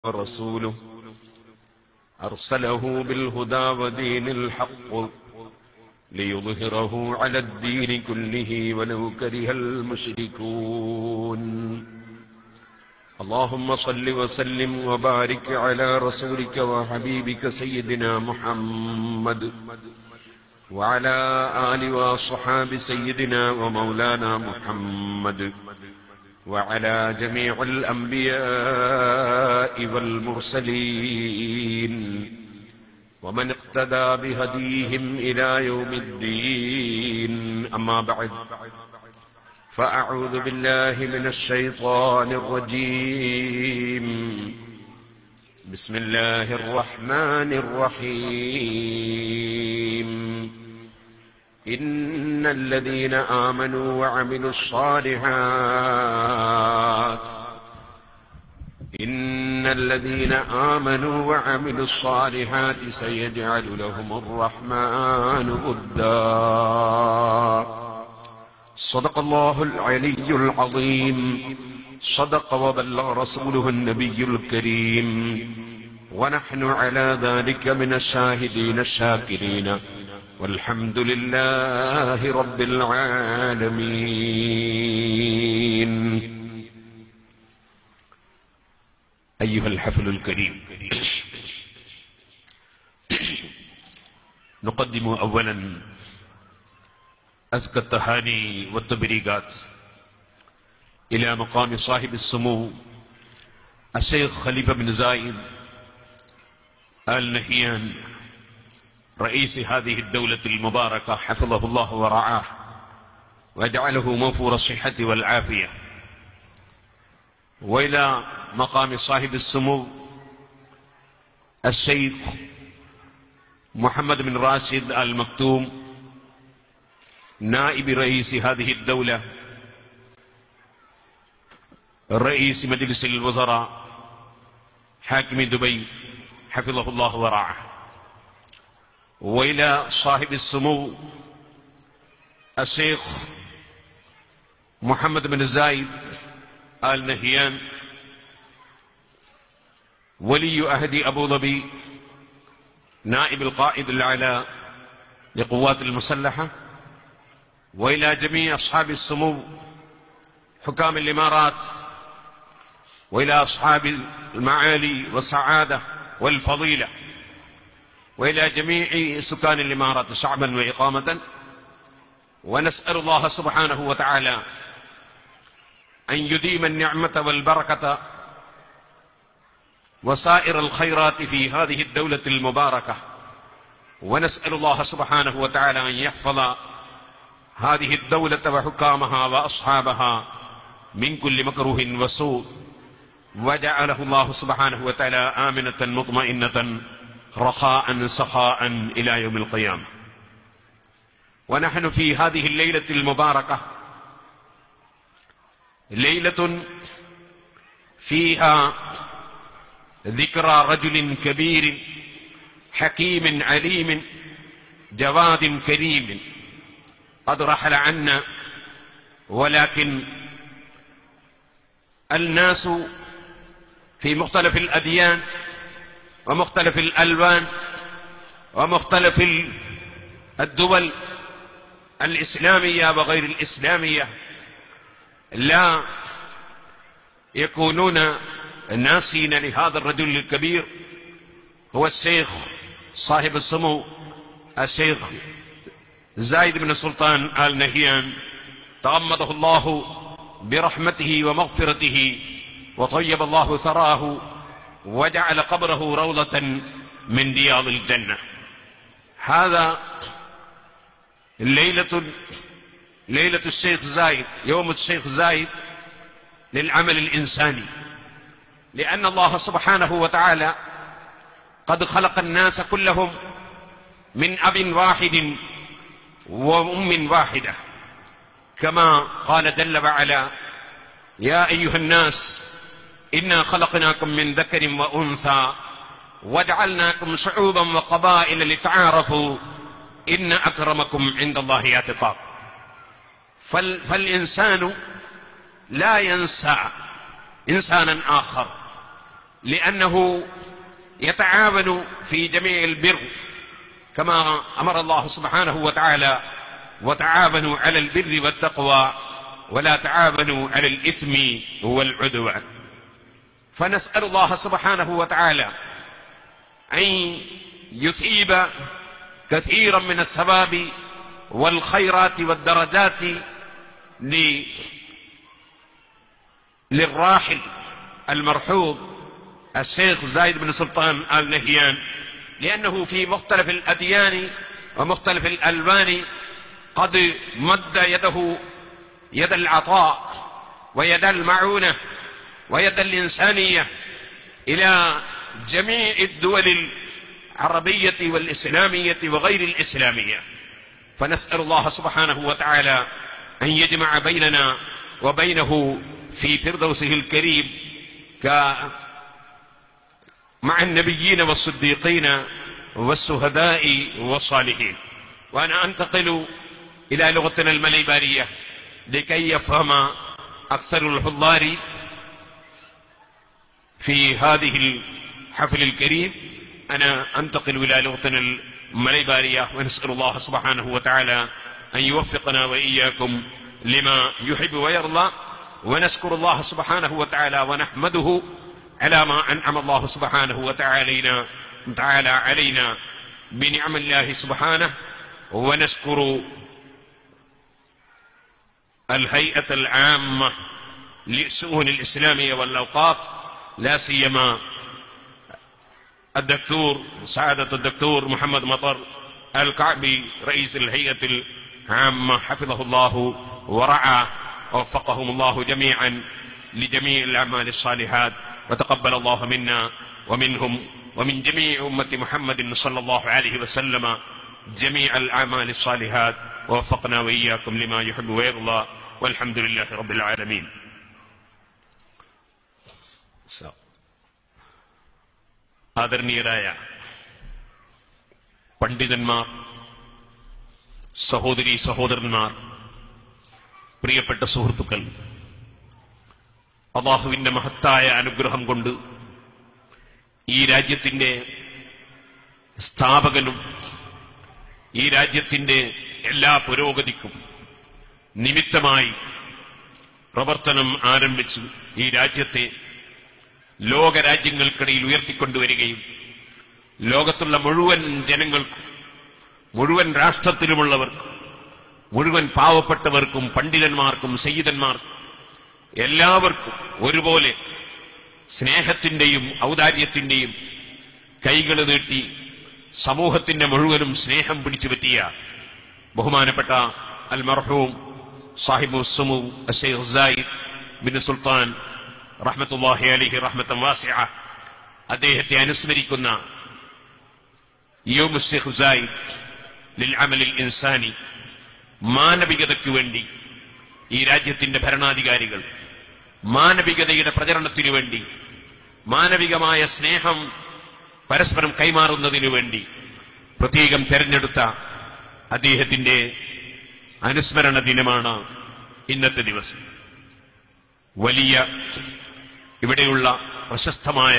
ورسوله أرسله بالهدى ودين الحق ليظهره على الدين كله ولو كره المشركون اللهم صل وسلم وبارك على رسولك وحبيبك سيدنا محمد وعلى آل وصحاب سيدنا ومولانا محمد وعلى جميع الأنبياء والمرسلين ومن اقتدى بهديهم إلى يوم الدين أما بعد فأعوذ بالله من الشيطان الرجيم بسم الله الرحمن الرحيم إن الذين آمنوا وعملوا الصالحات إن الذين آمنوا وعملوا الصالحات سيجعل لهم الرحمن ودا صدق الله العلي العظيم صدق وبلغ رسوله النبي الكريم ونحن على ذلك من الشاهدين الشاكرين والحمد لله رب العالمين أيها الحفل الكريم نقدم أولا أزكى التهاني والتبريقات إلى مقام صاحب السمو الشيخ خليفة بن زايد آل نهيان رئيس هذه الدولة المباركة حفظه الله ورعاه وجعله موفور الصحة والعافية وإلى مقام صاحب السمو الشيخ محمد بن راشد المكتوم نائب رئيس هذه الدولة رئيس مجلس الوزراء حاكم دبي حفظه الله ورعاه وإلى صاحب السمو الشيخ محمد بن زايد آل نهيان ولي عهد أبو ظبي نائب القائد الأعلى لقوات المسلحة وإلى جميع أصحاب السمو حكام الإمارات وإلى أصحاب المعالي والسعادة والفضيلة وإلى جميع سكان الإمارات شعبا وإقامة ونسأل الله سبحانه وتعالى أن يديم النعمة والبركة وسائر الخيرات في هذه الدولة المباركة ونسأل الله سبحانه وتعالى أن يحفظ هذه الدولة وحكامها وأصحابها من كل مكروه وسوء وجعله الله سبحانه وتعالى آمنة مطمئنة رخاء سخاء إلى يوم القيامة ونحن في هذه الليلة المباركة ليلة فيها ذكرى رجل كبير حكيم عليم جواد كريم قد رحل عنا ولكن الناس في مختلف الأديان ومختلف الألوان ومختلف الدول الإسلامية وغير الإسلامية لا يكونون ناسين لهذا الرجل الكبير هو الشيخ صاحب السمو الشيخ زايد بن سلطان آل نهيان تغمده الله برحمته ومغفرته وطيب الله ثراه وجعل قبره روضة من رياض الجنة هذا ليلة ليلة الشيخ زايد يوم الشيخ زايد للعمل الإنساني لأن الله سبحانه وتعالى قد خلق الناس كلهم من أب واحد وأم واحدة كما قال جل وعلا يا أيها الناس إنا خلقناكم من ذكر وأنثى وجعلناكم شعوبا وقبائل لتعارفوا إن أكرمكم عند الله أتقاكم فال فالإنسان لا ينسى إنسانا آخر لأنه يتعاون في جميع البر كما أمر الله سبحانه وتعالى وتعاونوا على البر والتقوى ولا تعاونوا على الإثم والعدوان فنسأل الله سبحانه وتعالى أن يثيب كثيرا من الثواب والخيرات والدرجات ل- للراحل المرحوم الشيخ زايد بن سلطان آل نهيان لأنه في مختلف الأديان ومختلف الألوان قد مد يده يد العطاء ويد المعونة ويد الإنسانية إلى جميع الدول العربية والإسلامية وغير الإسلامية فنسأل الله سبحانه وتعالى أن يجمع بيننا وبينه في فردوسه الكريم ك مع النبيين والصديقين والشهداء والصالحين وأنا أنتقل إلى لغتنا المليبارية لكي يفهم أكثر الحضار في هذه الحفل الكريم أنا أنتقل إلى لغتنا المليبارية ونسأل الله سبحانه وتعالى أن يوفقنا وإياكم لما يحب ويرضى ونشكر الله سبحانه وتعالى ونحمده على ما أنعم الله سبحانه وتعالى تعالى علينا بنعم الله سبحانه ونشكر الهيئة العامة للشؤون الإسلامية والأوقاف لا سيما الدكتور سعادة الدكتور محمد مطر الكعبي رئيس الهيئة العامة حفظه الله ورعاه ووفقهم الله جميعا لجميع الأعمال الصالحات وتقبل الله منا ومنهم ومن جميع أمة محمد صلى الله عليه وسلم جميع الأعمال الصالحات ووفقنا وإياكم لما يحب ويرضى والحمد لله رب العالمين ആദരണീയരായ പണ്ഡിതന്മാർ സഹോദരി സഹോദരന്മാർ പ്രിയപ്പെട്ട സുഹൃത്തുക്കൾ അള്ളാഹുവിന്റെ മഹത്തായ അനുഗ്രഹം കൊണ്ട് ഈ രാജ്യത്തിന്റെ സ്ഥാപകനും ഈ രാജ്യത്തിന്റെ എല്ലാ പുരോഗതിക്കും നിമിത്തമായി പ്രവർത്തനം ആരംഭിച്ച് ഈ രാജ്യത്തെ ലോകരാജ്യങ്ങൾക്കിടയിൽ ഉയർത്തിക്കൊണ്ടുവരികയും ലോകത്തുള്ള മുഴുവൻ ജനങ്ങൾക്കും മുഴുവൻ രാഷ്ട്രത്തിലുമുള്ളവർക്കും മുഴുവൻ പാവപ്പെട്ടവർക്കും പണ്ഡിതന്മാർക്കും സയ്യിദന്മാർക്കും എല്ലാവർക്കും ഒരുപോലെ സ്നേഹത്തിന്റെയും ഔദാര്യത്തിന്റെയും കൈകൾ നീട്ടി സമൂഹത്തിന്റെ മുഴുവനും സ്നേഹം പിടിച്ചു പറ്റിയ ബഹുമാനപ്പെട്ട അൽ മർഹൂം സാഹിബ് സുമു അഷൈഖ് സായിദ് ബിൻ സുൽത്താൻ റഹ്മത്തുല്ലാഹി അലിഹി റഹ്മത്തം വാസിഅ അദ്ദേഹത്തെ അനുസ്മരിക്കുന്ന യോം ഷെയ്ഖ് സായിദ് ലിൽ അമലിൽ ഇൻസാനി മാനവികതയ്ക്കു വേണ്ടി ഈ രാജ്യത്തിന്റെ ഭരണാധികാരികൾ മാനവികതയുടെ പ്രചരണത്തിനു വേണ്ടി മാനവികമായ സ്നേഹം പരസ്പരം കൈമാറുന്നതിനു വേണ്ടി പ്രത്യേകം തെരഞ്ഞെടുത്ത അദ്ദേഹത്തിന്റെ അനുസ്മരണ ദിനമാണ് ഇന്നത്തെ ദിവസം വലിയ ഇവിടെയുള്ള പ്രശസ്തമായ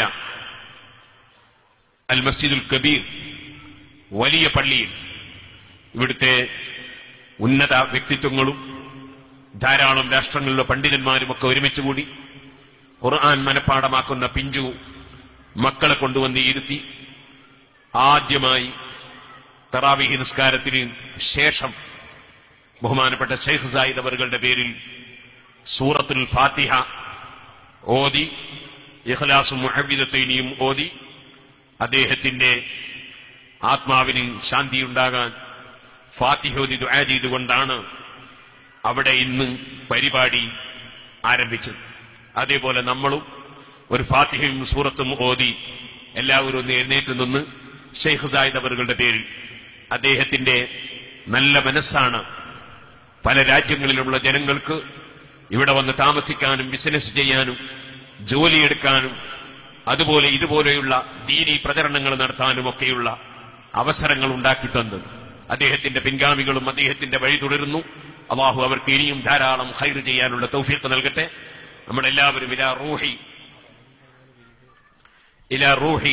അൽ മസ്ജിദുൽ കബീർ വലിയ പള്ളിയിൽ ഇവിടുത്തെ ഉന്നത വ്യക്തിത്വങ്ങളും ധാരാളം രാഷ്ട്രങ്ങളിലെ പണ്ഡിതന്മാരുമൊക്കെ ഒരുമിച്ച് കൂടി ഖുർആൻ മനഃപ്പാടമാക്കുന്ന പിഞ്ചു മക്കളെ കൊണ്ടുവന്ന് ഇരുത്തി ആദ്യമായി തറാവിഹി നിസ്കാരത്തിന് ശേഷം ബഹുമാനപ്പെട്ട ഷെയ്ഖ് സായിദ് അവറുകളുടെ പേരിൽ സൂറത്തുൽ ഫാത്തിഹ ഓതി ഇഖ്ലാസും മുഹബിദത്തൈനിയും ഓതി അദ്ദേഹത്തിന്റെ ആത്മാവിന് ശാന്തിയുണ്ടാകാൻ ഫാത്തിഹോദി ദുആ ചെയ്തുകൊണ്ടാണ് അവിടെ ഇന്ന് പരിപാടി ആരംഭിച്ചത് അതേപോലെ നമ്മളും ഒരു ഫാത്തിഹയും സൂറത്തും ഓതി എല്ലാവരും ഒന്ന് എഴുന്നേറ്റ് നിന്ന് ഷെയ്ഖ് സായിദ് അവറുകളുടെ പേരിൽ അദ്ദേഹത്തിന്റെ നല്ല മനസ്സാണ് പല രാജ്യങ്ങളിലുള്ള ജനങ്ങൾക്ക് ഇവിടെ വന്ന് താമസിക്കാനും ബിസിനസ് ചെയ്യാനും ജോലിയെടുക്കാനും അതുപോലെ ഇതുപോലെയുള്ള ദീനി പ്രചരണങ്ങൾ നടത്താനും ഒക്കെയുള്ള അവസരങ്ങൾ ഉണ്ടാക്കി തന്നത് അദ്ദേഹത്തിന്റെ പിൻഗാമികളും അദ്ദേഹത്തിന്റെ വഴി തുടരുന്നു അള്ളാഹു അവർക്ക് ഇനിയും ധാരാളം ഹൈർ ചെയ്യാനുള്ള തൗഫീഖ് നൽകട്ടെ നമ്മളെല്ലാവരും ഇലാ റൂഹി إلى روح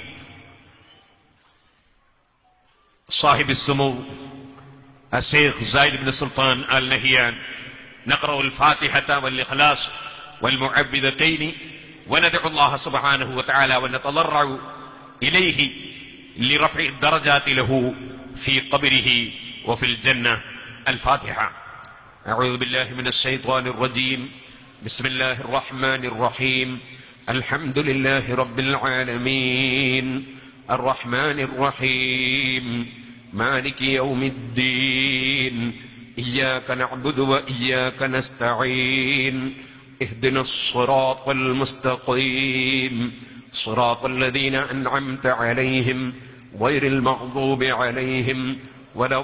صاحب السمو الشيخ زايد بن سلطان آل نهيان نقرأ الفاتحة والإخلاص والمعبدتين وندعو الله سبحانه وتعالى ونتضرع إليه لرفع الدرجات له في قبره وفي الجنة الفاتحة أعوذ بالله من الشيطان الرجيم بسم الله الرحمن الرحيم الحمد لله رب العالمين الرحمن الرحيم مالك يوم الدين إياك نعبد وإياك نستعين اهدنا الصراط المستقيم صراط الذين أنعمت عليهم غير المغضوب عليهم ولا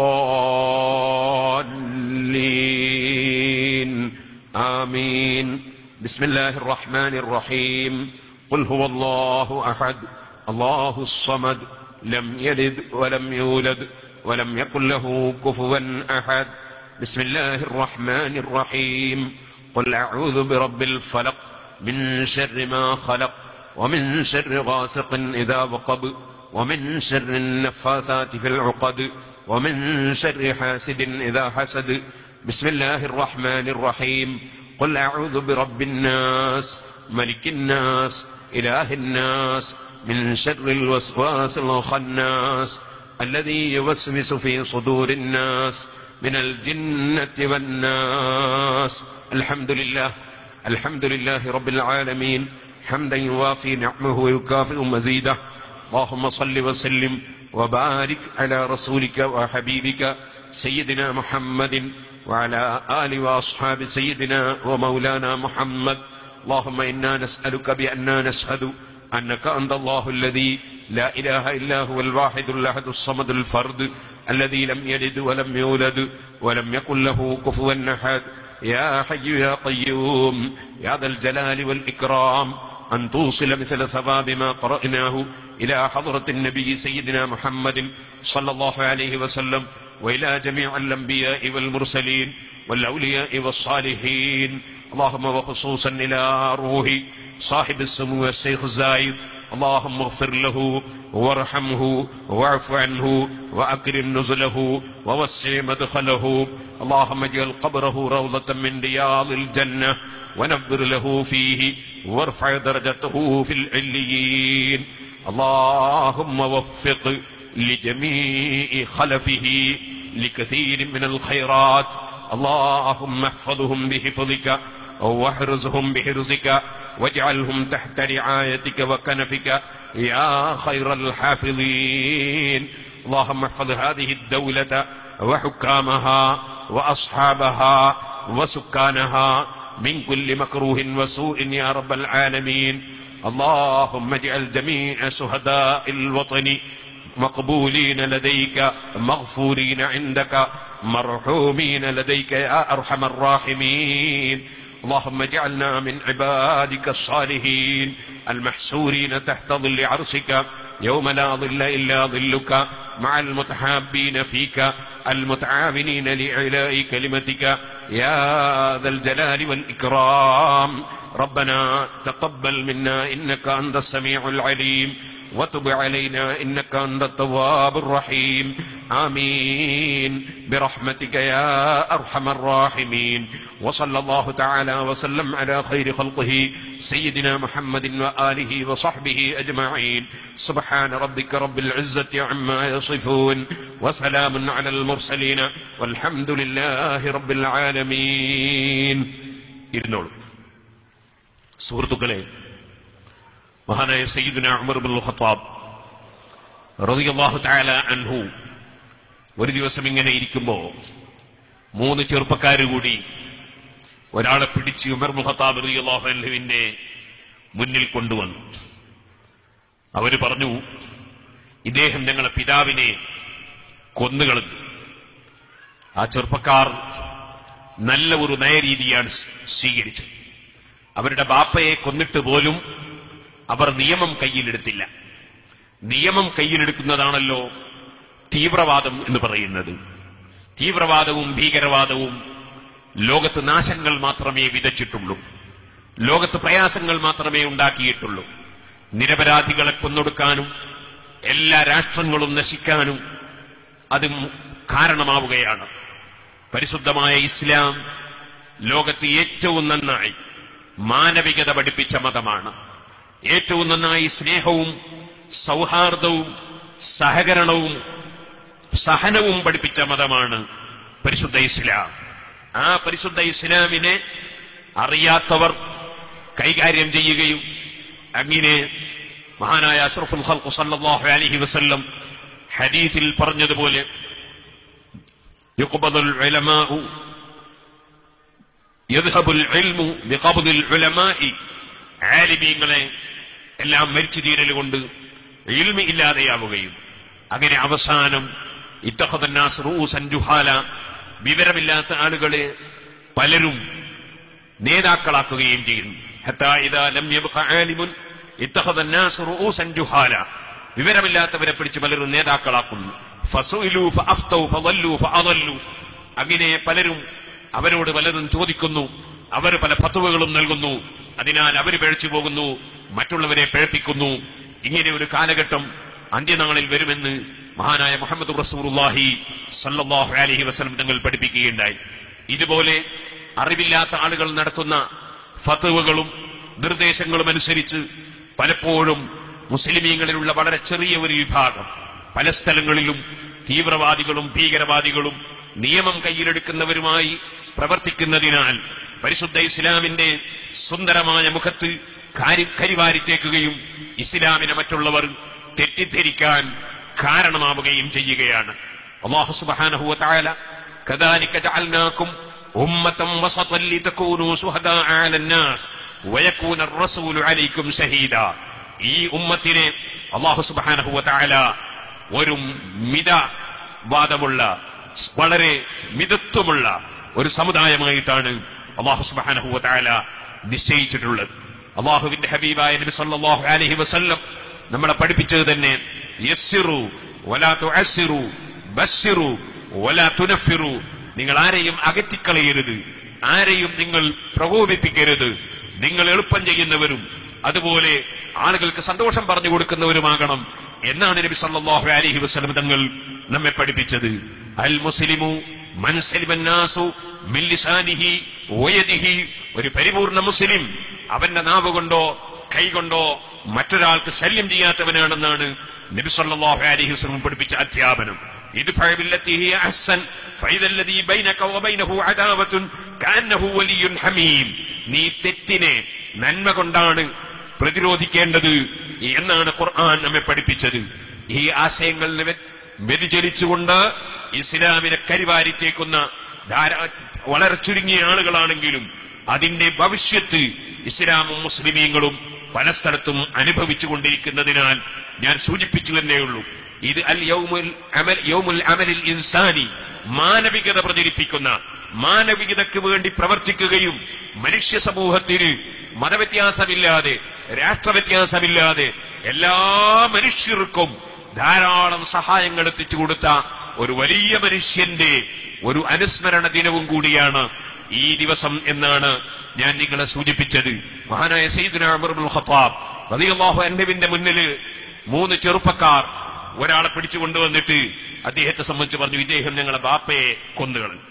الضالين آمين بسم الله الرحمن الرحيم قل هو الله أحد الله الصمد لم يلد ولم يولد ولم يكن له كفوا أحد بسم الله الرحمن الرحيم قل أعوذ برب الفلق من شر ما خلق ومن شر غاسق إذا وقب ومن شر النفاثات في العقد ومن شر حاسد إذا حسد بسم الله الرحمن الرحيم قل أعوذ برب الناس ملك الناس إله الناس من شر الوسواس الخناس الذي يوسوس في صدور الناس من الجنة والناس الحمد لله الحمد لله رب العالمين حمدا يوافي نعمه ويكافئ مزيده اللهم صل وسلم وبارك على رسولك وحبيبك سيدنا محمد وعلى آل وأصحاب سيدنا ومولانا محمد اللهم إنا نسألك بأننا نشهد أنك أنت الله الذي لا إله إلا هو الواحد الأحد الصمد الفرد الذي لم يلد ولم يولد ولم يكن له كفوا أحد يا حي يا قيوم يا ذا الجلال والإكرام أن توصل مثل ثواب ما قرأناه إلى حضرة النبي سيدنا محمد صلى الله عليه وسلم وإلى جميع الأنبياء والمرسلين والأولياء والصالحين اللهم وخصوصا إلى روح صاحب السمو الشيخ الزايد اللهم اغفر له وارحمه واعف عنه وأكرم نزله ووسع مدخله اللهم اجعل قبره روضة من رياض الجنة ونبر له فيه وارفع درجته في العليين اللهم وفق لجميع خلفه لكثير من الخيرات اللهم احفظهم بحفظك واحرزهم بحرزك واجعلهم تحت رعايتك وكنفك يا خير الحافظين اللهم احفظ هذه الدولة وحكامها وأصحابها وسكانها من كل مكروه وسوء يا رب العالمين اللهم اجعل جميع شهداء الوطن مقبولين لديك مغفورين عندك مرحومين لديك يا ارحم الراحمين اللهم اجعلنا من عبادك الصالحين المحسورين تحت ظل عرشك يوم لا ظل الا ظلك مع المتحابين فيك المتعاونين لاعلاء كلمتك يا ذا الجلال والاكرام ربنا تقبل منا انك انت السميع العليم وتب علينا انك انت التواب الرحيم امين برحمتك يا ارحم الراحمين وصلى الله تعالى وسلم على خير خلقه سيدنا محمد واله وصحبه اجمعين سبحان ربك رب العزه عما يصفون وسلام على المرسلين والحمد لله رب العالمين ഇരുന്നോളൂ സുഹൃത്തുക്കളെ മഹാനായ സയ്യിദുന ഉമർ ബിൻ ഖത്താബ് റളിയല്ലാഹു തആല അൻഹു ഒരു ദിവസം ഇങ്ങനെ ഇരിക്കുമ്പോ മൂന്ന് ചെറുപ്പക്കാർ കൂടി ഒരാളെ പിടിച്ച് ഉമർ ബിൻ ഖത്താബ് റളിയല്ലാഹു അൻഹുവിന്റെ മുന്നിൽ കൊണ്ടുവന്നു അവര് പറഞ്ഞു ഇദ്ദേഹം ഞങ്ങളെ പിതാവിനെ കൊന്നുകളഞ്ഞു ആ ചെറുപ്പക്കാർ നല്ല ഒരു നയരീതിയാണ് സ്വീകരിച്ചത് അവരുടെ ബാപ്പയെ കൊന്നിട്ട് പോലും അവർ നിയമം കയ്യിലെടുത്തില്ല നിയമം കയ്യിലെടുക്കുന്നതാണല്ലോ തീവ്രവാദം എന്ന് പറയുന്നത് തീവ്രവാദവും ഭീകരവാദവും ലോകത്ത് നാശങ്ങൾ മാത്രമേ വിതച്ചിട്ടുള്ളൂ ലോകത്ത് പ്രയാസങ്ങൾ മാത്രമേ ഉണ്ടാക്കിയിട്ടുള്ളൂ നിരപരാധികളെ കൊന്നൊടുക്കാനും എല്ലാ രാഷ്ട്രങ്ങളും നശിക്കാനും അതും കാരണമാവുകയാണ് പരിശുദ്ധമായ ഇസ്ലാം ലോകത്ത് ഏറ്റവും നന്നായി മാനവികത പഠിപ്പിച്ച മതമാണ് ഏറ്റവും നന്നായി സ്നേഹവും സൗഹാർദ്ദവും സഹകരണവും സഹനവും പഠിപ്പിച്ച മതമാണ് പരിശുദ്ധ ഇസ്ലാം ആ പരിശുദ്ധ ഇസ്ലാമിനെ അറിയാത്തവർ കൈകാര്യം ചെയ്യുകയും അങ്ങനെ മഹാനായ അഷ്റഫുൽ ഖൽഖ് സല്ലല്ലാഹു അലൈഹി വസല്ലം ഹദീസിൽ പറഞ്ഞതുപോലെ യുഖ്ബദുൽ ഉലമാഉ യദ്ഹബുൽ ഇൽമു ബിഖബ്ദിൽ ഉലമാഇ ആലിമീങ്ങളെ എല്ലാം മരിച്ചു തീരൽ കൊണ്ട് ഇൽമി ഇല്ലാതെയാവുകയും അങ്ങനെ അവസാനം ഇത്തഹദന്നാസ് റൂസൻ ജുഹാല വിവരമില്ലാത്ത ആളുകളെ പലരും നേതാക്കളാക്കുകയും ചെയ്യുന്നു ഹത്താ ഇദാ ലം യബ്ഖ ആലിമുൻ ഇത്തഹദന്നാസ് റൂസൻ ജുഹാല വിവരമില്ലാത്തവരെ പിടിച്ച് പലരും നേതാക്കളാക്കുന്നു ഫസുഇലു ഫഅഫ്തൗ ഫളല്ലു ഫഅദല്ലു അങ്ങനെ പലരും അവരോട് പലരും ചോദിക്കുന്നു അവർ പല ഫത്തുവകളും നൽകുന്നു അതിനാൽ അവർ പിഴച്ചു പോകുന്നു മറ്റുള്ളവരെ പിഴപ്പിക്കുന്നു ഇങ്ങനെ ഒരു കാലഘട്ടം അന്ത്യനാളിൽ വരുമെന്ന് മഹാനായ മുഹമ്മദ് റസൂറുല്ലാഹി സല്ലല്ലാഹു അലൈഹി വസല്ലം തങ്ങൾ പഠിപ്പിക്കുകയുണ്ടായി ഇതുപോലെ അറിവില്ലാത്ത ആളുകൾ നടത്തുന്ന ഫത്തുവകളും നിർദ്ദേശങ്ങളും അനുസരിച്ച് പലപ്പോഴും മുസ്ലിമീങ്ങളിലുള്ള വളരെ ചെറിയ ഒരു വിഭാഗം പല സ്ഥലങ്ങളിലും തീവ്രവാദികളും ഭീകരവാദികളും നിയമം കയ്യിലെടുക്കുന്നവരുമായി പ്രവർത്തിക്കുന്നതിനാൽ പരിശുദ്ധ ഇസ്ലാമിന്റെ സുന്ദരമായ മുഖത്ത് കാരി കരിവാരിത്തേക്കുകയും ഇസ്ലാമിനെ മറ്റുള്ളവർ തെറ്റിദ്ധരിക്കാൻ കാരണമാവുകയും ചെയ്യുകയാണ് അള്ളാഹു സുബ്ഹാനഹു വതആല كذلك جعلناكم أمة وسطا لتكونوا شهداء على الناس ويكون الرسول عليكم شهيدا ഈ ഉമ്മത്തിനെ അള്ളാഹു സുബ്ഹാനഹു വതആല ഒരു മിതവാദമുള്ള വളരെ മിതത്വമുള്ള ഒരു സമുദായമായിട്ടാണ് അള്ളാഹു സുബ്ഹാനഹു വതആല നിശ്ചയിച്ചിട്ടുള്ളത് അള്ളാഹുവിന്റെ ഹബീബായ നബി സല്ലല്ലാഹു അലൈഹി വസല്ലം നമ്മളെ പഠിപ്പിച്ചത് തന്നെ യസ്സിറു വലാ തുഅസ്സിറു ബസ്സിറു വലാ തുനഫിറു നിങ്ങൾ ആരെയും അകറ്റിക്കളയരുത് ആരെയും നിങ്ങൾ പ്രകോപിപ്പിക്കരുത് നിങ്ങൾ എളുപ്പം ചെയ്യുന്നവരും അതുപോലെ ആളുകൾക്ക് സന്തോഷം പറഞ്ഞു കൊടുക്കുന്നവരുമാകണം എന്നാണ് നബി സല്ലല്ലാഹു അലൈഹി വസല്ലം തങ്ങൾ നമ്മെ പഠിപ്പിച്ചത് അൽ മുസ്ലിമു മൻ സലിമന്നാസു മിൻ ലിസാനിഹി വയദിഹി ഒരു പരിപൂർണ മുസ്ലിം അവന്റെ നാവ് കൊണ്ടോ കൈകൊണ്ടോ മറ്റൊരാൾക്ക് ശല്യം ചെയ്യാത്തവനാണെന്നാണ് നബി സല്ലല്ലാഹു അലൈഹി വസല്ലം പഠിപ്പിച്ച അധ്യാപനം ادفع بالتي هي احسن فاذا الذي بينك وبينه عداوه كانه ولي حميم നീ തെറ്റിനെ നന്മ കൊണ്ടാണ് പ്രതിരോധിക്കേണ്ടത് എന്നാണ് ഖുർആൻ നമ്മെ പഠിപ്പിച്ചത് ഈ ആശയങ്ങളിൽ വ്യതിചലിച്ചുകൊണ്ട് ഇസ്ലാമിനെ കരിവാരിത്തേക്കുന്ന ധാരാ വളരെ ചുരുങ്ങിയ ആളുകളാണെങ്കിലും അതിന്റെ ഭവിഷ്യത്ത് ഇസ്ലാമും മുസ്ലിമീങ്ങളും പല സ്ഥലത്തും അനുഭവിച്ചുകൊണ്ടിരിക്കുന്നതിനാൽ ഞാൻ സൂചിപ്പിച്ചു തന്നെയുള്ളൂ ഇത് അൽ യൗമുൽ അമൽ യൗമുൽ അമലിൽ ഇൻസാനി മാനവികത പ്രചരിപ്പിക്കുന്ന മാനവികതയ്ക്ക് വേണ്ടി പ്രവർത്തിക്കുകയും മനുഷ്യ സമൂഹത്തിന് മതവ്യത്യാസമില്ലാതെ രാഷ്ട്രവ്യത്യാസമില്ലാതെ എല്ലാ മനുഷ്യർക്കും ധാരാളം സഹായങ്ങൾ എത്തിച്ചു കൊടുത്ത ഒരു വലിയ മനുഷ്യന്റെ ഒരു അനുസ്മരണ ദിനവും കൂടിയാണ് ഈ ദിവസം എന്നാണ് ഞാൻ നിങ്ങളെ സൂചിപ്പിച്ചത് മഹാനായ സയ്യിദുന ഉമർ ഇബ്നുൽ ഖത്താബ് റളിയല്ലാഹു അൻഹുവിന്റെ മുന്നിൽ മൂന്ന് ചെറുപ്പക്കാർ ഒരാളെ പിടിച്ചു കൊണ്ടുവന്നിട്ട് അദ്ദേഹത്തെ സംബന്ധിച്ച് പറഞ്ഞു ഇദ്ദേഹം ഞങ്ങളെ ബാപ്പയെ കൊന്നുകളഞ്ഞു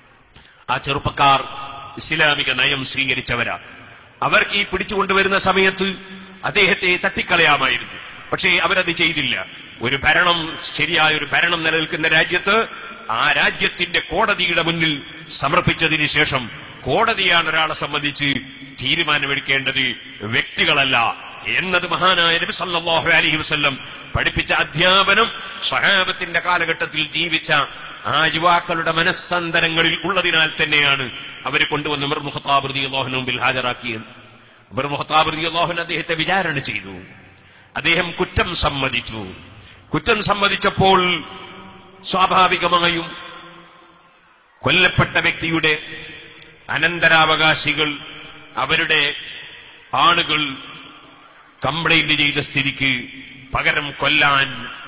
ആ ചെറുപ്പക്കാർ ഇസ്ലാമിക നയം സ്വീകരിച്ചവരാ അവർക്ക് ഈ പിടിച്ചു കൊണ്ടുവരുന്ന സമയത്ത് അദ്ദേഹത്തെ തട്ടിക്കളയാമായിരുന്നു പക്ഷേ അവരത് ചെയ്തില്ല ഒരു ഭരണം ശരിയായ ഒരു ഭരണം നിലനിൽക്കുന്ന രാജ്യത്ത് ആ രാജ്യത്തിന്റെ കോടതിയുടെ മുന്നിൽ സമർപ്പിച്ചതിന് ശേഷം കോടതിയാണ് ഒരാളെ സംബന്ധിച്ച് തീരുമാനമെടുക്കേണ്ടത് വ്യക്തികളല്ല എന്നത് മഹാനായ നബി സല്ലല്ലാഹു അലൈഹി വസല്ലം പഠിപ്പിച്ച അധ്യാപനം സഹാബത്തിന്റെ കാലഘട്ടത്തിൽ ജീവിച്ച ആ യുവാക്കളുടെ മനസ്സന്തരങ്ങളിൽ ഉള്ളതിനാൽ തന്നെയാണ് അവരെ കൊണ്ടുവന്ന് ഉമർ മുഖത്താബ് റളിയല്ലാഹു മുമ്പിൽ ഹാജരാക്കിയത് ഉമർ മുഖത്താബ് റളിയല്ലാഹു അദ്ദേഹത്തെ വിചാരണ ചെയ്തു അദ്ദേഹം കുറ്റം സമ്മതിച്ചു കുറ്റം സമ്മതിച്ചപ്പോൾ സ്വാഭാവികമായും കൊല്ലപ്പെട്ട വ്യക്തിയുടെ അനന്തരാവകാശികൾ അവരുടെ ആളുകൾ കംപ്ലൈന്റ് ചെയ്ത സ്ഥിതിക്ക് പകരം കൊല്ലാൻ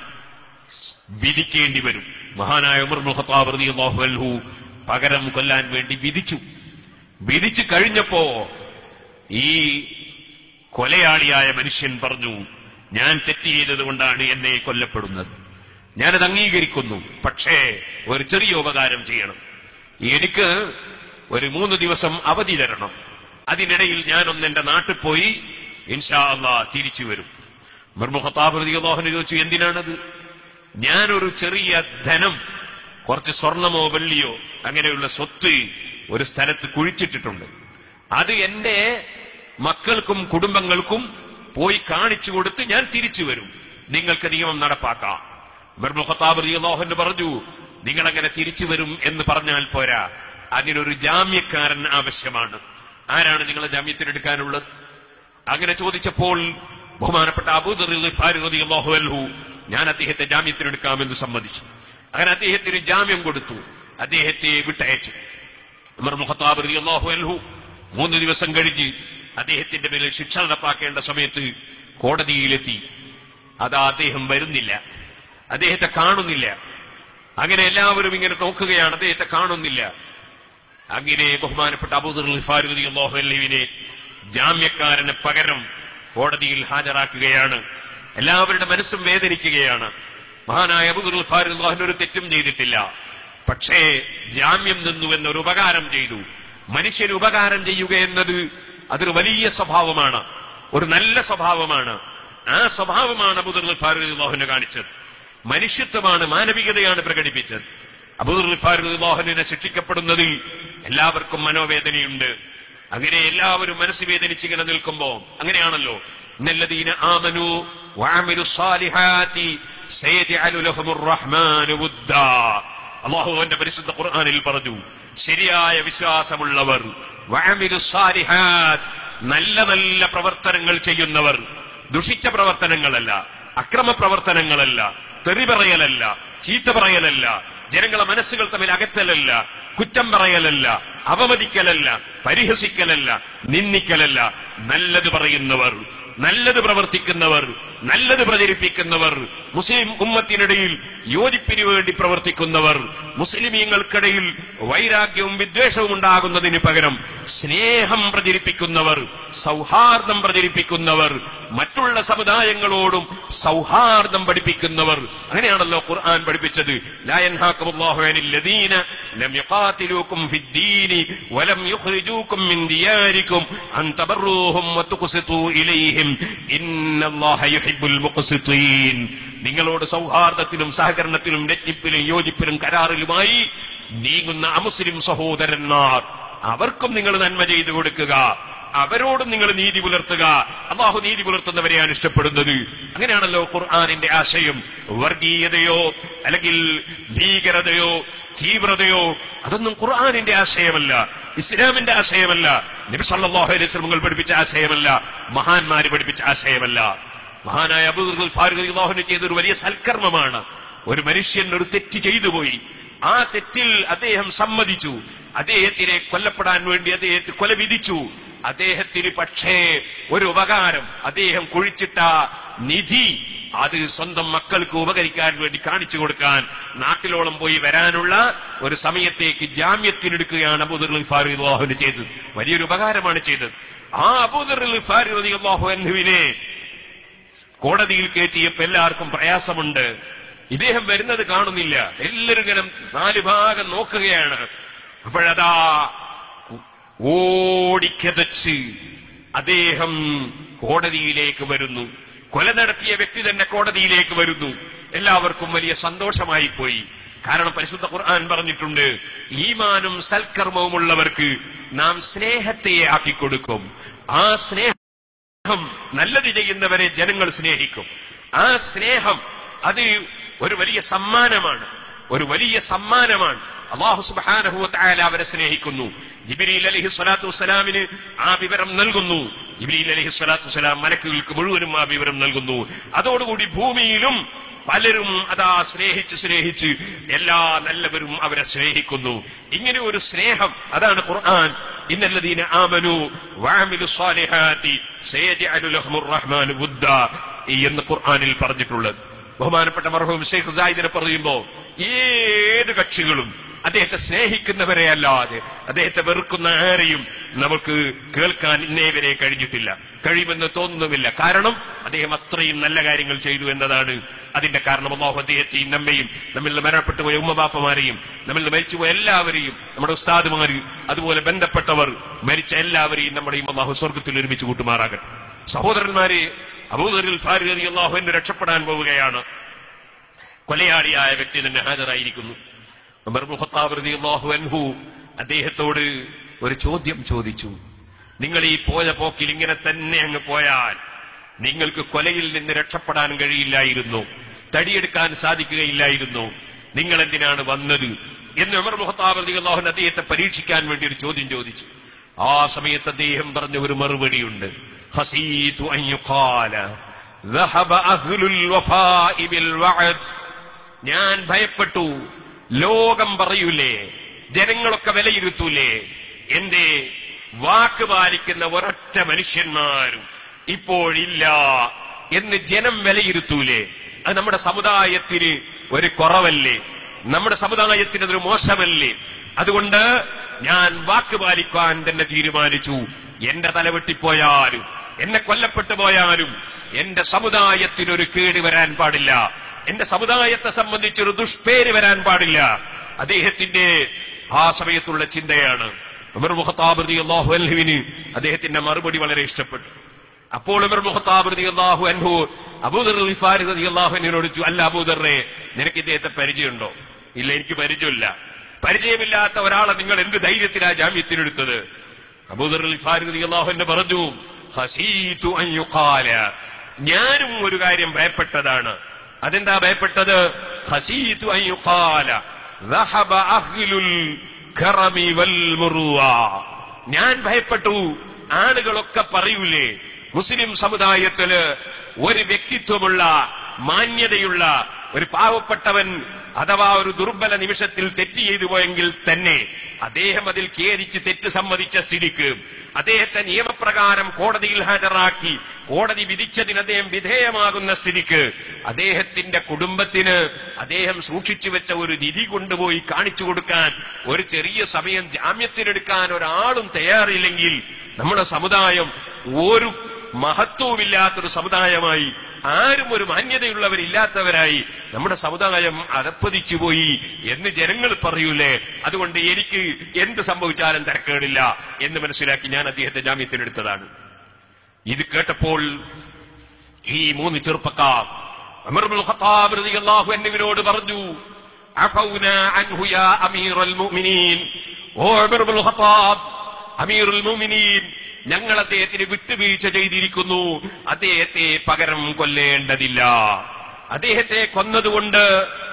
വിധിക്കേണ്ടി വരും മഹാനായ ഉമർ മുഖത്താബ് റളിയല്ലാഹു അൻഹു പകരം കൊല്ലാൻ വേണ്ടി വിധിച്ചു വിധിച്ചു കഴിഞ്ഞപ്പോ ഈ കൊലയാളിയായ മനുഷ്യൻ പറഞ്ഞു ഞാൻ തെറ്റ് ചെയ്തത് കൊണ്ടാണ് എന്നെ കൊല്ലപ്പെടുന്നത് ഞാനത് അംഗീകരിക്കുന്നു പക്ഷേ ഒരു ചെറിയ ഉപകാരം ചെയ്യണം എനിക്ക് ഒരു മൂന്ന് ദിവസം അവധി തരണം അതിനിടയിൽ ഞാനൊന്ന് എന്റെ നാട്ടിൽ പോയി ഇൻഷാ അള്ളാ തിരിച്ചു വരും മർമുഖത്താബ് ചോദിച്ചു എന്തിനാണത് ഞാനൊരു ചെറിയ ധനം കുറച്ച് സ്വർണമോ വെള്ളിയോ അങ്ങനെയുള്ള സ്വത്ത് ഒരു സ്ഥലത്ത് കുഴിച്ചിട്ടിട്ടുണ്ട് അത് എന്റെ മക്കൾക്കും കുടുംബങ്ങൾക്കും പോയി കാണിച്ചു കൊടുത്ത് ഞാൻ തിരിച്ചു വരും നിങ്ങൾക്ക് നിയമം നടപ്പാക്കാം മർമുഖത്താബ് പറഞ്ഞു നിങ്ങൾ അങ്ങനെ തിരിച്ചു വരും എന്ന് പറഞ്ഞാൽ പോരാ അതിനൊരു ജാമ്യക്കാരൻ ആവശ്യമാണ് ആരാണ് നിങ്ങളെ ജാമ്യത്തിനെടുക്കാനുള്ളത് അങ്ങനെ ചോദിച്ചപ്പോൾ ബഹുമാനപ്പെട്ട അബൂദർഹു ഞാൻ അദ്ദേഹത്തെ ജാമ്യത്തിനെടുക്കാമെന്ന് സമ്മതിച്ചു അങ്ങനെ അദ്ദേഹത്തിന് ജാമ്യം കൊടുത്തു അദ്ദേഹത്തെ വിട്ടയച്ചു ഉമർ മുഖത്താബ് റളിയല്ലാഹു അൻഹു മൂന്ന് ദിവസം കഴിഞ്ഞ് അദ്ദേഹത്തിന്റെ മേലിൽ ശിക്ഷ നടപ്പാക്കേണ്ട സമയത്ത് കോടതിയിലെത്തി അതാ അദ്ദേഹം വരുന്നില്ല അദ്ദേഹത്തെ കാണുന്നില്ല അങ്ങനെ എല്ലാവരും ഇങ്ങനെ നോക്കുകയാണ് അദ്ദേഹത്തെ കാണുന്നില്ല അങ്ങനെ ബഹുമാനപ്പെട്ട അബൂദർ ഫാരൂദി അള്ളാഹുവിനെ ജാമ്യക്കാരന് പകരം കോടതിയിൽ ഹാജരാക്കുകയാണ് എല്ലാവരുടെ മനസ്സും വേദനിക്കുകയാണ് മഹാനായ അബൂദർ ഫാരൂദ് ഒരു തെറ്റും ചെയ്തിട്ടില്ല പക്ഷേ ജാമ്യം നിന്നു എന്നൊരു ഉപകാരം ചെയ്തു മനുഷ്യന് ഉപകാരം ചെയ്യുക എന്നത് അതൊരു വലിയ സ്വഭാവമാണ് ഒരു നല്ല സ്വഭാവമാണ് ആ സ്വഭാവമാണ് അബൂദർ ഫാരൂദ് അള്ളാഹുവിനെ കാണിച്ചത് മനുഷ്യത്വമാണ് മാനവികതയാണ് പ്രകടിപ്പിച്ചത് അബൂദർ ഫാരൂദ് ശിക്ഷിക്കപ്പെടുന്നതിൽ എല്ലാവർക്കും മനോവേദനയുണ്ട് അങ്ങനെ എല്ലാവരും മനസ്സ് വേദനിച്ചിങ്ങനെ നിൽക്കുമ്പോ അങ്ങനെയാണല്ലോ ഇന്നല്ലദീന ആമനു വഅമിലു സ്സാലിഹാത്തി സയജഅലു ലഹുമുർ റഹ്മാനു വുദ്ദാ അള്ളാഹു അവന്റെ പരിശുദ്ധ ഖുർആനിൽ പറഞ്ഞു ശരിയായ വിശ്വാസമുള്ളവർ വഅമിലു സ്സാലിഹാത്ത് നല്ല നല്ല പ്രവർത്തനങ്ങൾ ചെയ്യുന്നവർ ദുഷിച്ച പ്രവർത്തനങ്ങളല്ല അക്രമ പ്രവർത്തനങ്ങളല്ല തെറി പറയലല്ല ചീത്ത പറയലല്ല ജനങ്ങളെ മനസ്സുകൾ തമ്മിൽ അകറ്റലല്ല കുറ്റം പറയലല്ല അപമതിക്കലല്ല പരിഹസിക്കലല്ല നിന്ദിക്കലല്ല നല്ലത് പറയുന്നവർ നല്ലത് പ്രവർത്തിക്കുന്നവർ നല്ലത് പ്രചരിപ്പിക്കുന്നവർ മുസ്ലിം ഉമ്മത്തിനിടയിൽ യോജിപ്പിന് വേണ്ടി പ്രവർത്തിക്കുന്നവർ മുസ്ലിമീങ്ങൾക്കിടയിൽ വൈരാഗ്യവും വിദ്വേഷവും ഉണ്ടാകുന്നതിന് പകരം സ്നേഹം പ്രചരിപ്പിക്കുന്നവർ സൗഹാർദ്ദം പ്രചരിപ്പിക്കുന്നവർ മറ്റുള്ള സമുദായങ്ങളോടും സൗഹാർദ്ദം പഠിപ്പിക്കുന്നവർ അങ്ങനെയാണല്ലോ ഖുർആൻ പഠിപ്പിച്ചത് ലായൻഹാക്കുമുല്ലാഹുലദീന ലം യുഖാതിലൂക്കും ഫിദ്ദീനി വലം യുഖ്രിജൂക്കും മിൻ ദിയാരിക്കും അൻ തബറൂഹും വതുഖ്സിതു ഇലൈഹിം ഇന്നല്ലാഹ യുഹിബ്ബുൽ മുഖ്സിതീൻ നിങ്ങളോട് സൗഹാർദ്ദത്തിലും സഹകരണത്തിലും രജ്ഞിപ്പിലും യോജിപ്പിലും കരാറിലുമായി നീങ്ങുന്ന അമുസ്ലിം സഹോദരന്മാർ അവർക്കും നിങ്ങൾ നന്മ ചെയ്തു കൊടുക്കുക അവരോടും നിങ്ങൾ നീതി പുലർത്തുക അള്ളാഹു നീതി പുലർത്തുന്നവരെയാണ് ഇഷ്ടപ്പെടുന്നത് അങ്ങനെയാണല്ലോ ഖുർആാനിന്റെ ആശയം വർഗീയതയോ അല്ലെങ്കിൽ ഭീകരതയോ തീവ്രതയോ അതൊന്നും ഖുർആാനിന്റെ ആശയമല്ല ഇസ്ലാമിന്റെ ആശയമല്ല നബി സല്ലല്ലാഹു അലൈഹി വസല്ലം പഠിപ്പിച്ച ആശയമല്ല മഹാന്മാര് പഠിപ്പിച്ച ആശയമല്ല മഹാനായ അബൂദുൽ ഫാറൂഖ് അള്ളാഹുന് ചെയ്ത ഒരു വലിയ സൽക്കർമ്മമാണ് ഒരു മനുഷ്യൻ ഒരു തെറ്റ് ചെയ്തു പോയി ആ തെറ്റിൽ അദ്ദേഹം സമ്മതിച്ചു അദ്ദേഹത്തിനെ കൊല്ലപ്പെടാൻ വേണ്ടി അദ്ദേഹത്തെ കൊല വിധിച്ചു അദ്ദേഹത്തിന് പക്ഷേ ഒരു ഉപകാരം അദ്ദേഹം കുഴിച്ചിട്ട നിധി അത് സ്വന്തം മക്കൾക്ക് ഉപകരിക്കാൻ വേണ്ടി കാണിച്ചു കൊടുക്കാൻ നാട്ടിലോളം പോയി വരാനുള്ള ഒരു സമയത്തേക്ക് ജാമ്യത്തിനെടുക്കുകയാണ് അബൂദർ ഫാറൂഖ് അള്ളാഹുവിന് ചെയ്തത് വലിയൊരു ഉപകാരമാണ് ചെയ്തത് ആ അബൂദർ ഫാറൂഖ് അള്ളാഹു അൻഹുവിനെ കോടതിയിൽ കയറ്റിയപ്പോ എല്ലാവർക്കും പ്രയാസമുണ്ട് ഇദ്ദേഹം വരുന്നത് കാണുന്നില്ല എല്ലാവരും ഇങ്ങനെ നാല് ഭാഗം നോക്കുകയാണ് അപ്പോഴതാ ഓടിക്കതച്ച് അദ്ദേഹം കോടതിയിലേക്ക് വരുന്നു കൊല നടത്തിയ വ്യക്തി തന്നെ കോടതിയിലേക്ക് വരുന്നു എല്ലാവർക്കും വലിയ സന്തോഷമായി പോയി കാരണം പരിശുദ്ധ ഖുർആൻ പറഞ്ഞിട്ടുണ്ട് ഈമാനും സൽക്കർമ്മവുമുള്ളവർക്ക് നാം സ്നേഹത്തെ ആക്കിക്കൊടുക്കും ആ സ്നേഹം നല്ലത് ചെയ്യുന്നവരെ ജനങ്ങൾ സ്നേഹിക്കും ആ സ്നേഹം അത് ഒരു വലിയ സമ്മാനമാണ് ഒരു വലിയ സമ്മാനമാണ് അള്ളാഹു സുബാനഹു തായാല അവരെ സ്നേഹിക്കുന്നു ജിബിരിൽ അലഹി സ്വലാത്തു വസ്സലാമിന് ആ വിവരം നൽകുന്നു ജിബിരിൽ അലഹി സ്വലാത്തു വസ്സലാം മലക്കുകൾക്ക് മുഴുവനും ആ വിവരം നൽകുന്നു അതോടുകൂടി ഭൂമിയിലും പലരും അതാ സ്നേഹിച്ച് സ്നേഹിച്ച് എല്ലാ നല്ലവരും അവരെ സ്നേഹിക്കുന്നു ഇങ്ങനെ ഒരു സ്നേഹം അതാണ് ഖുർആൻ ഇന്നല്ലദീന ആമനു വഅമിലു സ്വാലിഹാത്തി സയജഅലു ലഹുർ റഹ്മാനു വുദ്ദ എന്ന് ഖുർആനിൽ പറഞ്ഞിട്ടുള്ളത് ബഹുമാനപ്പെട്ട മർഹൂം ഷെയ്ഖ് സായിദിനെ പറയുമ്പോ ഏത് കക്ഷികളും അദ്ദേഹത്തെ സ്നേഹിക്കുന്നവരെ അല്ലാതെ അദ്ദേഹത്തെ വെറുക്കുന്ന ആരെയും നമുക്ക് കേൾക്കാൻ ഇന്നേ വരെ കഴിഞ്ഞിട്ടില്ല കഴിയുമെന്ന് തോന്നുന്നുമില്ല കാരണം അദ്ദേഹം അത്രയും നല്ല കാര്യങ്ങൾ ചെയ്തു എന്നതാണ് അതിന്റെ കാരണം അള്ളാഹു അദ്ദേഹത്തെയും നമ്മയും നമ്മിൽ നിന്ന് മരണപ്പെട്ടു പോയ ഉമ്മബാപ്പമാരെയും നമ്മിൽ നിന്ന് മരിച്ചുപോയ എല്ലാവരെയും നമ്മുടെ ഉസ്താദുമാര് അതുപോലെ ബന്ധപ്പെട്ടവർ മരിച്ച എല്ലാവരെയും നമ്മുടെയും അള്ളാഹു സ്വർഗത്തിൽ ഒരുമിച്ച് കൂട്ടുമാറാകട്ടെ സഹോദരന്മാരെ അബൂദറിൽ ഫാരി അള്ളാഹു എന്നെ രക്ഷപ്പെടാൻ പോവുകയാണ് കൊലയാളിയായ വ്യക്തി തന്നെ ഹാജരായിരിക്കുന്നു ഉമർ ഇബ്നു ഖത്താബ് റളിയല്ലാഹു അൻഹു അദ്ദേഹത്തോട് ഒരു ചോദ്യം ചോദിച്ചു നിങ്ങൾ ഈ പോയ പോക്കിൽ ഇങ്ങനെ തന്നെ അങ്ങ് പോയാൽ നിങ്ങൾക്ക് കൊലയിൽ നിന്ന് രക്ഷപ്പെടാൻ കഴിയില്ലായിരുന്നു തടിയെടുക്കാൻ സാധിക്കുകയില്ലായിരുന്നു നിങ്ങൾ എന്തിനാണ് വന്നത് എന്ന് ഉമർ ഇബ്നു ഖത്താബ് റളിയല്ലാഹു അൻഹു അദ്ദേഹത്തെ പരീക്ഷിക്കാൻ വേണ്ടി ഒരു ചോദ്യം ചോദിച്ചു ആ സമയത്ത് അദ്ദേഹം പറഞ്ഞ ഒരു മറുപടിയുണ്ട് ഹസീതു അൻ യുഖാല ذهب أهل الوفاء بالوعد ഞാൻ ഭയപ്പെട്ടു ലോകം പറയൂലേ ജനങ്ങളൊക്കെ വിലയിരുത്തൂലേ എന്റെ വാക്ക് പാലിക്കുന്ന ഒരൊറ്റ മനുഷ്യന്മാരും ഇപ്പോഴില്ല എന്ന് ജനം വിലയിരുത്തൂലേ അത് നമ്മുടെ സമുദായത്തിന് ഒരു കുറവല്ലേ നമ്മുടെ സമുദായത്തിന് അതൊരു മോശമല്ലേ അതുകൊണ്ട് ഞാൻ വാക്ക് പാലിക്കാൻ തന്നെ തീരുമാനിച്ചു എന്റെ തലവെട്ടിപ്പോയാലും എന്നെ കൊല്ലപ്പെട്ടു പോയാലും എന്റെ സമുദായത്തിനൊരു കേട് വരാൻ പാടില്ല എന്റെ സമുദായത്തെ സംബന്ധിച്ചൊരു ദുഷ്പേര് വരാൻ പാടില്ല അദ്ദേഹത്തിന്റെ ആ സമയത്തുള്ള ചിന്തയാണ് ഉമർ മുഖത്താബൃതി അള്ളാഹു അൻഹുവിന് അദ്ദേഹത്തിന്റെ മറുപടി വളരെ ഇഷ്ടപ്പെട്ടു അപ്പോൾ ഉമർ മുഖത്താബൃതി അള്ളാഹു അൻഹു അബൂദർ ഫാരി റതി അള്ളാഹു അൻഹുവിനോട് ചോദിച്ചു, അല്ല അബൂദറെ നിനക്ക് ഇദ്ദേഹത്തെ പരിചയമുണ്ടോ ഇല്ല എനിക്ക് പരിചയമില്ല പരിചയമില്ലാത്ത ഒരാളെ നിങ്ങൾ എന്ത് ധൈര്യത്തിലാ ജാമ്യത്തിനെടുത്തത് അബൂദർ ഫാരി റതി അള്ളാഹു എന്നെ പറഞ്ഞു ഹസീതു അൻ യുഖാല ഞാനും ഒരു കാര്യം ഭയപ്പെട്ടതാണ് അതെന്താ ഭയപ്പെട്ടത് ഹസീതു അൻ യുഖാല ذهب أهل الكرم والمروة ഞാൻ ഭയപ്പെട്ടു ആളുകളൊക്കെ പറയൂലേ മുസ്ലിം സമുദായത്തില് ഒരു വ്യക്തിത്വമുള്ള മാന്യതയുള്ള ഒരു പാവപ്പെട്ടവൻ അഥവാ ഒരു ദുർബല നിമിഷത്തിൽ തെറ്റ് ചെയ്തു പോയെങ്കിൽ തന്നെ അദ്ദേഹം അതിൽ ഖേദിച്ച് തെറ്റ് സമ്മതിച്ച സ്ഥിതിക്ക് അദ്ദേഹത്തെ നിയമപ്രകാരം കോടതിയിൽ ഹാജരാക്കി കോടതി വിധിച്ചതിന് അദ്ദേഹം വിധേയമാകുന്ന സ്ഥിതിക്ക് അദ്ദേഹത്തിന്റെ കുടുംബത്തിന് അദ്ദേഹം സൂക്ഷിച്ചു വെച്ച ഒരു നിധി കൊണ്ടുപോയി കാണിച്ചു കൊടുക്കാൻ ഒരു ചെറിയ സമയം ജാമ്യത്തിനെടുക്കാൻ ഒരാളും തയ്യാറില്ലെങ്കിൽ നമ്മുടെ സമുദായം ഒരു മഹത്വവുമില്ലാത്തൊരു സമുദായമായി ആരും ഒരു മാന്യതയുള്ളവരില്ലാത്തവരായി നമ്മുടെ സമുദായം അധപ്പതിച്ചു പോയി എന്ന് ജനങ്ങൾ പറയൂലേ അതുകൊണ്ട് എനിക്ക് എന്ത് സംഭവിച്ചാലും തിരക്കേടില്ല എന്ന് മനസ്സിലാക്കി ഞാൻ അദ്ദേഹത്തെ ജാമ്യത്തിനെടുത്തതാണ് ഇത് കേട്ടപ്പോൾ ഈ മൂന്ന് ചെറുപ്പക്കാർ ഉമർ ഇബ്നുൽ ഖത്താബ് റളിയല്ലാഹു അൻഹുവിനോട് പറഞ്ഞു അഫൗന അൻഹു യാ അമീറുൽ മുഅ്മിനീൻ ഓ ഉമർ ഇബ്നുൽ ഖത്താബ് അമീറുൽ മുഅ്മിനീൻ ഞങ്ങൾ അദ്ദേഹത്തിന് വിട്ടുവീഴ്ച ചെയ്തിരിക്കുന്നു അദ്ദേഹത്തെ പകരം കൊല്ലേണ്ടതില്ല അദ്ദേഹത്തെ കൊന്നതുകൊണ്ട്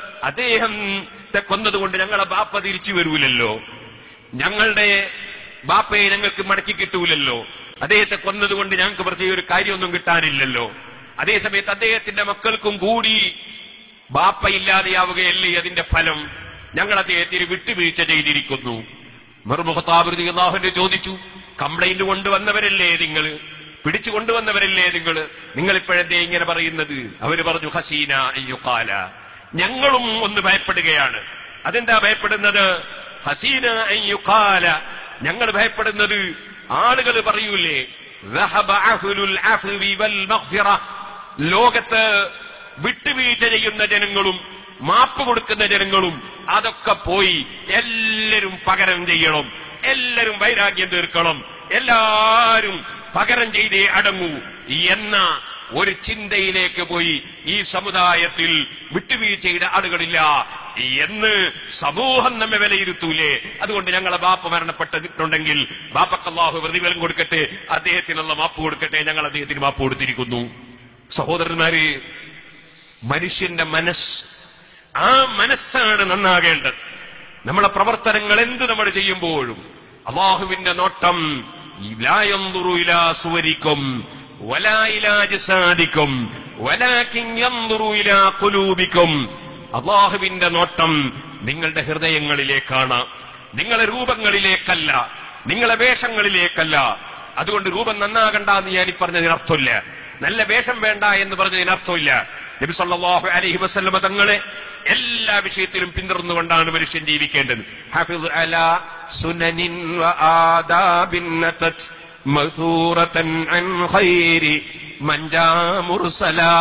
അദ്ദേഹത്തെ കൊന്നതുകൊണ്ട് ഞങ്ങളെ ബാപ്പ തിരിച്ചു വരൂലല്ലോ ഞങ്ങളുടെ ബാപ്പയെ ഞങ്ങൾക്ക് മടക്കി കിട്ടൂലല്ലോ അദ്ദേഹത്തെ കൊന്നതുകൊണ്ട് ഞങ്ങൾക്ക് പ്രത്യേക ഒരു കാര്യമൊന്നും കിട്ടാനില്ലല്ലോ അതേസമയത്ത് അദ്ദേഹത്തിന്റെ മക്കൾക്കും കൂടി ബാപ്പ ഇല്ലാതെയാവുകയല്ലേ അതിന്റെ ഫലം ഞങ്ങൾ അദ്ദേഹത്തിന് വിട്ടുവീഴ്ച ചെയ്തിരിക്കുന്നു മറുമുഖത്താപൃതി അള്ളാഹുവിന്റെ ചോദിച്ചു കംപ്ലൈന്റ് കൊണ്ടുവന്നവരല്ലേ നിങ്ങൾ പിടിച്ചു കൊണ്ടുവന്നവരല്ലേ നിങ്ങൾ നിങ്ങൾ ഇപ്പോഴെന്തേ ഇങ്ങനെ പറയുന്നത് അവര് പറഞ്ഞു ഹസീന അയ്യുക്കാല ഞങ്ങളും ഒന്ന് ഭയപ്പെടുകയാണ് അതെന്താ ഭയപ്പെടുന്നത് ഹസീന അയ്യുക്കാല ഞങ്ങൾ ഭയപ്പെടുന്നത് ആളുകൾ പറയൂലേ ذهب أهل العفو والمغفرة. ലോകത്ത് വിട്ടുവീഴ്ച ചെയ്യുന്ന ജനങ്ങളും മാപ്പ് കൊടുക്കുന്ന ജനങ്ങളും അതൊക്കെ പോയി എല്ലാരും പകരം ചെയ്യണം എല്ലാരും വൈരാഗ്യം തീർക്കണം എല്ലാരും പകരം ചെയ്തേ അടങ്ങൂ എന്ന ഒരു ചിന്തയിലേക്ക് പോയി ഈ സമുദായത്തിൽ വിട്ടുവീഴ്ചയുടെ ആളുകളില്ല എന്ന് സമൂഹം നമ്മെ വിലയിരുത്തൂലേ അതുകൊണ്ട് ഞങ്ങളെ ബാപ്പ മരണപ്പെട്ടിട്ടുണ്ടെങ്കിൽ ബാപ്പക്ക് അള്ളാഹു പ്രതിഫലം കൊടുക്കട്ടെ അദ്ദേഹത്തിനുള്ള മാപ്പ് കൊടുക്കട്ടെ ഞങ്ങൾ അദ്ദേഹത്തിന് മാപ്പ് കൊടുത്തിരിക്കുന്നു സഹോദരന്മാരെ മനുഷ്യന്റെ മനസ്സ് ആ മനസ്സാണ് നന്നാകേണ്ടത് നമ്മളെ പ്രവർത്തനങ്ങൾ എന്ത് നമ്മൾ ചെയ്യുമ്പോഴും അള്ളാഹുവിന്റെ നോട്ടം ലായന്തുറു ഇലാ സുവരിക്കും വലാ ഇലാ ജിസാദിക്കും വലാകിൻ യന്തുറു ഇലാ ഖുലൂബിക്കും അള്ളാഹുവിന്റെ നോട്ടം നിങ്ങളുടെ ഹൃദയങ്ങളിലേക്കാണ് നിങ്ങളെ രൂപങ്ങളിലേക്കല്ല നിങ്ങളെ വേഷങ്ങളിലേക്കല്ല അതുകൊണ്ട് രൂപം നന്നാകണ്ട എന്ന് ഞാൻ ഈ പറഞ്ഞതിന് അർത്ഥമില്ല നല്ല വേഷം വേണ്ട എന്ന് പറഞ്ഞതിന് അർത്ഥമില്ല നബി സല്ലല്ലാഹു അലൈഹി വസല്ലമ തങ്ങളെ എല്ലാ വിഷയത്തിലും പിന്തുടർന്നുകൊണ്ടാണ് മനുഷ്യൻ ജീവിക്കേണ്ടത് ഹഫിദ് അലാ സുനനിൻ വ ആദാബിൻ നതത് മസൂറത്തൻ അൻ ഖൈരി മഞ്ചാ മുർസലാ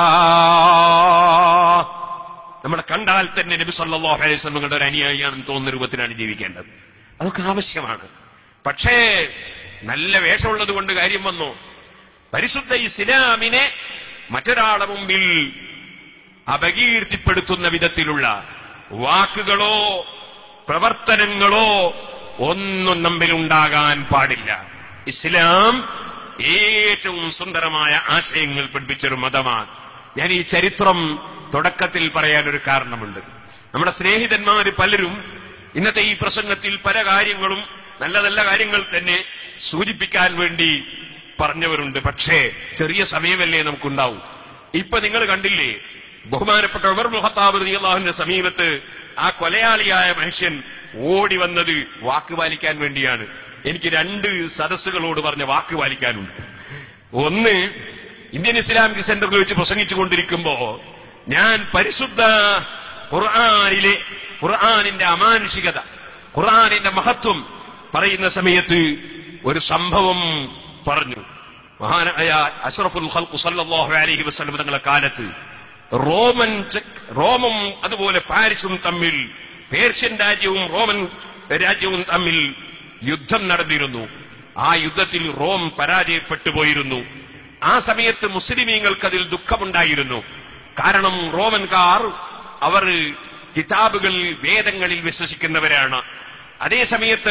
നമ്മളെ കണ്ടാൽ തന്നെ നബി സല്ലല്ലാഹു അലൈഹി വസല്ലമയുടെ ഒരു അനുയായിയാണെന്ന് തോന്നുന്ന രൂപത്തിലാണ് ജീവിക്കേണ്ടത് അതൊക്കെ ആവശ്യമാണ് പക്ഷേ നല്ല വേഷമുള്ളത് കൊണ്ട് കാര്യം വന്നു പരിശുദ്ധ ഇസ്ലാമിനെ മറ്റൊരാളെ മുമ്പിൽ അപകീർത്തിപ്പെടുത്തുന്ന വിധത്തിലുള്ള വാക്കുകളോ പ്രവർത്തനങ്ങളോ ഒന്നും നമ്മിലുണ്ടാകാൻ പാടില്ല ഇസ്ലാം ഏറ്റവും സുന്ദരമായ ആശയങ്ങൾ പഠിപ്പിച്ചൊരു മതമാണ് ഞാൻ ഈ ചരിത്രം തുടക്കത്തിൽ പറയാനൊരു കാരണമുണ്ട് നമ്മുടെ സ്നേഹിതന്മാര് പലരും ഇന്നത്തെ ഈ പ്രസംഗത്തിൽ പല കാര്യങ്ങളും നല്ല നല്ല കാര്യങ്ങൾ തന്നെ സൂചിപ്പിക്കാൻ വേണ്ടി പറഞ്ഞവരുണ്ട് പക്ഷേ ചെറിയ സമയമല്ലേ നമുക്കുണ്ടാവും ഇപ്പൊ നിങ്ങൾ കണ്ടില്ലേ ബഹുമാനപ്പെട്ട ഉമർ മുഹത്താബ് റളിയല്ലാഹുവിന്റെ സമീപത്ത് ആ കൊലയാളിയായ മനുഷ്യൻ ഓടി വന്നത് വാക്ക് പാലിക്കാൻ വേണ്ടിയാണ് എനിക്ക് രണ്ട് സദസ്സുകളോട് പറഞ്ഞ വാക്ക് പാലിക്കാനുണ്ട് ഒന്ന് ഇന്ത്യൻ ഇസ്ലാമിക് സെന്ററിൽ വെച്ച് പ്രസംഗിച്ചു കൊണ്ടിരിക്കുമ്പോ ഞാൻ പരിശുദ്ധ ഖുർആാനിലെ ഖുർആാനിന്റെ അമാനുഷികത ഖുർആാനിന്റെ മഹത്വം പറയുന്ന സമയത്ത് ഒരു സംഭവം പറഞ്ഞു മഹാനായ അഷ്റഫുൽ ഖൽഖു സല്ലല്ലാഹു അലൈഹി വസല്ലം തങ്ങളുടെ കാലത്ത് റോമൻ ചക്- റോമും അതുപോലെ ഫാരിസും തമ്മിൽ പേർഷ്യൻ രാജ്യവും റോമൻ രാജ്യവും തമ്മിൽ യുദ്ധം നടന്നിരുന്നു ആ യുദ്ധത്തിൽ റോം പരാജയപ്പെട്ടു പോയിരുന്നു ആ സമയത്ത് മുസ്ലിമീങ്ങൾക്ക് അതിൽ ദുഃഖമുണ്ടായിരുന്നു കാരണം റോമൻകാർ അവർ കിതാബുകൾ വേദങ്ങളിൽ വിശ്വസിക്കുന്നവരാണ് അതേ സമയത്ത്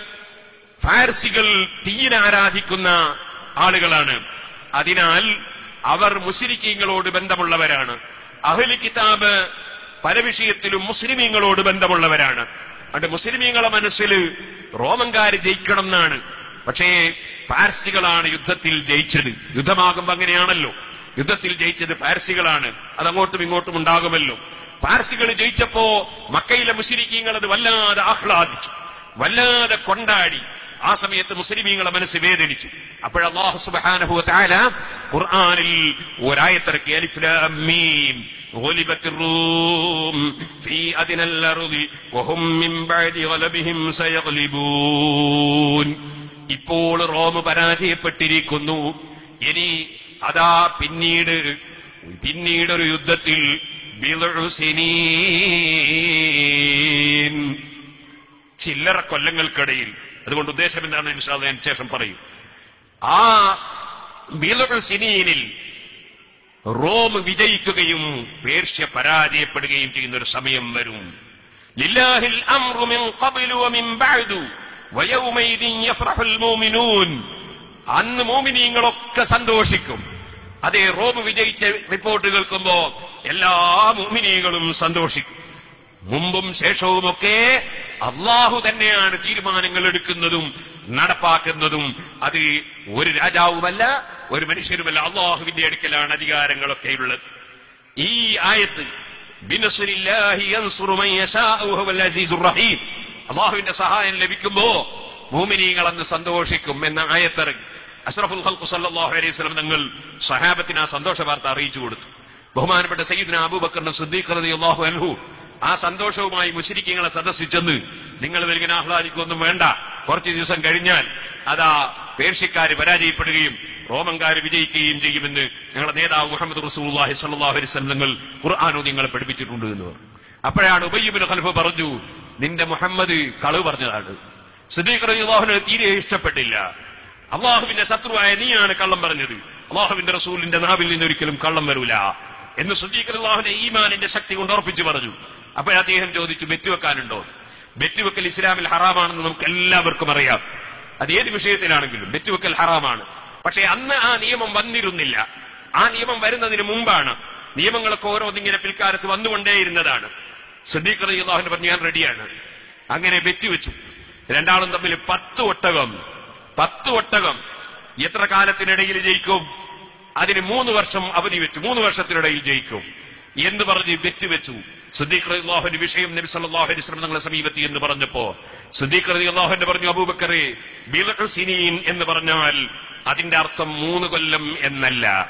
ഫാർസികൾ തീയിനെ ആരാധിക്കുന്ന ആളുകളാണ് അതിനാൽ അവർ മുസ്ലിക്കീങ്ങളോട് ബന്ധമുള്ളവരാണ് അഹ്ലി കിതാബ് പല വിഷയത്തിലും മുസ്ലിമീങ്ങളോട് ബന്ധമുള്ളവരാണ് അതുകൊണ്ട് മുസ്ലിമീങ്ങളെ മനസ്സിൽ റോമൻകാര് ജയിക്കണം എന്നാണ് പക്ഷേ പാർസികളാണ് യുദ്ധത്തിൽ ജയിച്ചത് യുദ്ധമാകുമ്പോ അങ്ങനെയാണല്ലോ യുദ്ധത്തിൽ ജയിച്ചത് പാർസികളാണ് അതങ്ങോട്ടും ഇങ്ങോട്ടും ഉണ്ടാകുമല്ലോ പാർസികൾ ജയിച്ചപ്പോ മക്കയിലെ മുസ്ലിക്കീങ്ങൾ അത് വല്ലാതെ ആഹ്ലാദിച്ചു വല്ലാതെ കൊണ്ടാടി ആ സമയത്ത് മുസ്ലിമീങ്ങളെ മനസ്സ് വേദനിച്ചു അപ്പോൾ അള്ളാഹു സുബ്ഹാനഹു വതആല ഖുർആനിൽ ഒരായത്തിറക്കി അലിഫ് ലാം മീം غلبت الروم في أدنى الأرض وهم من بعد غلبهم سيغلبون ഇപ്പോൾ റോം പരാജയപ്പെട്ടിരിക്കുന്നു ഇനി അതാ പിന്നീട് പിന്നീട് ഒരു യുദ്ധത്തിൽ ബിദ്ഉ സിനീൻ ചില്ലറ കൊല്ലങ്ങൾക്കിടയിൽ അതുകൊണ്ട് ഉദ്ദേശം എന്താണ് ഇൻഷാല്ല ഞാൻ ശേഷം പറയും ആ ബിദ്ഉ സിനീനിൽ റോം വിജയിക്കുകയും പേർഷ്യ പരാജയപ്പെടുകയും ചെയ്യുന്ന ഒരു സമയം വരും ലില്ലാഹിൽ അംറു മിൻ ഖബ്ലു വമിൻ ബഅദു വയൗമൈദിൻ യഫ്റഹുൽ മുഅ്മിനൂൻ അന്ന് മോമിനീങ്ങളൊക്കെ സന്തോഷിക്കും അതേ റോം വിജയിച്ച റിപ്പോർട്ട് കേൾക്കുമ്പോ എല്ലാ മോമിനീകളും സന്തോഷിക്കും മുമ്പും ശേഷവുമൊക്കെ അള്ളാഹു തന്നെയാണ് തീരുമാനങ്ങൾ എടുക്കുന്നതും നടപ്പാക്കുന്നതും അത് ഒരു രാജാവുമല്ല ഒരു മനുഷ്യരുമല്ല അള്ളാഹുവിന്റെ അടുക്കലാണ് അധികാരങ്ങളൊക്കെയുള്ളത് ഈ ആയത്ത് ബിനസ്രില്ലാഹി യൻസുറു മൻ യശാഉ വഹുവൽ അസീസുർ റഹീം അള്ളാഹുവിന്റെ സഹായം ലഭിക്കുമ്പോ ഭൂമിനീങ്ങൾ അന്ന് സന്തോഷിക്കും എന്ന ആയത്തിറങ്ങി അഷ്റഫുൽ ഖൽഖു സല്ലല്ലാഹു അലൈഹി വസല്ലം തങ്ങൾ സഹാബത്തിന് ആ സന്തോഷ വാർത്ത അറിയിച്ചു കൊടുത്തു ബഹുമാനപ്പെട്ട സയ്യിദ്ന അബൂബക്കറിന്റെ സിദ്ദീഖ് റളിയല്ലാഹു അൻഹു ആ സന്തോഷവുമായി മുശരിക്കങ്ങളെ സദസ്സിച്ചെന്ന് നിങ്ങൾ വലിയ ആഹ്ലാദിക്കൊന്നും വേണ്ട കുറച്ചു ദിവസം കഴിഞ്ഞാൽ അതാ പേർഷ്യക്കാര് പരാജയപ്പെടുകയും റോമൻകാര് വിജയിക്കുകയും ചെയ്യുമെന്ന് ഞങ്ങളുടെ നേതാവ് മുഹമ്മദ് റസൂലുള്ളാഹി സ്വല്ലല്ലാഹു അലൈഹി വസല്ലം തങ്ങൾ ഖുർആാനോ നിങ്ങളെ പഠിപ്പിച്ചിട്ടുണ്ട് എന്ന് പറഞ്ഞു അപ്പോഴാണ് ഉബയ്യബിന് ഖൽഫ് പറഞ്ഞു നിന്റെ മുഹമ്മദ് കളവ് പറഞ്ഞതാണ് സിദ്ദീഖ് റളിയല്ലാഹുവിന് തീരെ ഇഷ്ടപ്പെട്ടില്ല അള്ളാഹുവിന്റെ ശത്രുവായ നീയാണ് കള്ളം പറഞ്ഞത് അള്ളാഹുവിന്റെ റസൂലിന്റെ നാവിൽ നിന്ന് ഒരിക്കലും കള്ളം വരൂല എന്ന് സുദ്ദീഖ് അള്ളാഹുവിന്റെ ഈമാനിന്റെ ശക്തി കൊണ്ട് ഉറപ്പിച്ചു പറഞ്ഞു അപ്പോൾ അദ്ദേഹം ചോദിച്ചു ബെറ്റുവെക്കാനുണ്ടോ ബെറ്റുവെക്കൽ ഇസ്ലാമിൽ ഹറാമാണെന്ന് നമുക്ക് എല്ലാവർക്കും അറിയാം അത് ഏത് വിഷയത്തിലാണെങ്കിലും ബെറ്റുവെക്കൽ ഹറാമാണ് പക്ഷേ അന്ന് ആ നിയമം വന്നിരുന്നില്ല ആ നിയമം വരുന്നതിന് മുമ്പാണ് നിയമങ്ങളൊക്കെ ഓരോന്നിങ്ങനെ പിൽക്കാലത്ത് വന്നുകൊണ്ടേയിരുന്നതാണ് സിദ്ദീഖ് അള്ളാഹുവിന് പറഞ്ഞു ഞാൻ റെഡിയാണ് അങ്ങനെ ബെറ്റ് വെച്ചു രണ്ടാളും തമ്മിൽ പത്ത് ഒട്ടകം പത്ത് ഒട്ടകം എത്ര കാലത്തിനിടയിൽ ജയിക്കും അതിന് മൂന്ന് വർഷം അവധി വെച്ചു മൂന്ന് വർഷത്തിനിടയിൽ ജയിക്കും എന്ന് പറഞ്ഞ് ബെറ്റ് വെച്ചു സിദ്ദീഖ് റളിയല്ലാഹുവിന്റെ വിഷയം നബി സല്ലല്ലാഹു അലൈഹി വസല്ലം തങ്ങളെ സമീപത്തി എന്ന് പറഞ്ഞപ്പോ സിദ്ദീഖ് റളിയല്ലാഹുവിന്റെ പറഞ്ഞു അബൂബക്കറെ ബിദ്ഉ സിനീൻ എന്ന് പറഞ്ഞാൽ അതിന്റെ അർത്ഥം മൂന്ന് കൊല്ലം എന്നല്ല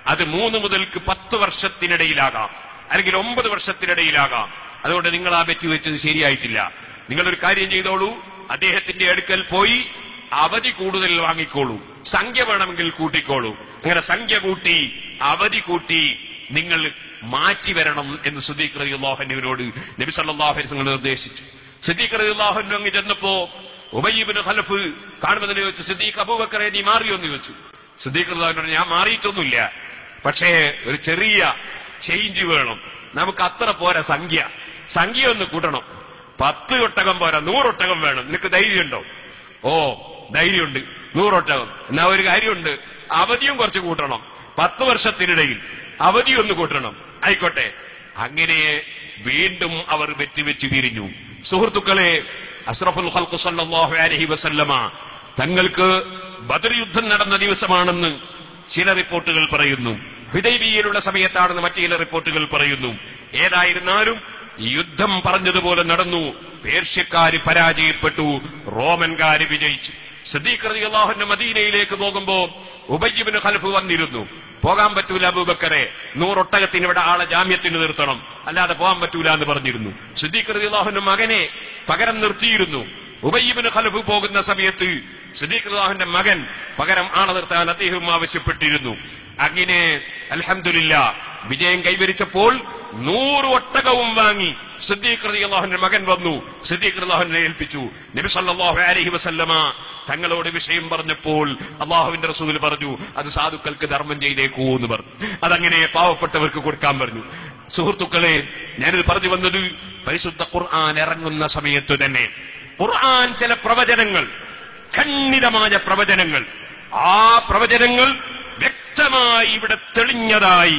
അത് മൂന്ന് മുതൽക്ക് പത്ത് വർഷത്തിനിടയിലാകാം അല്ലെങ്കിൽ ഒമ്പത് വർഷത്തിനിടയിലാകാം അതുകൊണ്ട് നിങ്ങൾ ആ ബെറ്റ് വെച്ചത് ശരിയായിട്ടില്ല നിങ്ങളൊരു കാര്യം ചെയ്തോളൂ അദ്ദേഹത്തിന്റെ അടുക്കൽ പോയി അവധി കൂടുതൽ വാങ്ങിക്കോളൂ സംഖ്യ വേണമെങ്കിൽ കൂട്ടിക്കോളൂ അങ്ങനെ സംഖ്യ കൂട്ടി അവധി കൂട്ടി നിങ്ങൾ മാറ്റി വരണം എന്ന് സുദീഖ് റളിയല്ലാഹുവിനോട് നബി സല്ലല്ലാഹു അലൈഹി വസല്ലം നിർദ്ദേശിച്ചു സിദ്ദീഖ് റളിയല്ലാഹു അങ്ങ് ചെന്നപ്പോ ഉബയ്യിബ്നു ഖലഫ് കാണുന്നതിനെ ചോദിച്ചു സിദ്ദീഖ് അബൂബക്കറെ നീ മാറിയോ എന്ന് ചോദിച്ചു സിദ്ദീഖ് റളിയല്ലാഹു പറഞ്ഞു ഞാൻ മാറിയിട്ടൊന്നുമില്ല പക്ഷേ ഒരു ചെറിയ ചേഞ്ച് വേണം നമുക്ക് അത്ര പോരാ സംഖ്യ സംഖ്യ ഒന്ന് കൂട്ടണം പത്ത് ഒട്ടകം പോരാ നൂറൊട്ടകം വേണം നിനക്ക് ധൈര്യമുണ്ടോ ഓ ധൈര്യമുണ്ട് നൂറൊട്ടകം എന്നാ ഒരു കാര്യമുണ്ട് അവധിയും കുറച്ച് കൂട്ടണം പത്ത് വർഷത്തിനിടയിൽ അവധി ഒന്ന് കൂട്ടണം ആയിക്കോട്ടെ അങ്ങനെ വീണ്ടും അവർ വെറ്റിവെച്ച് പിരിഞ്ഞു സുഹൃത്തുക്കളെ അസ്രഫുൽ ഖൽഖ് സല്ലല്ലാഹു അലൈഹി വസല്ലമ തങ്ങൾക്ക് ബദർ യുദ്ധം നടന്ന ദിവസമാണെന്ന് ചില റിപ്പോർട്ടുകൾ പറയുന്നു ഹുദൈബിയയിലുള്ള സമയത്താണെന്ന് മറ്റു ചില റിപ്പോർട്ടുകൾ പറയുന്നു ഏതായിരുന്നാലും ഈ യുദ്ധം പറഞ്ഞതുപോലെ നടന്നു പേർഷ്യക്കാര് പരാജയപ്പെട്ടു റോമൻകാര് വിജയിച്ചു സദീഖ് റളിയല്ലാഹുവിന്റെ മദീനയിലേക്ക് പോകുമ്പോ ഉബയ്യിബ്നു ഖൽഫ് വന്നിരുന്നു പോകാൻ പറ്റൂല അബൂബക്കറെ നൂറൊട്ടകത്തിന് ഇവിടെ ആളെ ജാമ്യത്തിന് നിർത്തണം അല്ലാതെ പോകാൻ പറ്റൂല എന്ന് പറഞ്ഞിരുന്നു സിദ്ദീഖ് റളിയല്ലാഹുവിന്റെ മകനെ പകരം നിർത്തിയിരുന്നു ഉബയ്യിബ്നു ഖൽഫ് പോകുന്ന സമയത്ത് സിദ്ദീഖ് റളിയല്ലാഹുവിന്റെ മകൻ പകരം ആളെ നിർത്താൻ അദ്ദേഹം ആവശ്യപ്പെട്ടിരുന്നു അങ്ങനെ അൽഹംദുലില്ല വിജയം കൈവരിച്ചപ്പോൾ നൂറ് ഒട്ടകവും വാങ്ങി സിദ്ദീഖ് റളിയല്ലാഹുവിന്റെ മകൻ വന്നു സിദ്ദീഖ് റളിയല്ലാഹുവിനെ ഏൽപ്പിച്ചു നബി സല്ലല്ലാഹു അലൈഹി വസല്ലമ തങ്ങളോട് വിഷയം പറഞ്ഞപ്പോൾ അള്ളാഹുവിന്റെ റസൂൽ പറഞ്ഞു അത് സാധുക്കൾക്ക് ധർമ്മം ചെയ്തേക്കൂ എന്ന് പറഞ്ഞു അതങ്ങനെ പാവപ്പെട്ടവർക്ക് കൊടുക്കാൻ പറഞ്ഞു സുഹൃത്തുക്കളെ ഞാനിത് പറഞ്ഞു വന്നത് പരിശുദ്ധ ഖുർആൻ ഇറങ്ങുന്ന സമയത്ത് തന്നെ ഖുർആൻ ചില പ്രവചനങ്ങൾ ഖണ്ഡിതമായ പ്രവചനങ്ങൾ ആ പ്രവചനങ്ങൾ വ്യക്തമായി ഇവിടെ തെളിഞ്ഞതായി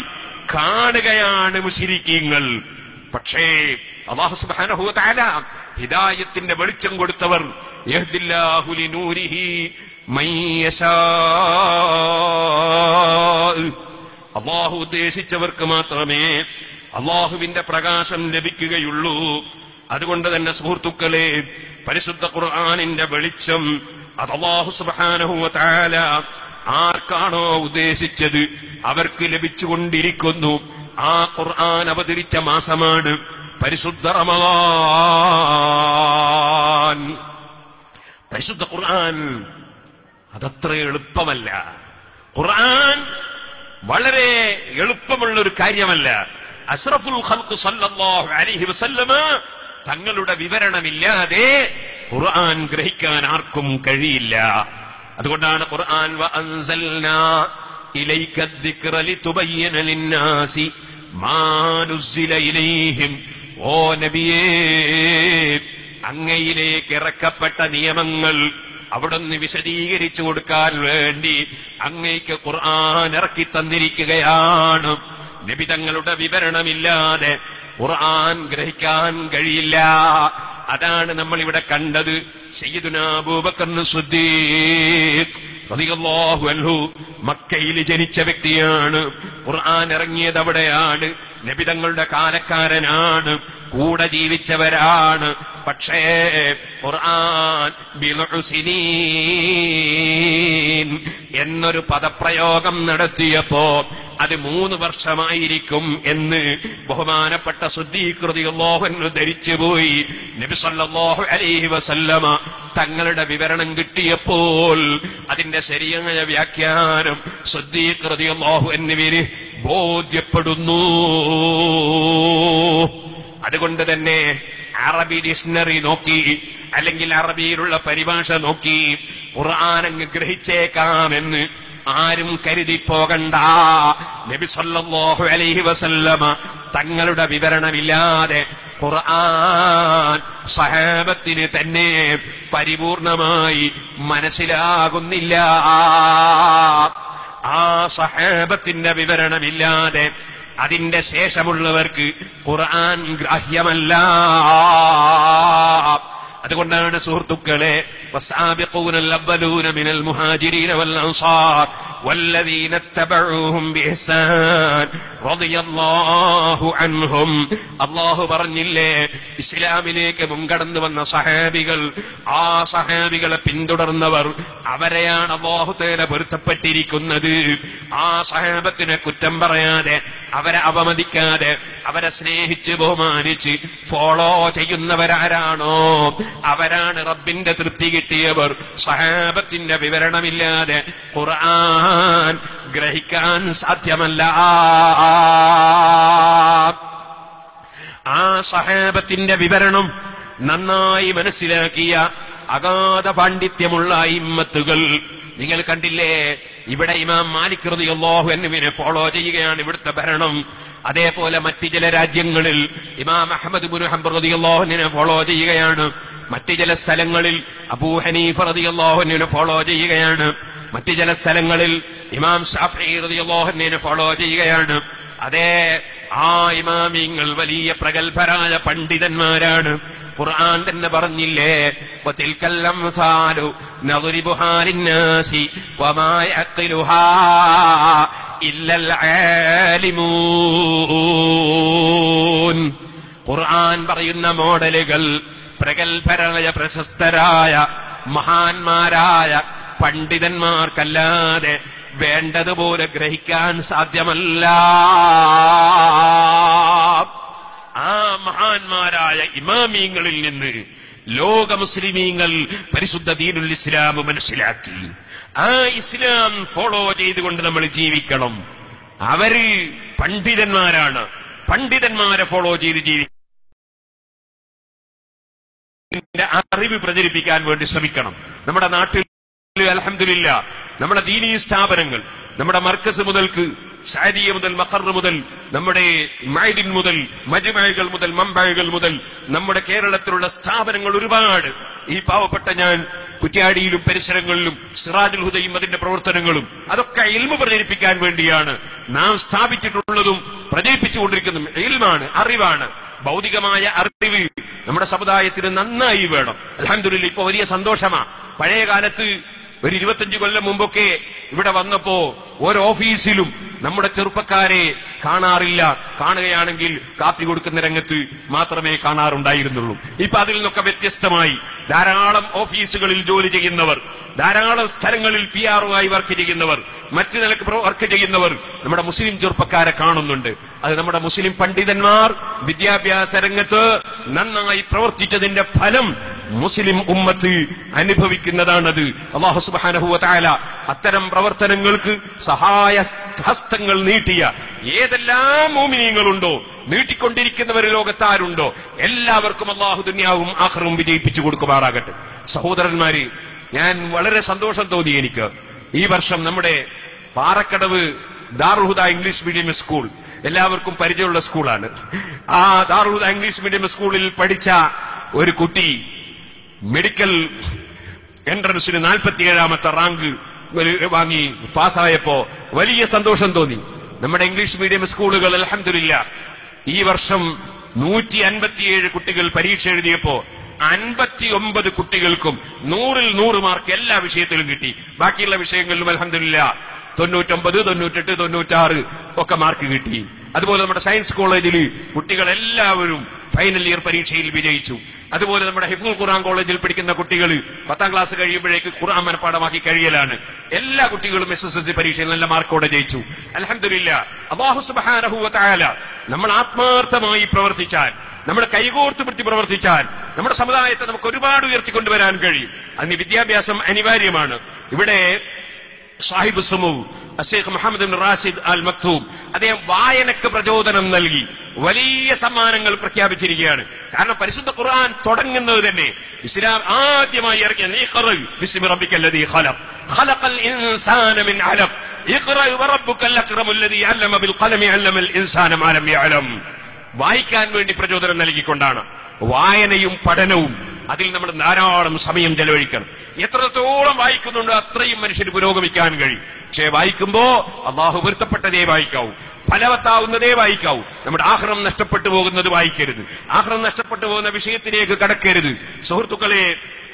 കാണുകയാണ് മുശിരിക്കീങ്ങൾ പക്ഷേ അള്ളാഹു സുബ്ഹാനഹു വ തആല ഹിദായത്തിന്റെ വെളിച്ചം കൊടുത്തവർ യഹ്ദില്ലാഹു ലിനൂരിഹി മൻ യശാ അള്ളാഹു ഉദ്ദേശിച്ചവർക്ക് മാത്രമേ അള്ളാഹുവിന്റെ പ്രകാശം ലഭിക്കുകയുള്ളൂ അതുകൊണ്ട് തന്നെ സുഹൃത്തുക്കളെ പരിശുദ്ധ ഖുർആാനിന്റെ വെളിച്ചം അത് അള്ളാഹു സുബ്ഹാനഹു വ തആല ആർക്കാണോ ഉദ്ദേശിച്ചത് അവർക്ക് ലഭിച്ചുകൊണ്ടിരിക്കുന്നു ആ ഖുർആൻ അവതരിച്ച മാസമാണ് പരിശുദ്ധ റമദാൻ പരിശുദ്ധ ഖുർആൻ അതത്ര എളുപ്പമല്ല ഖുർആൻ വളരെ എളുപ്പമുള്ള ഒരു കാര്യമല്ല അഷ്റഫുൽ ഖൽഖ് സല്ലല്ലാഹു അലൈഹി വസല്ലമ തങ്ങളുടെ വിവരണമില്ലാതെ ഖുർആൻ ഗ്രഹിക്കാൻ ആർക്കും കഴിയില്ല അതുകൊണ്ടാണ് ഖുർആൻ വഅൻസൽനാ ഇലൈക الذിക്ര ലിതുബയ്യന ലിന്നാസി മാ നുസ്സില ഇലൈഹിം ഓ നബിയേ അങ്ങയിലേക്ക് ഇറക്കപ്പെട്ട നിയമങ്ങൾ അവിടുന്ന് വിശദീകരിച്ചു കൊടുക്കാൻ വേണ്ടി അങ്ങയ്ക്ക് ഖുർആൻ ഇറക്കി തന്നിരിക്കുകയാണ് നബി തങ്ങളുടെ വിവരണമില്ലാതെ ഖുർആൻ ഗ്രഹിക്കാൻ കഴിയില്ല അതാണ് നമ്മൾ ഇവിടെ കണ്ടത് സയ്യിദുന അബൂബക്കർ സിദ്ദീഖ് റളിയല്ലാഹു അൻഹു മക്കയിൽ ജനിച്ച വ്യക്തിയാണ് ഖുർആൻ ഇറങ്ങിയത് അവിടെയാണ് നബിതങ്ങളുടെ കാലക്കാരനാണ് കൂടെ ജീവിച്ചവരാണ് പക്ഷേ ഖുർആൻ ബിൽഉസിനീൻ എന്നൊരു പദപ്രയോഗം നടത്തിയപ്പോ അത് മൂന്ന് വർഷമായിരിക്കും എന്ന് ബഹുമാനപ്പെട്ട ശുദ്ധീകൃതിയുള്ളോഹന് ധരിച്ചുപോയി നബി സല്ലല്ലാഹു അലൈഹി വസല്ലമ തങ്ങളുടെ വിവരണം കിട്ടിയപ്പോൾ അതിന്റെ ശരിയായ വ്യാഖ്യാനം ശുദ്ധീകൃതിയുള്ളോഹു എന്നിവര് ബോധ്യപ്പെടുന്നു അതുകൊണ്ട് തന്നെ അറബി ഡിക്ഷണറി നോക്കി അല്ലെങ്കിൽ അറബിയിലുള്ള പരിഭാഷ നോക്കി ഖുർആൻ അങ്ങ് ഗ്രഹിച്ചേക്കാമെന്ന് ആരും കരുതി പോകണ്ട നബി സല്ലല്ലാഹു അലൈഹി വസല്ലമ തങ്ങളുടെ വിവരണമില്ലാതെ ഖുർആൻ സഹാബത്തിന് തന്നെ പരിപൂർണമായി മനസ്സിലാകുന്നില്ല ആ സഹാബത്തിന്റെ വിവരണമില്ലാതെ അതിന്റെ ശേഷമുള്ളവർക്ക് ഖുർആൻ ഗ്രാഹ്യമല്ല അതുകൊണ്ടാണ് സുഹൃത്തുക്കളെ والسابقون الأولون من المهاجرين والأنصار والذين اتبعوهم بإحسان رضي الله عنهم അള്ളാഹു പറഞ്ഞില്ലേ ഇസ്ലാമിലേക്ക് മുൻകടന്നു വന്ന സഹാബികൾ ആ സഹാബികളെ പിന്തുടർന്നവർ അവരെയാണ് അള്ളാഹു തേല പൊരുത്തപ്പെട്ടിരിക്കുന്നത് ആ സഹാബത്തിനെ കുറ്റം പറയാതെ അവരെ അവമതിക്കാതെ അവരെ സ്നേഹിച്ച് ബഹുമാനിച്ച് ഫോളോ ചെയ്യുന്നവരാരാണോ അവരാണ് റബ്ബിന്റെ തൃപ്തി കിട്ടിയവർ സഹാബത്തിന്റെ വിവരണമില്ലാതെ ഖുർആൻ ഗ്രഹിക്കാൻ സാധ്യമല്ല ആ സഹാബത്തിന്റെ വിവരണം നന്നായി മനസ്സിലാക്കിയ അഗാധ പാണ്ഡിത്യമുള്ള ഇമ്മത്തുകൾ നിങ്ങൾ കണ്ടില്ലേ ഇവിടെ ഇമാം മാലിക് റളിയല്ലാഹു അൻഹുവിനെ ഫോളോ ചെയ്യുകയാണ് ഇവിടുത്തെ ഭരണം അതേപോലെ മറ്റു ചില രാജ്യങ്ങളിൽ ഇമാം അഹമ്മദ് ബിൻ ഹംബർ റളിയല്ലാഹു അൻഹുവിനെ ഫോളോ ചെയ്യുകയാണ് മറ്റു ചില സ്ഥലങ്ങളിൽ അബൂ ഹനീഫ റളിയല്ലാഹു അൻഹുവിനെ ഫോളോ ചെയ്യുകയാണ് മറ്റു ചില സ്ഥലങ്ങളിൽ ഇമാം ഷാഫി റളിയല്ലാഹു അൻഹുവിനെ ഫോളോ ചെയ്യുകയാണ് അതേ ആ ഇമാമിങ്ങൾ വലിയ പ്രഗത്ഭരായ പണ്ഡിതന്മാരാണ് ഖുർആൻ തന്നെ പറഞ്ഞില്ലേ വതിൽക്കൽ അംസാലു നദ്രിബുഹാ ലിന്നാസി വമാ യഖിലുഹാ ഇല്ലൽ ആലിമൂൻ ഖുർആൻ പറയുന്ന മോഡലുകൾ പ്രഗത്ഭരായ പ്രശസ്തരായ മഹാന്മാരായ പണ്ഡിതന്മാർക്കല്ലാതെ വേണ്ടതുപോലെ ഗ്രഹിക്കാൻ സാധ്യമല്ല ആ മഹാന്മാരായ ഇമാമീങ്ങളിൽ നിന്ന് ലോക മുസ്ലിമീങ്ങൾ പരിശുദ്ധ ദീനുൽ ഇസ്ലാം മനസ്സിലാക്കി ആ ഇസ്ലാം ഫോളോ ചെയ്തുകൊണ്ട് നമ്മൾ ജീവിക്കണം അവര് പണ്ഡിതന്മാരാണ് പണ്ഡിതന്മാരെ ഫോളോ ചെയ്ത് ജീവിക്കണം അറിവ് പ്രചരിപ്പിക്കാൻ വേണ്ടി ശ്രമിക്കണം നമ്മുടെ നാട്ടിൽ അലഹമില്ല നമ്മുടെ ദീനീ സ്ഥാപനങ്ങൾ നമ്മുടെ മർക്കസ് മുതൽക്ക് സാരിയ മുതൽ മഖർ മുതൽ നമ്മുടെ മൈദിൻ മുതൽ മജ്മഴകൾ മുതൽ മമ്പഴകൾ മുതൽ നമ്മുടെ കേരളത്തിലുള്ള സ്ഥാപനങ്ങൾ ഒരുപാട് ഈ പാവപ്പെട്ട ഞാൻ കുറ്റ്യാടിയിലും പരിസരങ്ങളിലും സിറാജുൽ ഹുദയും അതിന്റെ പ്രവർത്തനങ്ങളും അതൊക്കെ ഇൽമ പ്രചരിപ്പിക്കാൻ വേണ്ടിയാണ് നാം സ്ഥാപിച്ചിട്ടുള്ളതും പ്രചരിപ്പിച്ചുകൊണ്ടിരിക്കുന്നതും ഇൽമാണ് അറിവാണ് ഭൗതികമായ അറിവ് നമ്മുടെ സമുദായത്തിന് നന്നായി വേണം അലഹമില്ല ഇപ്പൊ വലിയ സന്തോഷമാ പഴയ കാലത്ത് ഒരു ഇരുപത്തഞ്ച് കൊല്ലം മുമ്പൊക്കെ ഇവിടെ വന്നപ്പോ ഓരോ ഓഫീസിലും നമ്മുടെ ചെറുപ്പക്കാരെ കാണാറില്ല കാണുകയാണെങ്കിൽ കാപ്പി കൊടുക്കുന്ന രംഗത്ത് മാത്രമേ കാണാറുണ്ടായിരുന്നുള്ളൂ ഇപ്പൊ അതിൽ നിന്നൊക്കെ വ്യത്യസ്തമായി ധാരാളം ഓഫീസുകളിൽ ജോലി ചെയ്യുന്നവർ ധാരാളം സ്ഥലങ്ങളിൽ പി ആറുമായി വർക്ക് ചെയ്യുന്നവർ മറ്റു നിലക്ക് വർക്ക് ചെയ്യുന്നവർ നമ്മുടെ മുസ്ലിം ചെറുപ്പക്കാരെ കാണുന്നുണ്ട് അത് നമ്മുടെ മുസ്ലിം പണ്ഡിതന്മാർ വിദ്യാഭ്യാസ രംഗത്ത് നന്നായി പ്രവർത്തിച്ചതിന്റെ ഫലം മുസ്ലിം ഉമ്മത്ത് അനുഭവിക്കുന്നതാണത് അള്ളാഹു സുബാനഹുവ താല അത്തരം പ്രവർത്തനങ്ങൾക്ക് സഹായ ഹസ്തങ്ങൾ നീട്ടിയ ഏതെല്ലാം മോമിനിയങ്ങളുണ്ടോ നീട്ടിക്കൊണ്ടിരിക്കുന്നവർ ലോകത്താരുണ്ടോ എല്ലാവർക്കും അള്ളാഹു ദുന്യാവും ആഹ്റവും വിജയിപ്പിച്ചു കൊടുക്കുമാറാകട്ടെ സഹോദരന്മാര് ഞാൻ വളരെ സന്തോഷം തോന്നി എനിക്ക് ഈ വർഷം നമ്മുടെ Parakkadavu Daruhuda English medium school എല്ലാവർക്കും പരിചയമുള്ള സ്കൂളാണ് ആ ദാറുഹുദ ഇംഗ്ലീഷ് മീഡിയം സ്കൂളിൽ പഠിച്ച ഒരു കുട്ടി മെഡിക്കൽ എൻട്രൻസിന് നാൽപ്പത്തിയേഴാമത്തെ റാങ്ക് വാങ്ങി പാസ്സായപ്പോ വലിയ സന്തോഷം തോന്നി നമ്മുടെ ഇംഗ്ലീഷ് മീഡിയം സ്കൂളുകൾ അലഹമില്ല ഈ വർഷം നൂറ്റി അൻപത്തിയേഴ് കുട്ടികൾ പരീക്ഷ എഴുതിയപ്പോ അൻപത്തി ഒമ്പത് കുട്ടികൾക്കും നൂറിൽ നൂറ് മാർക്ക് എല്ലാ വിഷയത്തിലും കിട്ടി ബാക്കിയുള്ള വിഷയങ്ങളിലും അലഹമില്ല തൊണ്ണൂറ്റൊമ്പത് തൊണ്ണൂറ്റെട്ട് തൊണ്ണൂറ്റാറ് ഒക്കെ മാർക്ക് കിട്ടി അതുപോലെ നമ്മുടെ സയൻസ് കോളേജിൽ കുട്ടികൾ എല്ലാവരും ഫൈനൽ ഇയർ പരീക്ഷയിൽ വിജയിച്ചു അതുപോലെ നമ്മുടെ ഹിഫുൽ ഖുറാൻ കോളേജിൽ പഠിക്കുന്ന കുട്ടികൾ പത്താം ക്ലാസ് കഴിയുമ്പോഴേക്ക് ഖുർആൻ മനപ്പാടമാക്കി കഴിയലാണ് എല്ലാ കുട്ടികളും എസ് എസ് എൽ സി പരീക്ഷയിൽ നല്ല മാർക്കോടെ ജയിച്ചു അലഹമില്ല അള്ളാഹു സുബാനഹുവ തായാല നമ്മൾ ആത്മാർത്ഥമായി പ്രവർത്തിച്ചാൽ നമ്മൾ കൈകോർത്ത് പിടിച്ച് പ്രവർത്തിച്ചാൽ നമ്മുടെ സമുദായത്തെ നമുക്ക് ഒരുപാട് ഉയർത്തിക്കൊണ്ടുവരാൻ കഴിയും അതിന് വിദ്യാഭ്യാസം അനിവാര്യമാണ് ഇവിടെ സാഹിബ് സുമു അഷേഖ് Mohammed bin Rashid Al Maktoum അദ്ദേഹം വായനക്ക് പ്രചോദനം നൽകി വലിയ സമ്മാനങ്ങൾ പ്രഖ്യാപിച്ചിരിക്കുകയാണ് കാരണം പരിശുദ്ധ ഖുർആൻ തുടങ്ങുന്നത് തന്നെ ഇസ്ലാം ആദ്യമായി ഇറങ്ങിയ ഇഖ്റ ബിസ്മി റബ്ബിക്കല്ലദീ ഖലഖ് ഖലഖൽ ഇൻസാന മിൻ അലഖ് ഇഖ്റ വറബ്ബുക്കൽ അക്രമുല്ലദീ അല്ലമ ബിൽ ഖലമി അല്ലമൽ ഇൻസാന മാ ലം യഅലം വായിക്കാൻ വേണ്ടി പ്രചോദനം നൽകിക്കൊണ്ടാണ് വായനയും പഠനവും അതിൽ നമ്മൾ ധാരാളം സമയം ചെലവഴിക്കണം എത്രത്തോളം വായിക്കുന്നുണ്ടോ അത്രയും മനുഷ്യന് പുരോഗമിക്കാൻ കഴിയും പക്ഷേ വായിക്കുമ്പോ അള്ളാഹു പൊരുത്തപ്പെട്ടതേ വായിക്കാവൂ ഫലവത്താവുന്നതേ വായിക്കാവൂ നമ്മുടെ ആഹ്റം നഷ്ടപ്പെട്ടു പോകുന്നത് വായിക്കരുത് ആഹ്റം നഷ്ടപ്പെട്ടു പോകുന്ന വിഷയത്തിലേക്ക് കടക്കരുത് സുഹൃത്തുക്കളെ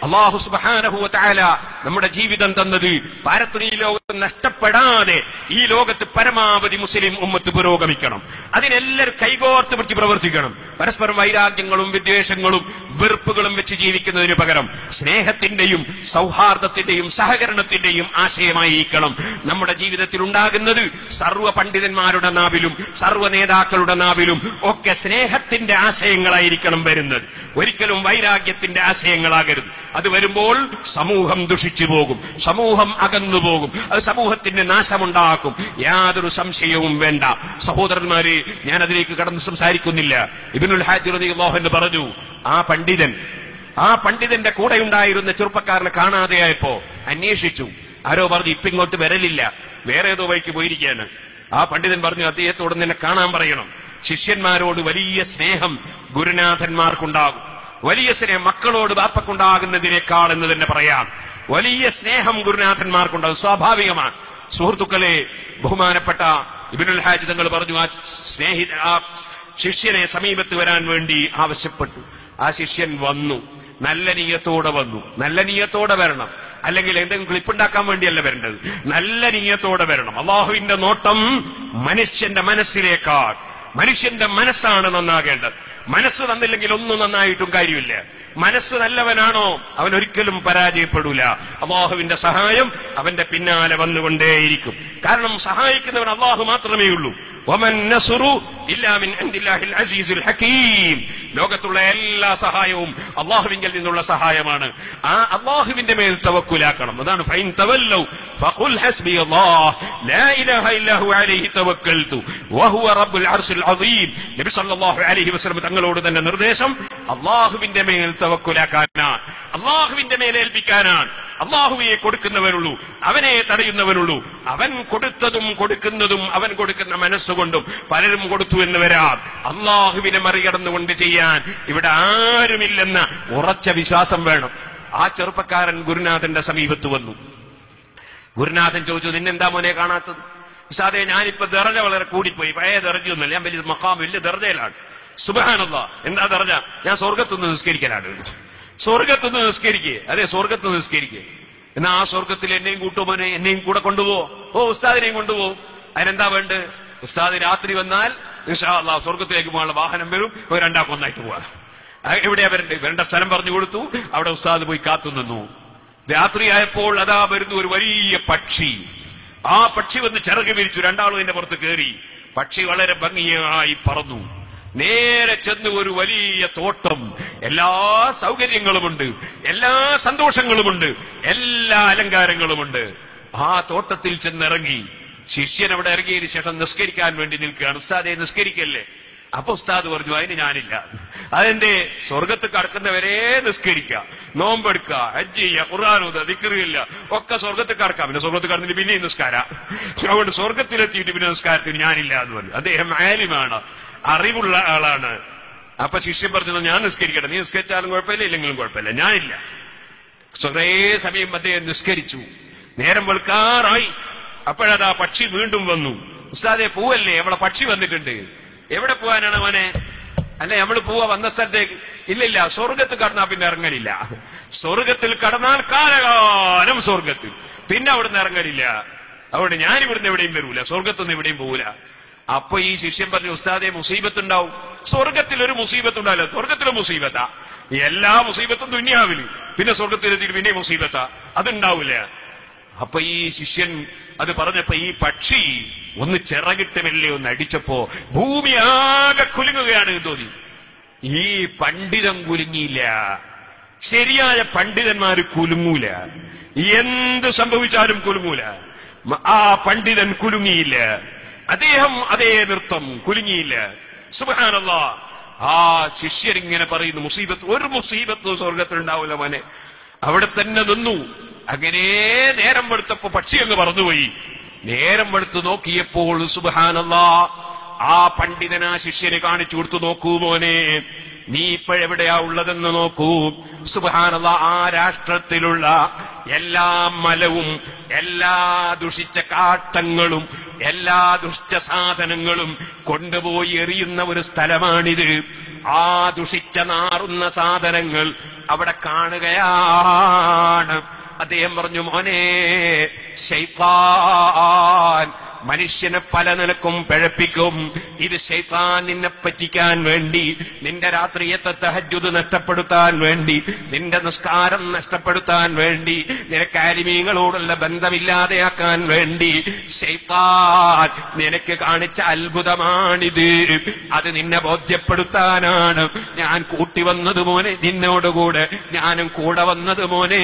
അള്ളാഹു സുബാനഹുവ താല നമ്മുടെ ജീവിതം തന്നത് പാരത്രീ ലോകത്ത് നഷ്ടപ്പെടാതെ ഈ ലോകത്ത് പരമാവധി മുസ്ലിം ഉമ്മത്ത് പുരോഗമിക്കണം അതിനെല്ലാവരും കൈകോർത്ത് പിടിച്ച് പ്രവർത്തിക്കണം പരസ്പരം വൈരാഗ്യങ്ങളും വിദ്വേഷങ്ങളും വെറുപ്പുകളും വെച്ച് ജീവിക്കുന്നതിന് പകരം സ്നേഹത്തിന്റെയും സൗഹാർദ്ദത്തിന്റെയും സഹകരണത്തിന്റെയും ആശയമായിരിക്കണം നമ്മുടെ ജീവിതത്തിൽ ഉണ്ടാകുന്നത് സർവ്വ പണ്ഡിതന്മാരുടെ നാവിലും സർവ്വ നേതാക്കളുടെ നാവിലും ഒക്കെ സ്നേഹത്തിന്റെ ആശയങ്ങളായിരിക്കണം വരുന്നത് ഒരിക്കലും വൈരാഗ്യത്തിന്റെ ആശയങ്ങളാകരുത് അത് വരുമ്പോൾ സമൂഹം ദുഷിച്ചു പോകും സമൂഹം അകന്നു പോകും അത് സമൂഹത്തിന്റെ നാശമുണ്ടാക്കും യാതൊരു സംശയവും വേണ്ട സഹോദരന്മാരെ ഞാൻ അതിലേക്ക് കടന്ന് സംസാരിക്കുന്നില്ല ഇബിനുൽ ഹാജി റളിയല്ലാഹു എന്ന് പറഞ്ഞു ആ പണ്ഡിതൻ ആ പണ്ഡിതന്റെ കൂടെ ഉണ്ടായിരുന്ന ചെറുപ്പക്കാരനെ കാണാതെയായപ്പോ അന്വേഷിച്ചു ആരോ പറഞ്ഞു ഇപ്പൊ ഇങ്ങോട്ട് വരലില്ല വേറെ ഏതോ വഴിക്ക് പോയിരിക്കുകയാണ് ആ പണ്ഡിതൻ പറഞ്ഞു അദ്ദേഹത്തോട് നിന്നെ കാണാൻ പറയണം ശിഷ്യന്മാരോട് വലിയ സ്നേഹം ഗുരുനാഥന്മാർക്കുണ്ടാകും വലിയ സ്നേഹം മക്കളോട് ബാപ്പക്കുണ്ടാകുന്നതിനേക്കാൾ എന്ന് തന്നെ പറയാം വലിയ സ്നേഹം ഗുരുനാഥന്മാർക്കുണ്ടാകും സ്വാഭാവികമാണ് സുഹൃത്തുക്കളെ ബഹുമാനപ്പെട്ട ഇബിനുൽ ഹാജ് തങ്ങൾ പറഞ്ഞു ആ സ്നേഹിത ആ ശിഷ്യനെ സമീപത്ത് വരാൻ വേണ്ടി ആവശ്യപ്പെട്ടു ആ ശിഷ്യൻ വന്നു നല്ല നീയത്തോടെ വന്നു നല്ല നീയത്തോടെ വരണം അല്ലെങ്കിൽ എന്തെങ്കിലും ക്ലിപ്പുണ്ടാക്കാൻ വേണ്ടിയല്ല വരേണ്ടത് നല്ല നീയത്തോടെ വരണം അള്ളാഹുവിന്റെ നോട്ടം മനുഷ്യന്റെ മനസ്സിലേക്കാൾ മനുഷ്യന്റെ മനസ്സാണ് നന്നാകേണ്ടത് മനസ്സ് തന്നില്ലെങ്കിൽ ഒന്നും നന്നായിട്ടും കാര്യമില്ല മനസ്സ് നല്ലവനാണോ അവൻ ഒരിക്കലും പരാജയപ്പെടൂല അള്ളാഹുവിന്റെ സഹായം അവന്റെ പിന്നാലെ വന്നുകൊണ്ടേയിരിക്കും കാരണം സഹായിക്കുന്നവൻ അള്ളാഹു മാത്രമേ ഉള്ളൂ ഒമൻ നസുറു ഇല്ലാമിൻ അൻദില്ലാഹിൽ അസീസുൽ ഹക്കീം ലോകത്തുള്ള എല്ലാ സഹായവും അള്ളാഹുവിങ്കിൽ നിന്നുള്ള സഹായമാണ് ആ അള്ളാഹുവിന്റെ മേൽ തവക്കുലാക്കണം അതാണ് ഫൈൻ തവല്ലൗ ഫഖുൽ ഹസ്ബി അല്ലാഹ് ലാ ഇലാഹ ഇല്ലാ ഹു അലൈഹി തവക്കൽതു വഹുവ റബ്ബുൽ അർശിൽ അദീം നബി സല്ലല്ലാഹു അലൈഹി വസല്ലം തങ്ങളോട് തന്നെ നിർദ്ദേശം അള്ളാഹുവിന്റെ മേൽ തവക്കുലാക്കാനാണ് അള്ളാഹുവിന്റെ മേൽ ഏൽപ്പിക്കാനാണ് അള്ളാഹുവിയെ കൊടുക്കുന്നവനുള്ളൂ അവനെ തടയുന്നവനുള്ളൂ അവൻ കൊടുത്തതും കൊടുക്കുന്നതും അവൻ കൊടുക്കുന്ന മനസ്സുകൊണ്ടും പലരും കൊടുത്തു എന്ന് വരാം അള്ളാഹുവിനെ മറികടന്നുകൊണ്ട് ചെയ്യാൻ ഇവിടെ ആരുമില്ലെന്ന ഉറച്ച വിശ്വാസം വേണം ആ ചെറുപ്പക്കാരൻ ഗുരുനാഥന്റെ സമീപത്ത് വന്നു ഗുരുനാഥൻ ചോദിച്ചു നിന്നെന്താ മോനെ കാണാത്തത് ഉസാദെ ഞാനിപ്പോ ദർജ വളരെ കൂടിപ്പോയി പഴയ ദർജയൊന്നുമില്ല ഞാൻ വലിയ മക്കാം വലിയ ദർജയിലാണ് സുബഹാനല്ല എന്താ ദർജ ഞാൻ സ്വർഗത്തുനിന്ന് നിസ്കരിക്കലാണ് സ്വർഗത്തുനിന്ന് നിസ്കരിക്കേ അതെ സ്വർഗത്തുനിന്ന് നിസ്കരിക്കേ എന്നാ ആ സ്വർഗത്തിൽ എന്നെയും കൂട്ടുമോനെ എന്നെയും കൂടെ കൊണ്ടുപോവോ ഓ ഉസ്താദിനെയും കൊണ്ടുപോകും അതിനെന്താ വേണ്ട ഉസ്താദ് രാത്രി വന്നാൽ ഇൻഷാ അല്ലാ സ്വർഗത്തിലേക്ക് പോകാനുള്ള വാഹനം വരും ഒരു രണ്ടാക്കും ഒന്നായിട്ട് പോവാ ആ, എവിടെയാ വരണ്ടേ വരേണ്ട സ്ഥലം പറഞ്ഞു കൊടുത്തു അവിടെ ഉസ്താദ് പോയി കാത്തു നിന്നു രാത്രിയായപ്പോൾ അതാ വരുന്നു ഒരു വലിയ പക്ഷി ആ പക്ഷി വന്ന് ചിറക് വിരിച്ചു രണ്ടാളും എന്റെ പുറത്ത് കയറി പക്ഷി വളരെ ഭംഗിയായി പറന്നു നേരെ ചെന്ന് ഒരു വലിയ തോട്ടം എല്ലാ സൗകര്യങ്ങളുമുണ്ട് എല്ലാ സന്തോഷങ്ങളുമുണ്ട് എല്ലാ അലങ്കാരങ്ങളുമുണ്ട് ആ തോട്ടത്തിൽ ചെന്നിറങ്ങി ശിഷ്യൻ അവിടെ ഇറങ്ങിയതിനു ശേഷം നിസ്കരിക്കാൻ വേണ്ടി നിൽക്കുകയാണ് ഉസ്താദെ നിസ്കരിക്കല്ലേ അപ്പൊ ഉസ്താദ് പറഞ്ഞു അതിന് ഞാനില്ല അതെന്റെ സ്വർഗത്ത് കടക്കുന്നവരെ നിസ്കരിക്കുക നോമ്പെടുക്കുക ഹജ്ജ് ചെയ്യുക ഖുർആാനൂത ദിക്കറിയില്ല ഒക്കെ സ്വർഗത്ത് കടക്കാം പിന്നെ സ്വർഗത്ത് കടന്നിട്ട് പിന്നെയും നിസ്കാര അതുകൊണ്ട് സ്വർഗത്തിലെത്തിയിട്ട് പിന്നെ നിസ്കാരത്തിന് ഞാനില്ല എന്ന് പറഞ്ഞു അദ്ദേഹം ആലിമാണ് അറിവുള്ള ആളാണ് അപ്പൊ ശിഷ്യൻ പറഞ്ഞു ഞാൻ നിസ്കരിക്കട്ടെ നീ നിസ്കരിച്ചാലും കുഴപ്പമില്ല ഇല്ലെങ്കിലും കുഴപ്പമില്ല ഞാനില്ല കുറേ സമയം അദ്ദേഹം നിസ്കരിച്ചു നേരം വെളുക്കാറായി അപ്പോഴതാ പക്ഷി വീണ്ടും വന്നു ഉസ്താദെ പൂവല്ലേ അവളെ പക്ഷി വന്നിട്ടുണ്ട് എവിടെ പോവാനാണ് മോനെ അല്ലെ നമ്മൾ പോവാ വന്ന സ്ഥലത്തേക്ക് ഇല്ല ഇല്ല സ്വർഗത്ത് കടന്നാൽ പിന്നെ ഇറങ്ങലില്ല സ്വർഗത്തിൽ കടന്നാൽ കാലകാലം സ്വർഗത്തിൽ പിന്നെ അവിടുന്ന് ഇറങ്ങലില്ല അതുകൊണ്ട് ഞാൻ ഇവിടുന്ന് എവിടെയും വരൂല സ്വർഗത്തൊന്നും എവിടെയും പോകൂല അപ്പൊ ഈ ശിഷ്യൻ പറഞ്ഞു ഉസ്താദെ മുസീബത്തുണ്ടാവും സ്വർഗത്തിൽ ഒരു മുസീബത്തുണ്ടാവില്ല സ്വർഗത്തിലെ മുസീബത്താ എല്ലാ മുസീബത്തും ദുന്യാവില് പിന്നെ സ്വർഗത്തിലെത്തിയിട്ട് പിന്നെ മുസീബത്താ അതുണ്ടാവില്ല അപ്പൊ ഈ ശിഷ്യൻ അത് പറഞ്ഞപ്പോ ഈ പക്ഷി ഒന്ന് ചിറകിട്ട് മെല്ലെ ഒന്ന് അടിച്ചപ്പോ ഭൂമി ആകെ കുലുങ്ങുകയാണ് എന്ന് തോന്നി ഈ പണ്ഡിതൻ കുലുങ്ങിയില്ല ശരിയായ പണ്ഡിതന്മാര് കുലുങ്ങൂല എന്ത് സംഭവിച്ചാലും കുലുങ്ങൂല മ- ആ പണ്ഡിതൻ കുലുങ്ങിയില്ല അദ്ദേഹം അതേ നൃത്തം കുലുങ്ങിയില്ല സുബാനല്ല ആ ശിഷ്യൻ ഇങ്ങനെ പറയുന്നു മുസീബത്ത് ഒരു മുസീബത്തും സ്വർഗത്തിലുണ്ടാവില്ല മോനെ അവിടെ തന്നെ നിന്നു അങ്ങനെ നേരം വെളുത്തപ്പോ പക്ഷി അങ്ങ് പറന്നുപോയി നേരം വെളുത്ത് നോക്കിയപ്പോൾ സുബാനല്ല ആ പണ്ഡിതൻ ആ ശിഷ്യനെ കാണിച്ചു കൊടുത്തു നോക്കൂ മോനെ നീ ഇപ്പോഴെവിടെയാ ഉള്ളതെന്ന് നോക്കൂ സുബാനല്ല ആ രാഷ്ട്രത്തിലുള്ള എല്ലാ മലവും എല്ലാ ദുഷിച്ച കാട്ടങ്ങളും എല്ലാ ദുഷ്ട സാധനങ്ങളും കൊണ്ടുപോയി എറിയുന്ന ഒരു സ്ഥലമാണിത് ആ ദുഷിച്ച നാറുന്ന സാധനങ്ങൾ അവിടെ കാണുകയാണ് അദ്ദേഹം പറഞ്ഞു മോനെ ശൈത്താൻ മനുഷ്യനെ പല നിലക്കും പിഴപ്പിക്കും ഇത് ശൈത്താൻ നിന്നെ പറ്റിക്കാൻ വേണ്ടി നിന്റെ രാത്രിയത്തെ തഹജുദ് നഷ്ടപ്പെടുത്താൻ വേണ്ടി നിന്റെ നിസ്കാരം നഷ്ടപ്പെടുത്താൻ വേണ്ടി നിനക്ക് ആലിമീങ്ങളോടുള്ള ബന്ധമില്ലാതെയാക്കാൻ വേണ്ടി ശൈത്താൻ നിനക്ക് കാണിച്ച അത്ഭുതമാണിത് അത് നിന്നെ ബോധ്യപ്പെടുത്താനാണ് ഞാൻ കൂട്ടി വന്നത് മോനെ നിന്നോടുകൂടെ ഞാനും കൂടെ വന്നത് മോനെ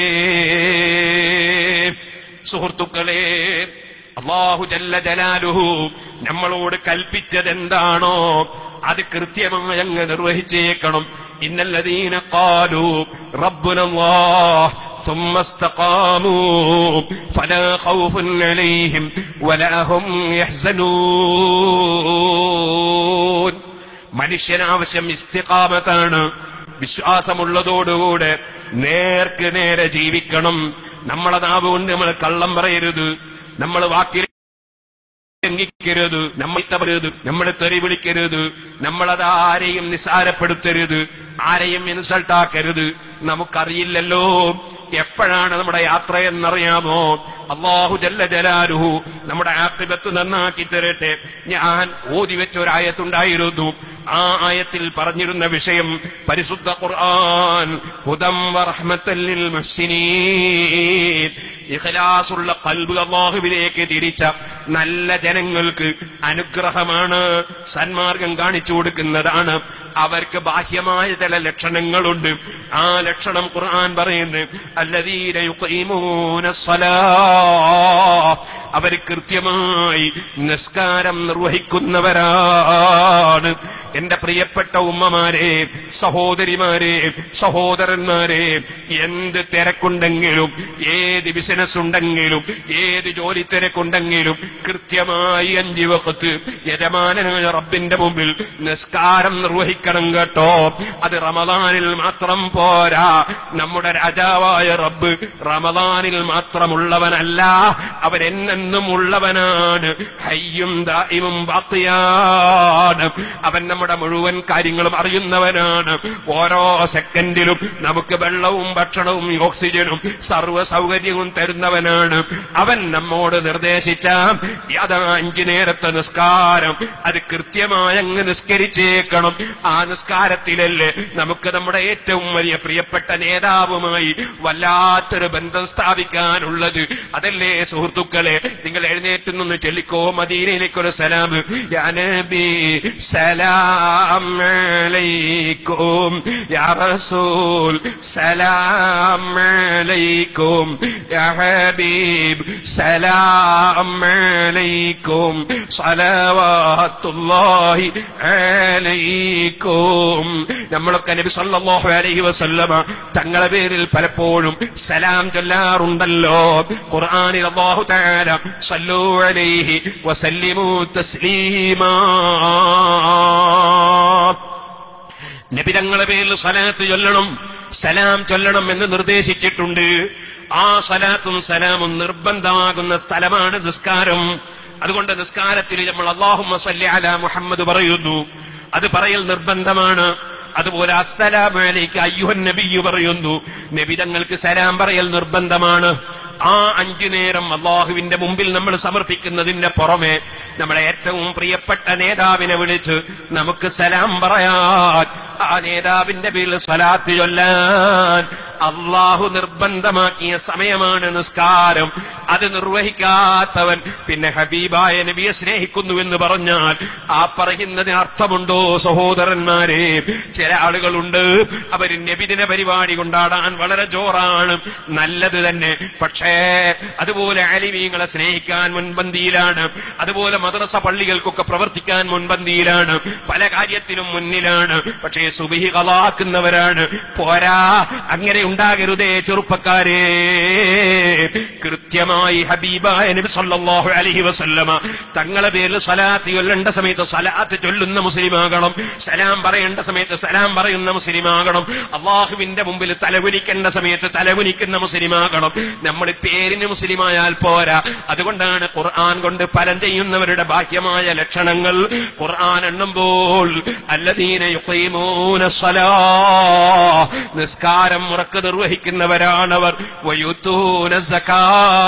സുഹൃത്തുക്കളെ അള്ളാഹു ജല്ല ജലാലുഹു നമ്മളോട് കൽപ്പിച്ചത് എന്താണോ അത് കൃത്യമായി അങ്ങ് നിർവഹിച്ചേക്കണം ഇന്നല്ലതീന കാലു റബ്ബുനല്ലാഹ് ثم استقاموا فلا خوف عليهم ولا هم يحزنون മനുഷ്യനാവശ്യം ഇസ്തിഖാമത്താണ് വിശ്വാസമുള്ളതോടുകൂടെ നേർക്ക് നേരെ ജീവിക്കണം നമ്മളെ നാവ് കൊണ്ട് നമ്മൾ കള്ളം പറയരുത് നമ്മൾ വാക്കിൽ ലംഘിക്കരുത് നമ്മൾ തപരുത് നമ്മൾ തെറി വിളിക്കരുത് നമ്മളത് ആരെയും നിസാരപ്പെടുത്തരുത് ആരെയും ഇൻസൾട്ടാക്കരുത് നമുക്കറിയില്ലല്ലോ എപ്പോഴാണ് നമ്മുടെ യാത്ര എന്നറിയാമോ അള്ളാഹു ജല്ല ജലാലുഹു നമ്മുടെ ആക്കിബത്ത് നന്നാക്കി തരട്ടെ ഞാൻ ഓതി വെച്ച ഒരായത്തുണ്ടായിരുന്നു ആ ആയത്തിൽ പറഞ്ഞിരുന്ന വിഷയം പരിശുദ്ധ ഖുർആൻ ഹുദം വറഹ്മത്തല്ലിൽ മുഹ്സിനീൻ ഇഖ്ലാസുള്ള കൽബ് അള്ളാഹുവിലേക്ക് തിരിച്ച നല്ല ജനങ്ങൾക്ക് അനുഗ്രഹമാണ് സന്മാർഗം കാണിച്ചു കൊടുക്കുന്നതാണ് അവർക്ക് ബാഹ്യമായ ചില ലക്ഷണങ്ങളുണ്ട് ആ ലക്ഷണം ഖുർആൻ പറയുന്നു അല്ലദീന യുഖീമൂന അവർ കൃത്യമായി നിസ്കാരം നിർവഹിക്കുന്നവരാണ് എന്റെ പ്രിയപ്പെട്ട ഉമ്മമാരെ സഹോദരിമാരെ സഹോദരന്മാരെ എന്ത് തിരക്കുണ്ടെങ്കിലും ഏത് ബിസിനസ് ഉണ്ടെങ്കിലും ഏത് ജോലി തിരക്കുണ്ടെങ്കിലും കൃത്യമായി അഞ്ചു വക്കത്ത് യജമാനായ റബ്ബിന്റെ മുമ്പിൽ നിസ്കാരം നിർവഹിക്കണം കേട്ടോ അത് റമദാനിൽ മാത്രം പോരാ നമ്മുടെ രാജാവായ റബ്ബ് റമദാനിൽ മാത്രമുള്ളവനല്ല അവൻ എന്നെന്നും ഉള്ളവനാണ് ഹയ്യും ദായിമും ബാക്കിയാണ് അവൻ നമ്മുടെ മുഴുവൻ കാര്യങ്ങളും അറിയുന്നവനാണ് ഓരോ സെക്കൻഡിലും നമുക്ക് വെള്ളവും ഭക്ഷണവും ഓക്സിജനും സർവ്വ സൗകര്യവും തരുന്നവനാണ് അവൻ നമ്മോട് നിർദ്ദേശിച്ച അതാ അഞ്ചു നേരത്തെ നിസ്കാരം അത് കൃത്യമായി അങ്ങ് നിസ്കരിച്ചേക്കണം ആ നിസ്കാരത്തിലല്ലേ നമുക്ക് നമ്മുടെ ഏറ്റവും വലിയ പ്രിയപ്പെട്ട നേതാവുമായി വല്ലാത്തൊരു ബന്ധം സ്ഥാപിക്കാനുള്ളത് അതല്ലേ സുഹൃത്തുക്കളെ നിങ്ങൾ എഴുന്നേറ്റ് നിന്ന് ചൊല്ലിക്കോ മദീനയിലേക്കൊരു സലാം യാ നബി സലാം അലൈക്കും യാ റസൂൽ സലാം അലൈക്കും യാ ഹബീബ് സലാം അലൈക്കും സലവാത്തുല്ലാഹി അലൈക്കും നമ്മളൊക്കെ നബി സല്ലല്ലാഹു അലൈഹി വസല്ലമ തങ്ങളെ പേരിൽ പലപ്പോഴും സലാം ചൊല്ലാറുണ്ടല്ലോ ഖുർആനിൽ അല്ലാഹു തആല സല്ലു അലൈഹി വസല്ലിമു തസ്ലീമാ നബി തങ്ങളെ പേരിൽ സലാത്ത് ചൊല്ലണം സലാം ചൊല്ലണം എന്ന് നിർദ്ദേശിച്ചിട്ടുണ്ട് ആ സലാത്തും സലാമും നിർബന്ധമാകുന്ന സ്ഥലമാണ് നിസ്കാരം അതുകൊണ്ട് നിസ്കാരത്തിൽ നമ്മൾ അള്ളാഹുമ്മ സല്ലി അല മുഹമ്മദ് പറയുന്നു അത് പറയൽ നിർബന്ധമാണ് അതുപോലെ അസ്സലാമു അലൈക്ക് അയ്യുഹൻ നബിയു പറയുന്നു നബി തങ്ങൾക്ക് സലാം പറയൽ നിർബന്ധമാണ് ആ അഞ്ചു നേരം അള്ളാഹുവിന്റെ മുമ്പിൽ നമ്മൾ സമർപ്പിക്കുന്നതിന്റെ പുറമെ നമ്മളെ ഏറ്റവും പ്രിയപ്പെട്ട നേതാവിനെ വിളിച്ച് നമുക്ക് സലാം പറയാൻ ആ നേതാവിന്റെ പേരിൽ സ്വലാത്ത് ചൊല്ലാൻ അള്ളാഹു നിർബന്ധമാക്കിയ സമയമാണ് നിസ്കാരം അത് നിർവഹിക്കാത്തവൻ പിന്നെ ഹബീബായ നബിയെ സ്നേഹിക്കുന്നു എന്ന് പറഞ്ഞാൽ ആ പറയുന്നതിന് അർത്ഥമുണ്ടോ സഹോദരന്മാരെ ചില ആളുകളുണ്ട് അവർ നബിദിന പരിപാടി കൊണ്ടാടാൻ വളരെ ജോറാണ് നല്ലത് തന്നെ പക്ഷേ അതുപോലെ അലിമീങ്ങളെ സ്നേഹിക്കാൻ മുൻപന്തിയിലാണ് അതുപോലെ മദ്രസ പള്ളികൾക്കൊക്കെ പ്രവർത്തിക്കാൻ മുൻപന്തിയിലാണ് പല കാര്യത്തിനും മുന്നിലാണ് പക്ഷേ സുബിഹി കളാക്കുന്നവരാണ് പോരാ അങ്ങനെ ഉണ്ടാകരുതേ ചെറുപ്പക്കാരെ കൃത്യമായി ഹബീബായ നബി സല്ലല്ലാഹു അലൈഹി വസല്ലമ തങ്ങളെ പേരിൽ സലാത്ത് ചൊല്ലേണ്ട സമയത്ത് സലാത്ത് ചൊല്ലുന്ന മുസ്ലിമാകണം സലാം പറയേണ്ട സമയത്ത് സലാം പറയുന്ന മുസ്ലിമാകണം അള്ളാഹുവിന്റെ മുമ്പിൽ തലകുനിക്കേണ്ട സമയത്ത് തലകുനിക്കുന്ന മുസ്ലിമാകണം നമ്മൾ പേരിന് മുസ്ലിമായാൽ പോരാ അതുകൊണ്ടാണ് ഖുർആൻ കൊണ്ട് പലം ചെയ്യുന്നവരുടെ ഭാര്യമാരുടെ ബാഹ്യമായ ലക്ഷണങ്ങൾ ഖുർആൻ എണ്ണുമ്പോൾ അല്ലദീന യുഖീമൂന സ്വലാ നിസ്കാരം മുറക്ക് നിർവഹിക്കുന്നവരാണവർ വയുത്തൂന സക്കാ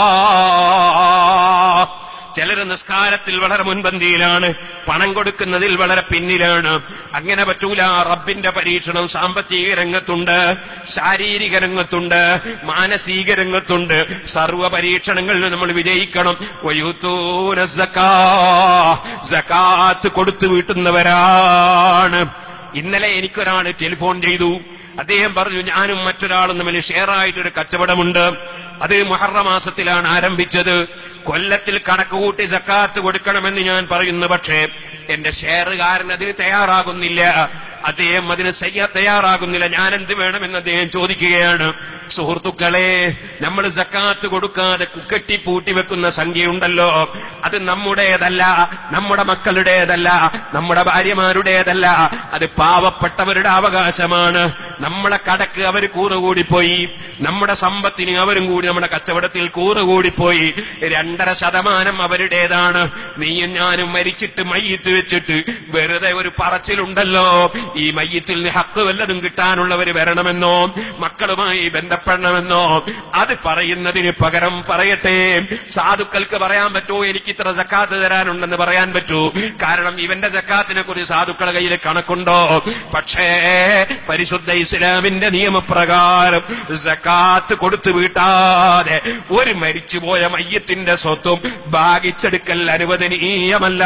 ചിലര് നിസ്കാരത്തിൽ വളരെ മുൻപന്തിയിലാണ് പണം കൊടുക്കുന്നതിൽ വളരെ പിന്നിലാണ് അങ്ങനെ പറ്റൂല റബ്ബിന്റെ പരീക്ഷണം സാമ്പത്തിക രംഗത്തുണ്ട് ശാരീരിക രംഗത്തുണ്ട് മാനസിക രംഗത്തുണ്ട് സർവ പരീക്ഷണങ്ങളിൽ നമ്മൾ വിജയിക്കണം വയൂത്തൂന സക്കാ സക്കാത്ത് കൊടുത്തു വീട്ടുന്നവരാണ് ഇന്നലെ എനിക്കൊരാൾ ടെലിഫോൺ ചെയ്തു അദ്ദേഹം പറഞ്ഞു ഞാനും മറ്റൊരാളും തമ്മിൽ ഷെയറായിട്ടൊരു കച്ചവടമുണ്ട് അത് മുഹറ മാസത്തിലാണ് ആരംഭിച്ചത് കൊല്ലത്തിൽ കണക്ക് കൂട്ടി സക്കാത്ത് കൊടുക്കണമെന്ന് ഞാൻ പറയുന്നു പക്ഷേ എന്റെ ഷെയറുകാരൻ അതിന് തയ്യാറാകുന്നില്ല അദ്ദേഹം അതിന് സയ്യ തയ്യാറാകുന്നില്ല ഞാൻ എന്ത് വേണമെന്ന് അദ്ദേഹം ചോദിക്കുകയാണ് സുഹൃത്തുക്കളെ നമ്മൾ സക്കാത്ത് കൊടുക്കാതെ കെട്ടി പൂട്ടി വെക്കുന്ന സംഖ്യയുണ്ടല്ലോ അത് നമ്മുടേതല്ല നമ്മുടെ മക്കളുടേതല്ല നമ്മുടെ ഭാര്യമാരുടേതല്ല അത് പാവപ്പെട്ടവരുടെ അവകാശമാണ് നമ്മളെ കടക്ക് അവർ കൂറുകൂടിപ്പോയി നമ്മുടെ സമ്പത്തിന് അവരും കൂടി നമ്മുടെ കച്ചവടത്തിൽ കൂറുകൂടിപ്പോയി രണ്ടര ശതമാനം അവരുടേതാണ് നീയും ഞാനും മരിച്ചിട്ട് മയ്യത്ത് വെച്ചിട്ട് വെറുതെ ഒരു പറച്ചിലുണ്ടല്ലോ ഈ മയ്യത്തിൽ നിന്ന് ഹക്ക് വല്ലതും കിട്ടാനുള്ളവർ വരണമെന്നോ മക്കളുമായി ബന്ധപ്പെടണമെന്നോ അത് പറയുന്നതിന് പകരം പറയട്ടെ സാധുക്കൾക്ക് പറയാൻ പറ്റുമോ എനിക്ക് ഇത്ര ജക്കാത്ത് തരാനുണ്ടെന്ന് പറയാൻ പറ്റൂ കാരണം ഇവന്റെ ജക്കാത്തിനെ കുറിച്ച് സാധുക്കളുടെ കയ്യിൽ കണക്കുണ്ടോ പക്ഷേ പരിശുദ്ധ ഇസ്ലാമിന്റെ നിയമപ്രകാരം ജക്കാത്ത് കൊടുത്തു വീട്ടാതെ ഒരു മരിച്ചുപോയ മയ്യത്തിന്റെ സ്വത്തും ഭാഗിച്ചെടുക്കൽ അനുവദനീയമല്ല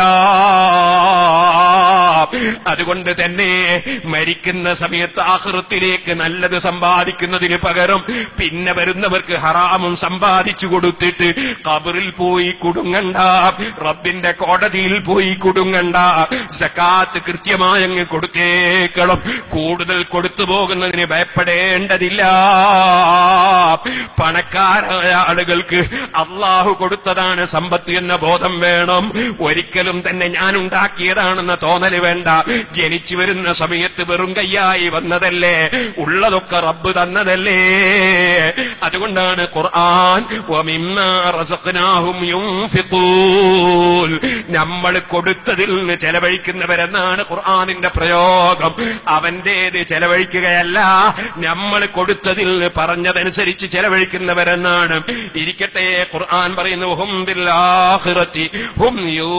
അതുകൊണ്ട് തന്നെ മരിക്കുന്ന സമയത്ത് ആഹൃത്തിലേക്ക് നല്ലത് സമ്പാദിക്കുന്നതിന് പകരം പിന്നെ വരുന്നവർക്ക് ഹറാമും സമ്പാദിച്ചു കൊടുത്തിട്ട് കബറിൽ പോയി കുടുങ്ങണ്ട റബ്ബിന്റെ കോടതിയിൽ പോയി കുടുങ്ങണ്ട സക്കാത്ത് കൃത്യമായങ്ങ് കൊടുത്തേക്കണം കൂടുതൽ കൊടുത്തു പോകുന്നതിന് ഭയപ്പെടേണ്ടതില്ല പണക്കാരായ ആളുകൾക്ക് അള്ളാഹു കൊടുത്തതാണ് സമ്പത്ത് എന്ന ബോധം വേണം ഒരിക്കലും തന്നെ ഞാൻ ഉണ്ടാക്കിയതാണെന്ന തോന്നല് വേണ്ട ജനിച്ചു വരുന്ന സമയത്ത് വെറും കയ്യായി വന്നതല്ലേ ഉള്ളതൊക്കെ റബ്ബ് തന്നതല്ലേ അതുകൊണ്ടാണ് ഖുർആൻ വമിമ്മാ റസഖ്നാഹും യുൻഫിഖൂൻ നമ്മൾ കൊടുത്തതിൽ നിന്ന് ചെലവഴിക്കുന്നവരെന്നാണ് ഖുർആനിന്റെ പ്രയോഗം അവന്റേത് ചെലവഴിക്കുകയല്ല നമ്മൾ കൊടുത്തതിൽ നിന്ന് പറഞ്ഞതനുസരിച്ച് ചെലവഴിക്കുന്നവരെന്നാണ് ഇരിക്കട്ടെ ഖുർആൻ പറയുന്നു ഹും ബിൽ ആഖിറതി ഹും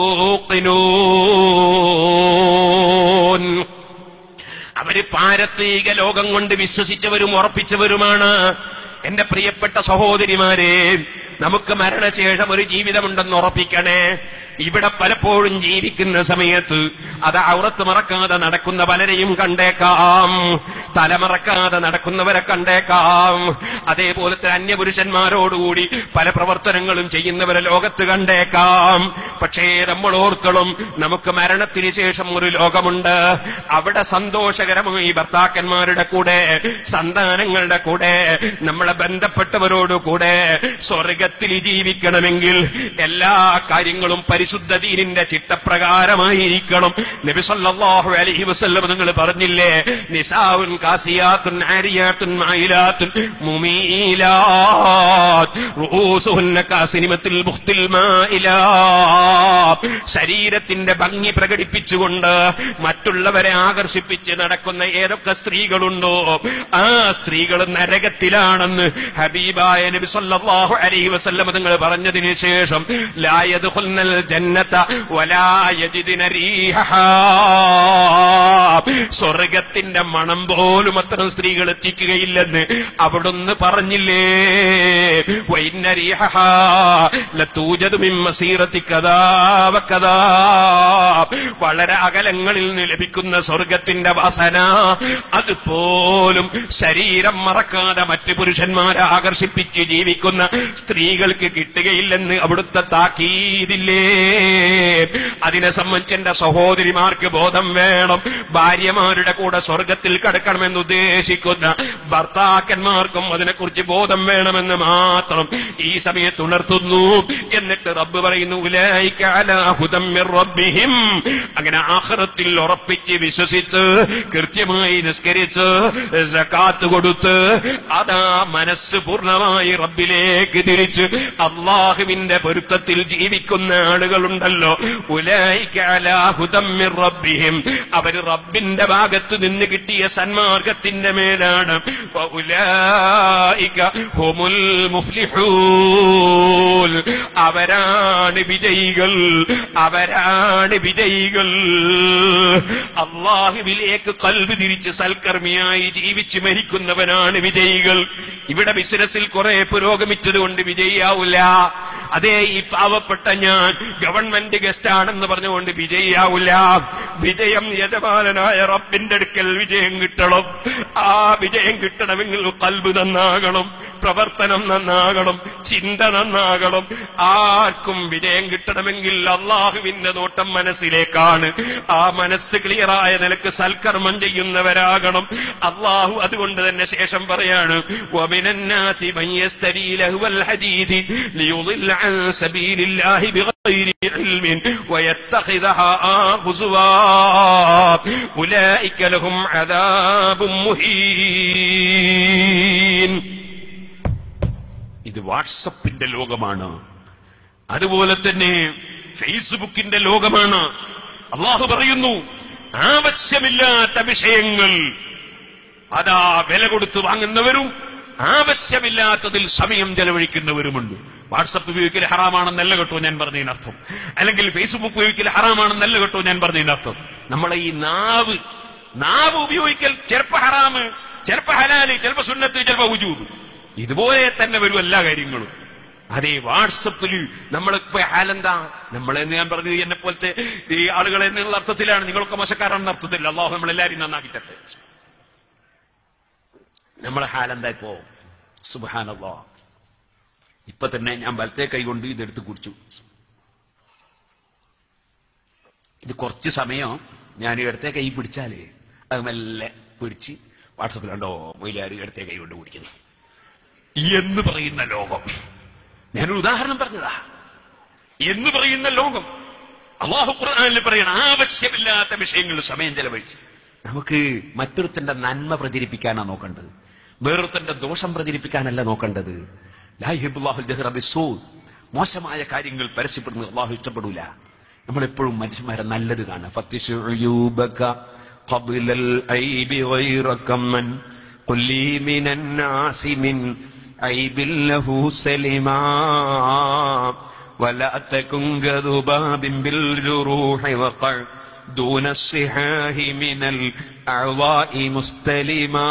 യൂഖിനൂൻ അവര് പാരത്രിക ലോകം കൊണ്ട് വിശ്വസിച്ചവരും ഉറപ്പിച്ചവരുമാണ് എന്റെ പ്രിയപ്പെട്ട സഹോദരിമാരെ നമുക്ക് മരണശേഷം ഒരു ജീവിതമുണ്ടെന്ന് ഉറപ്പിക്കണേ ഇവിടെ പലപ്പോഴും ജീവിക്കുന്ന സമയത്ത് അത് ഔറത്ത് മറക്കാതെ നടക്കുന്ന പലരെയും കണ്ടേക്കാം തലമറക്കാതെ നടക്കുന്നവരെ കണ്ടേക്കാം അതേപോലത്തെ അന്യപുരുഷന്മാരോടുകൂടി പല പ്രവർത്തനങ്ങളും ചെയ്യുന്നവരെ ലോകത്ത് കണ്ടേക്കാം പക്ഷേ നമ്മൾ ഓർക്കണം നമുക്ക് മരണത്തിന് ശേഷം ഒരു ലോകമുണ്ട് അവിടെ സന്തോഷകരമായി ഭർത്താക്കന്മാരുടെ കൂടെ സന്താനങ്ങളുടെ കൂടെ നമ്മളെ ബന്ധപ്പെട്ടവരോട് കൂടെ സ്വർഗത്തിൽ ജീവിക്കണമെങ്കിൽ എല്ലാ കാര്യങ്ങളും പരിശുദ്ധ ദീനിന്റെ ചിട്ടപ്രകാരമായിരിക്കണം നബി സല്ലല്ലാഹു അലൈഹി വസല്ലം നിങ്ങൾ പറഞ്ഞില്ലേ നിസാഉൻ കാസിയാത്തുൻ ആരിയാത്തുൻ മായിലാത്തുൻ മുമീലാത്ത് റൂസുഹുന്ന കാസിനിമത്തിൽ ബുഖ്തിൽ മായിലാത്ത് ശരീരത്തിന്റെ ഭംഗി പ്രകടിപ്പിച്ചുകൊണ്ട് മറ്റുള്ളവരെ ആകർഷിപ്പിച്ച് നടക്കുന്ന ഏതൊക്കെ സ്ത്രീകളുണ്ടോ ആ സ്ത്രീകൾ നരകത്തിലാണെന്ന് ഹബീബായ നബി സല്ലല്ലാഹു അലൈഹി വസല്ലം തങ്ങൾ പറഞ്ഞതിന് ശേഷം ലാ യദ്ഖുൽനൽ ജന്നത വലാ യജിദിന റീഹഹാ സ്വർഗത്തിന്റെ മണം പോലും അത്തരം സ്ത്രീകൾ എത്തിക്കുകയില്ലെന്ന് അവിടുന്ന് പറഞ്ഞില്ലേ വൈന്ന റീഹഹാ ലതൂജദു മിൻ മസീറത്തി കദാ വകദാ വളരെ അകലങ്ങളിൽ നിന്ന് ലഭിക്കുന്ന സ്വർഗത്തിന്റെ വാസന അതുപോലും ശരീരം മറക്കാതെ മറ്റ് പുരുഷന്മാരെ ആകർഷിപ്പിച്ച് ജീവിക്കുന്ന സ്ത്രീകൾക്ക് കിട്ടുകയില്ലെന്ന് അവിടുത്തെ താക്കീതില്ലേ അതിനെ സംബന്ധിച്ച് എന്റെ സഹോദരിമാർക്ക് ബോധം വേണം ഭാര്യമാരുടെ കൂടെ സ്വർഗത്തിൽ കടക്കണമെന്ന് ഉദ്ദേശിക്കുന്ന ഭർത്താക്കന്മാർക്കും അതിനെക്കുറിച്ച് ബോധം വേണമെന്ന് മാത്രം ഈ സമയത്ത് ഉണർത്തുന്നു എന്നിട്ട് റബ്ബ് പറയുന്നു ഉലൈക അലാ ഹുദം മിർ റബ്ബിഹിം അങ്ങനെ ആഖിറത്തിൽ ഉറപ്പിച്ച് വിശ്വസിച്ച് കൃത്യമായി നിസ്കരിച്ച് സക്കാത്ത് കൊടുത്ത് അതാ മനസ്സ് പൂർണ്ണമായി റബ്ബിലേക്ക് തിരിച്ച് അള്ളാഹുവിന്റെ പൊരുത്തത്തിൽ ജീവിക്കുന്ന ആളുകളുണ്ടല്ലോ ഉലൈക അലാ ഹുദം മിർ റബ്ബിഹിം അവർ റബ്ബിന്റെ ഭാഗത്ത് നിന്ന് കിട്ടിയ സന്മാർഗത്തിന്റെ മേലാണ് വഉലൈക ഹുമുൽ മുഫ്ലിഹൂൻ അവരാണ് വിജയികൾ അവരാണ് വിജയികൾ അള്ളാഹുവിലേക്ക് കൽബ് തിരിച്ച് സൽക്കർമ്മിയായി ജീവിച്ച് മരിക്കുന്നവനാണ് വിജയികൾ ഇവിടെ ബിസിനസ്സിൽ കുറെ പുരോഗമിച്ചത് കൊണ്ട് വിജയിയാവില്ല അതേ ഈ പാവപ്പെട്ട ഞാൻ ഗവൺമെന്റ് ഗസ്റ്റ് ആണെന്ന് പറഞ്ഞുകൊണ്ട് വിജയിയാവില്ല വിജയം യജമാനനായ റബ്ബിന്റെ അടുക്കൽ വിജയം കിട്ടണം ആ വിജയം കിട്ടണമെങ്കിൽ കൽബ് നന്നാകണം പ്രവർത്തനം നന്നാകണം ചിന്ത നന്നാകണം ആർക്കും വിജയം കിട്ടണമെങ്കിൽ അള്ളാഹുവിന്റെ നോട്ടം മനസ്സിലേക്കാണ് ആ മനസ്സ് ക്ലിയറായ നിലക്ക് സൽക്കർമ്മം ചെയ്യുന്നവരാകണം അള്ളാഹു അതുകൊണ്ട് തന്നെ ശേഷം പറയാണ് وَمِنَ النَّاسِ مَن يَسْتَرِي لَهْوَ الْحَدِيثِ لِيُضِلَّ عَن سَبِيلِ اللَّهِ بِغَيْرِ عِلْمٍ وَيَتَّخِذَهَا هُزُوًا أُولَئِكَ لَهُمْ عَذَابٌ مُهِينٌ ഇത് വാട്സപ്പിന്റെ ലോകമാണ് അതുപോലെ തന്നെ ഫേസ്ബുക്കിന്റെ ലോകമാണ് അള്ളാഹു പറയുന്നു ആവശ്യമില്ലാത്ത വിഷയങ്ങൾ അതാ വില കൊടുത്ത് വാങ്ങുന്നവരും ആവശ്യമില്ലാത്തതിൽ സമയം ചെലവഴിക്കുന്നവരുമുണ്ട് വാട്സപ്പ് ഉപയോഗിക്കൽ ഹറാമാണെന്നല്ല കേട്ടോ ഞാൻ പറഞ്ഞതിനർത്ഥം അല്ലെങ്കിൽ ഫേസ്ബുക്ക് ഉപയോഗിക്കൽ ഹറാമാണെന്നല്ല കേട്ടോ ഞാൻ പറഞ്ഞതിനർത്ഥം നമ്മളെ ഈ നാവ് നാവ് ഉപയോഗിക്കൽ ചിലപ്പോ ഹറാമ് ചിലപ്പോ ഹലാല് ചിലപ്പോ സുന്നത്ത് ചിലപ്പോ ഉജൂബ് ഇതുപോലെ തന്നെ വരും എല്ലാ കാര്യങ്ങളും അതെ വാട്സപ്പിൽ നമ്മളിപ്പോ ഹാലെന്താ നമ്മളെന്ന് ഞാൻ പറഞ്ഞത് എന്നെ പോലത്തെ ഈ ആളുകളെ എന്നുള്ള അർത്ഥത്തിലാണ് നിങ്ങളൊക്കെ മോശക്കാരാണെന്ന അർത്ഥത്തിൽ അള്ളാഹു നമ്മളെല്ലാരും നന്നാക്കി തട്ടെ നമ്മളെ ഹാലെന്താ ഇപ്പോ സുബാനല്ലോ ഇപ്പൊ തന്നെ ഞാൻ വലത്തെ കൈ കൊണ്ട് ഇതെടുത്ത് കുടിച്ചു ഇത് കുറച്ച് സമയം ഞാൻ ഇടത്തെ കൈ പിടിച്ചാല് അത് മെല്ലെ പിടിച്ച് വാട്സപ്പിൽ കണ്ടോ മൊയിലാർ ഇടത്തെ കൈ കൊണ്ട് കുടിക്കുന്നു എന്ന് പറയുന്ന ലോകം ഞാനൊരു ഉദാഹരണം പറഞ്ഞതാ എന്ന് പറയുന്ന ലോകം അള്ളാഹു ഖുർആാനിൽ പറയണ ആവശ്യമില്ലാത്ത വിഷയങ്ങളിൽ സമയം ചെലവഴിച്ച് നമുക്ക് മറ്റൊരുത്തന്റെ നന്മ പ്രചരിപ്പിക്കാനാ നോക്കേണ്ടത് വേറൊരുത്തന്റെ ദോഷം പ്രചരിപ്പിക്കാനല്ല നോക്കേണ്ടത് ലാഹിബുല്ലാഹുൽ ജഹ്റ ബിസ്സൂ. മോശമായ കാര്യങ്ങൾ പരസ്യപ്പെടുന്നത് അള്ളാഹു ഇഷ്ടപ്പെടൂല നമ്മളെപ്പോഴും മനുഷ്യന്മാരെ നല്ലത് കാണുക ഫത്തിശു ഉയൂബക قبل العيب غير كمن قل لي من الناس من عيب له سلما ولا تكن كذباب بالجروح وقع دون الصحاح من الأعضاء مستلما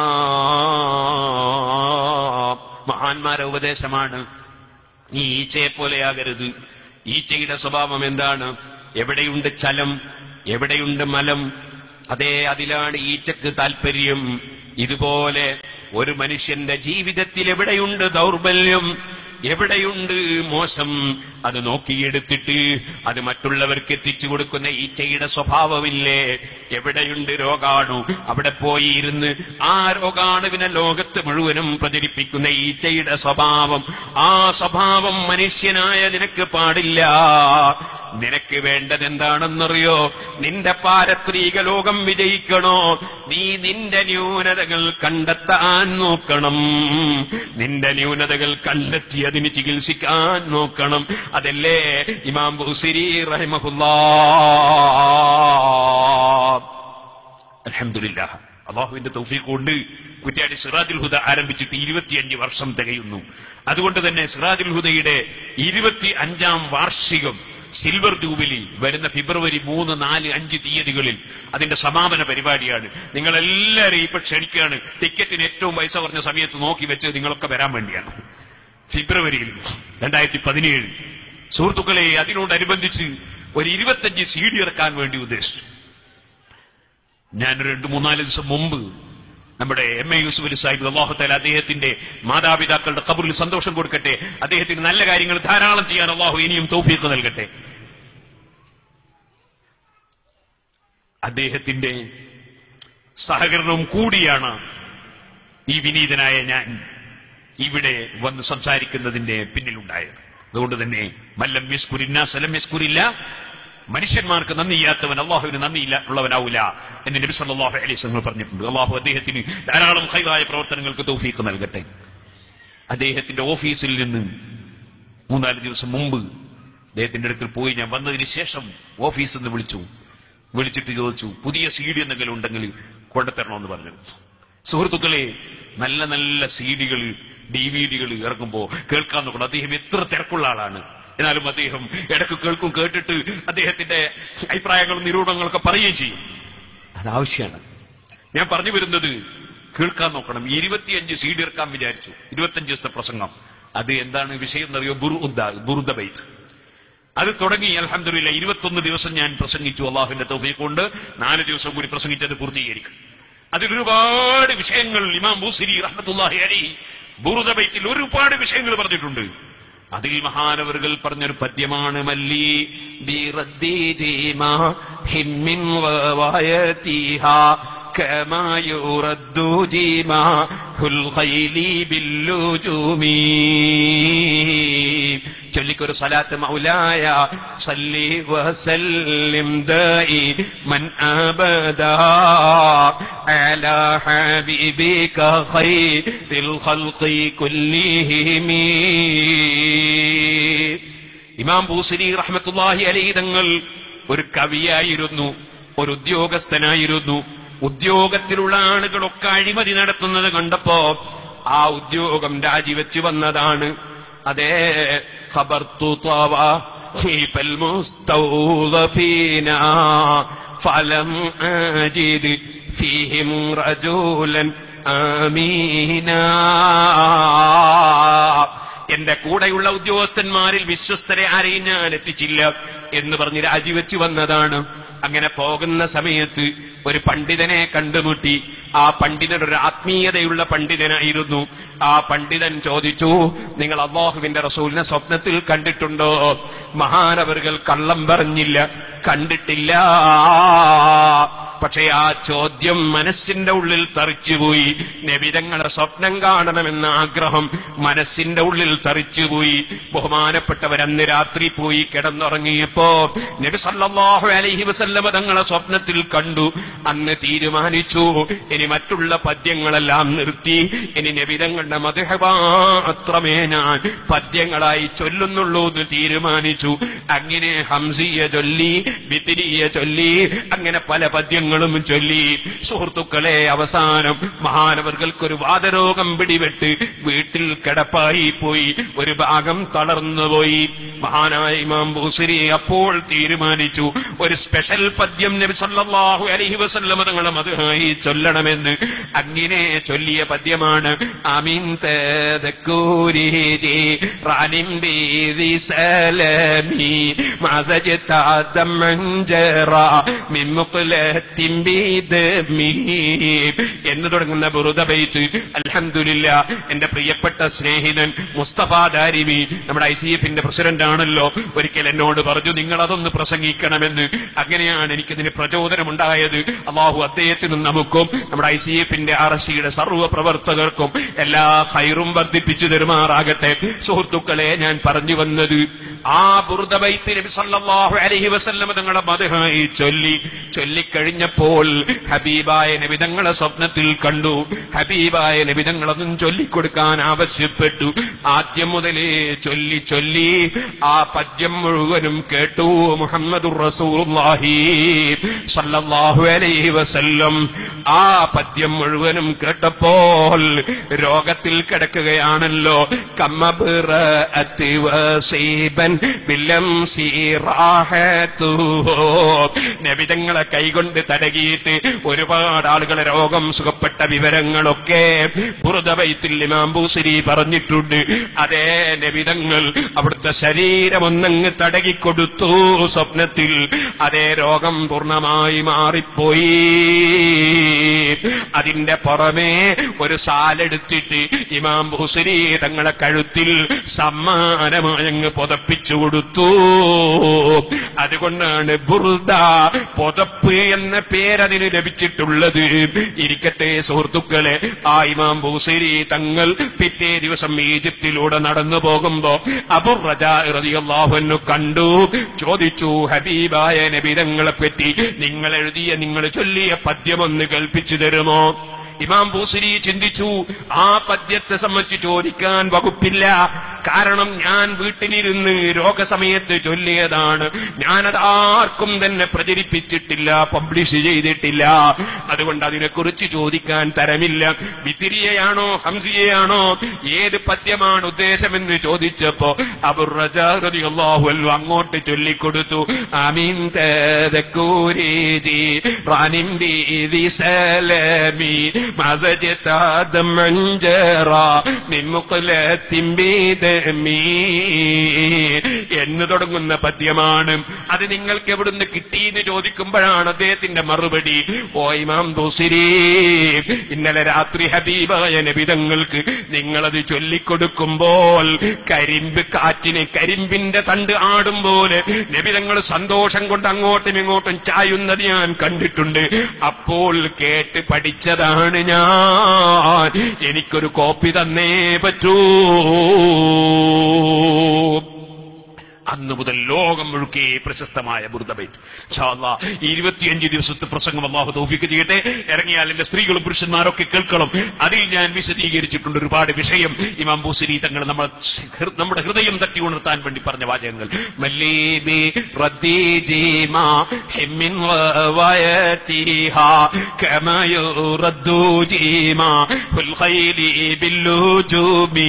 മഹാന്മാരെ ഉപദേശമാണ് ഈ ഈച്ചയെ പോലെയാകരുത് ഈച്ചയുടെ സ്വഭാവം എന്താണ് എവിടെയുണ്ട് ചലം എവിടെയുണ്ട് മലം അതേ അതിലാണ് ഈച്ചക്ക് താല്പര്യം ഇതുപോലെ ഒരു മനുഷ്യന്റെ ജീവിതത്തിൽ എവിടെയുണ്ട് ദൗർബല്യം എവിടെയുണ്ട് മോശം അത് നോക്കിയെടുത്തിട്ട് അത് മറ്റുള്ളവർക്ക് എത്തിച്ചു കൊടുക്കുന്ന ഈച്ചയുടെ സ്വഭാവമില്ലേ എവിടെയുണ്ട് രോഗാണു അവിടെ പോയി ഇരുന്ന് ആ രോഗാണുവിനെ ലോകത്ത് മുഴുവനും പ്രചരിപ്പിക്കുന്ന ഈച്ചയുടെ സ്വഭാവം ആ സ്വഭാവം മനുഷ്യനായ നിനക്ക് പാടില്ല നിനക്ക് വേണ്ടത് എന്താണെന്നറിയോ നിന്റെ പാരത്രീക ലോകം വിജയിക്കണോ നീ നിന്റെ ന്യൂനതകൾ കണ്ടെത്താൻ നോക്കണം നിന്റെ ന്യൂനതകൾ കണ്ടെത്തി അതിന് ചികിത്സിക്കാൻ നോക്കണം അതല്ലേ ഇമാം ബുസിരി റഹിമഹുല്ലാ അലഹമില്ല അള്ളാഹുവിന്റെ തൗഫീഖ് കൊണ്ട് കുറ്റ്യാടി സിറാജുൽ ഹുദ ആരംഭിച്ചിട്ട് ഇരുപത്തിയഞ്ച് വർഷം തികയുന്നു അതുകൊണ്ട് തന്നെ സിറാജുൽ ഹുദയുടെ ഇരുപത്തി അഞ്ചാം വാർഷികം സിൽവർ ജൂബിലി വരുന്ന ഫെബ്രുവരി മൂന്ന് നാല് അഞ്ച് തീയതികളിൽ അതിന്റെ സമാപന പരിപാടിയാണ് നിങ്ങൾ എല്ലാവരും ഇപ്പൊ ക്ഷണിക്കുകയാണ് ടിക്കറ്റിന് ഏറ്റവും പൈസ കുറഞ്ഞ സമയത്ത് നോക്കി വെച്ച് നിങ്ങളൊക്കെ വരാൻ വേണ്ടിയാണ് ഫെബ്രുവരിയിൽ രണ്ടായിരത്തി പതിനേഴ് സുഹൃത്തുക്കളെ അതിനോടനുബന്ധിച്ച് ഒരു ഇരുപത്തഞ്ച് സി ഡി ഇറക്കാൻ വേണ്ടി ഉദ്ദേശിച്ചു ഞാൻ രണ്ട് മൂന്നാല് ദിവസം മുമ്പ് നമ്മുടെ എം എ യൂസുഫ് അലി സാഹിബ് അള്ളാഹുത്താല അദ്ദേഹത്തിന്റെ മാതാപിതാക്കളുടെ കബറിൽ സന്തോഷം കൊടുക്കട്ടെ അദ്ദേഹത്തിന് നല്ല കാര്യങ്ങൾ ധാരാളം ചെയ്യാൻ അള്ളാഹു ഇനിയും തൗഫീഖ് നൽകട്ടെ അദ്ദേഹത്തിന്റെ സഹകരണവും കൂടിയാണ് ഈ വിനീതനായ ഞാൻ ഇവിടെ വന്ന് സംസാരിക്കുന്നതിന്റെ പിന്നിലുണ്ടായത് അതുകൊണ്ട് തന്നെ മല്ലം യസ്കുരിന്ന സലം യസ്കുരില്ല മനുഷ്യന്മാർക്ക് നന്ദിയില്ലാത്തവൻ അള്ളാഹുവിന് നന്ദിയില്ല ഉള്ളവനാവൂല എന്ന് നബി സല്ലല്ലാഹു അലൈഹി വസല്ലം പറഞ്ഞിട്ടുണ്ട് അള്ളാഹു അദ്ദേഹത്തിന് ധാരാളം ഹൈറായ പ്രവർത്തനങ്ങൾക്ക് തൗഫീഖ് നൽകട്ടെ അദ്ദേഹത്തിന്റെ ഓഫീസിൽ നിന്ന് മൂന്നാല് ദിവസം മുമ്പ് അദ്ദേഹത്തിന്റെ അടുക്കൽ പോയി ഞാൻ വന്നതിന് ശേഷം ഓഫീസിൽ നിന്ന് വിളിച്ചു വിളിച്ചിട്ട് ചോദിച്ചു പുതിയ സി ഡി എന്തെങ്കിലും ഉണ്ടെങ്കിൽ കൊണ്ടുതരണമെന്ന് പറഞ്ഞു സുഹൃത്തുക്കളെ നല്ല നല്ല സി ഡികൾ ഡി വി ഡികൾ ഇറങ്ങുമ്പോ കേൾക്കാൻ നോക്കണം അദ്ദേഹം എത്ര തിരക്കുള്ള ആളാണ് എന്നാലും അദ്ദേഹം ഇടയ്ക്ക് കേൾക്കും കേട്ടിട്ട് അദ്ദേഹത്തിന്റെ അഭിപ്രായങ്ങളും നിരൂപണങ്ങളൊക്കെ പറയുകയും ചെയ്യും അത് ആവശ്യമാണ് ഞാൻ പറഞ്ഞു വരുന്നത് കേൾക്കാൻ നോക്കണം ഇരുപത്തിയഞ്ച് സി ഡി ഇറക്കാൻ വിചാരിച്ചു ഇരുപത്തിയഞ്ച് ദിവസത്തെ പ്രസംഗം അത് എന്താണ് വിഷയം എന്നറിയോ ബുറുദ ബുറുദ ബൈത്ത് അത് തുടങ്ങി അലഹമില്ല ഇരുപത്തൊന്ന് ദിവസം ഞാൻ പ്രസംഗിച്ചു അള്ളാഹുവിന്റെ തൗഫീഖ് കൊണ്ട് നാല് ദിവസം കൂടി പ്രസംഗിച്ചത് പൂർത്തീകരിക്കും അതിൽ ഒരുപാട് വിഷയങ്ങൾ ഇമാം ബൂസിരി റഹ്മത്തുല്ലാഹി അലി ബുറുദ ബൈത്തിൽ ഒരുപാട് വിഷയങ്ങൾ പറഞ്ഞിട്ടുണ്ട് അതിൽ മഹാനവറുകൾ പറഞ്ഞൊരു പദ്യമാണ് മല്ലി ബിറദ്ദി ജീമാ ഹിമ്മിൻ വവായതിഹാ كما يرد جماح الخيل باللجوم ചൊല്ലിക്കൊരു സലാത്ത് മൗലായ സല്ലി വസല്ലിം ദായി മൻ അബദാ അലാ ഹബീബിക ഖൈറിൽ ഖൽഖി കുല്ലിഹിം ഇമാം ബൂസിരി റഹ്മത്തുള്ളാഹി അലൈഹി തങ്ങൾ ഒരു കവിയായിരുന്നു ഒരു ഉദ്യോഗസ്ഥനായിരുന്നു ഉദ്യോഗത്തിലുള്ള ആളുകളൊക്കെ അഴിമതി നടത്തുന്നത് കണ്ടപ്പോ ആ ഉദ്യോഗം രാജിവെച്ച് വന്നതാണ് അതേ ഖബർത്തു طواحف المستوظفين فلم أجد فيهم رجولا آمينا എന്റെ കൂടെയുള്ള ഉദ്യോഗസ്ഥന്മാരിൽ വിശ്വസ്തരെ ആരെയും ഞാൻ എത്തിച്ചില്ല എന്ന് പറഞ്ഞ് രാജിവെച്ചു വന്നതാണ് അങ്ങനെ പോകുന്ന സമയത്ത് ഒരു പണ്ഡിതനെ കണ്ടുമുട്ടി ആ പണ്ഡിതൻ ഒരു ആത്മീയതയുള്ള പണ്ഡിതനായിരുന്നു ആ പണ്ഡിതൻ ചോദിച്ചു നിങ്ങൾ അള്ളാഹുവിന്റെ റസൂലിനെ സ്വപ്നത്തിൽ കണ്ടിട്ടുണ്ടോ മഹാനവറുകൾ കള്ളം പറഞ്ഞില്ല കണ്ടിട്ടില്ല പക്ഷേ ആ ചോദ്യം മനസ്സിന്റെ ഉള്ളിൽ തറിച്ചുപോയി നബിതങ്ങളെ സ്വപ്നം കാണണമെന്ന ആഗ്രഹം മനസ്സിന്റെ ഉള്ളിൽ തറിച്ചുപോയി ബഹുമാനപ്പെട്ടവരന്ന് രാത്രി പോയി കിടന്നുറങ്ങിയപ്പോ നബി സല്ലല്ലാഹു അലൈഹി വസല്ലമ തങ്ങളെ സ്വപ്നത്തിൽ കണ്ടു അന്ന് തീരുമാനിച്ചു ഇനി മറ്റുള്ള പദ്യങ്ങളെല്ലാം നിർത്തി ഇനി നബിതങ്ങളുടെ മധുഹ മാത്രമേ ഞാൻ പദ്യങ്ങളായി ചൊല്ലുന്നുള്ളൂ എന്ന് തീരുമാനിച്ചു അങ്ങനെ ഹംസിയ ചൊല്ലി വിത്തിരിയ ചൊല്ലി അങ്ങനെ പല പദ്യങ്ങളും ചൊല്ലി സുഹൃത്തുക്കളെ അവസാനം മഹാനവർകൾക്കൊരു വാദരോഗം പിടിപെട്ട് വീട്ടിൽ കിടപ്പായി പോയി ഒരു ഭാഗം തളർന്നുപോയി മഹാനായ ഇമാം ബൂസരി അപ്പോൾ തീരുമാനിച്ചു ഒരു സ്പെഷ്യൽ പദ്യം നബി സല്ലല്ലാഹു അലൈഹി വസല്ലമ തങ്ങളെ മധുഹായി ചൊല്ലണമെന്ന് അങ്ങനെ ചൊല്ലിയ പദ്യമാണ് അമിൻ തദക്കൂരിജി റാനിം ബീദി സലമി മസജത ദമഞ്ചറ മിൻ മുഖ്ലത്തിൻ ബിദമി എന്ന് തുടങ്ങുന്ന ബുറുദ ബൈത്ത് അൽഹംദുലില്ല എന്റെ പ്രിയപ്പെട്ട സ്നേഹിതൻ മുസ്തഫ ദാരിമി നമ്മുടെ ഐ സി എഫിന്റെ പ്രസിഡന്റ് ആണല്ലോ ഒരിക്കൽ എന്നോട് പറഞ്ഞു നിങ്ങൾ അതൊന്ന് പ്രസംഗിക്കണമെന്ന് അങ്ങനെയാണ് എനിക്കിതിന് പ്രചോദനമുണ്ടായത് അള്ളാഹു അദ്ദേഹത്തിനും നമുക്കും നമ്മുടെ ഐ സി എഫിന്റെ ആർ എസ് സിയുടെ സർവ്വ പ്രവർത്തകർക്കും എല്ലാ ഹൈറും വർദ്ധിപ്പിച്ചു തരുമാറാകട്ടെ സുഹൃത്തുക്കളെ ഞാൻ പറഞ്ഞു വന്നത് ആ ബുറുദബൈത്ത് നബി സല്ലല്ലാഹു അലൈഹി വസല്ലം തങ്ങളെ മതഹായി ചൊല്ലി ചൊല്ലിക്കഴിഞ്ഞപ്പോൾ ഹബീബായ നബി തങ്ങളെ സ്വപ്നത്തിൽ കണ്ടു ഹബീബായ നബി തങ്ങളതും ചൊല്ലിക്കൊടുക്കാൻ ആവശ്യപ്പെട്ടു ആദ്യം മുതലേ ചൊല്ലി ചൊല്ലി ആ പദ്യം മുഴുവനും കേട്ടു മുഹമ്മദുർ റസൂലുള്ളാഹി സല്ലല്ലാഹു അലൈഹി വസല്ലം ആ പദ്യം മുഴുവനും കേട്ടപ്പോൾ രോഗത്തിൽ കിടക്കുകയാണല്ലോ കമ്മബിറ വസീബൻ ബില്ലം സീറാഹത്തു നബിതങ്ങളെ കൈകൊണ്ട് തടകിയിട്ട് ഒരുപാട് ആളുകളെ രോഗം സുഖപ്പെട്ട വിവരങ്ങളൊക്കെ ബുറുദബൈത്തിൽ ഇമാംബൂസിരി പറഞ്ഞിട്ടുണ്ട് അതേ നബിതങ്ങൾ അവിടുത്തെ ശരീരം ഒന്നങ്ങ് തടകിക്കൊടുത്തു സ്വപ്നത്തിൽ അതേ രോഗം പൂർണ്ണമായി മാറിപ്പോയി അതിന്റെ പുറമേ ഒരു സാലെടുത്തിട്ട് ഇമാം ഹുസരി തങ്ങളെ കഴുത്തിൽ സമ്മാനമായി അങ്ങ് പുതപ്പിച്ചു കൊടുത്തു അതുകൊണ്ടാണ് ബുർദ പുതപ്പ് എന്ന പേരതിന് ലഭിച്ചിട്ടുള്ളത് ഇരിക്കട്ടെ സുഹൃത്തുക്കളെ ആ ഇമാം ബൂസരി തങ്ങൾ പിറ്റേ ദിവസം ഈജിപ്തിലൂടെ നടന്നു പോകുമ്പോ അബുർ റജാഹുന്നു കണ്ടു ചോദിച്ചു ഹബീബായ നബിതങ്ങളെ പറ്റി നിങ്ങൾ എഴുതിയ നിങ്ങൾ ചൊല്ലിയ പദ്യമൊന്ന് കൽപ്പിച്ചു തരുമോ ഇമാം ബൂസരി ചിന്തിച്ചു ആ പദ്യത്തെ സംബന്ധിച്ച് ചോദിക്കാൻ വകുപ്പില്ല കാരണം ഞാൻ വീട്ടിലിരുന്ന് രോഗസമയത്ത് ചൊല്ലിയതാണ് ഞാനത് ആർക്കും തന്നെ പ്രചരിപ്പിച്ചിട്ടില്ല പബ്ലിഷ് ചെയ്തിട്ടില്ല അതുകൊണ്ട് അതിനെക്കുറിച്ച് ചോദിക്കാൻ തരമില്ല വിത്തിരിയയാണോ ഹംസിയയാണോ ഏത് പദ്യമാണ് ഉദ്ദേശമെന്ന് ചോദിച്ചപ്പോ അബുർ റജാഹു അങ്ങോട്ട് ചൊല്ലിക്കൊടുത്തു അമീൻ തേതക്കൂരീജി റാനിം ബീദി സലമി മസജത മഞ്ചറ മിമ്മുഖലത്തിൻ ബീദമി എന്ന് തുടങ്ങുന്ന പദ്യമാണ് അത് നിങ്ങൾക്ക് എവിടുന്ന് കിട്ടിയെന്ന് ചോദിക്കുമ്പോഴാണ് അദ്ദേഹത്തിന്റെ മറുപടി ഓ ഇമാം ദോസിരി ഇന്നലെ രാത്രി ഹബീബായ നബിതങ്ങൾക്ക് നിങ്ങളത് ചൊല്ലിക്കൊടുക്കുമ്പോൾ കരിമ്പ് കാറ്റിന് കരിമ്പിന്റെ തണ്ട് ആടും പോലെ നബിതങ്ങൾ സന്തോഷം കൊണ്ട് അങ്ങോട്ടും ഇങ്ങോട്ടും ചായുന്നത് ഞാൻ കണ്ടിട്ടുണ്ട് അപ്പോൾ കേട്ട് പഠിച്ചതാണ് ഞാൻ എനിക്കൊരു കോപ്പി തന്നേ പറ്റൂ അന്ന് മുതൽ ലോകം മുഴുക്കെ പ്രശസ്തമായ ബുർദബൈത്ത് ഇരുപത്തിയഞ്ച് ദിവസത്തെ പ്രസംഗം അള്ളാഹു തൗഫിക്ക് ചെയ്യട്ടെ ഇറങ്ങിയാൽ എന്റെ സ്ത്രീകളും പുരുഷന്മാരൊക്കെ കേൾക്കണം അതിൽ ഞാൻ വിശദീകരിച്ചിട്ടുണ്ട് ഒരുപാട് വിഷയം ഇമാം ബൂസരി തങ്ങൾ നമ്മൾ നമ്മുടെ ഹൃദയം തട്ടി ഉണർത്താൻ വേണ്ടി പറഞ്ഞ വാചകങ്ങൾ മല്ലീബി റദ്ദി ജീമാ ഹിമ്മിൻ വയതിഹാ കമാ യുറദ്ദു ജീമാ ഫുൽ ഖൈലി ബില്ലുജൂബി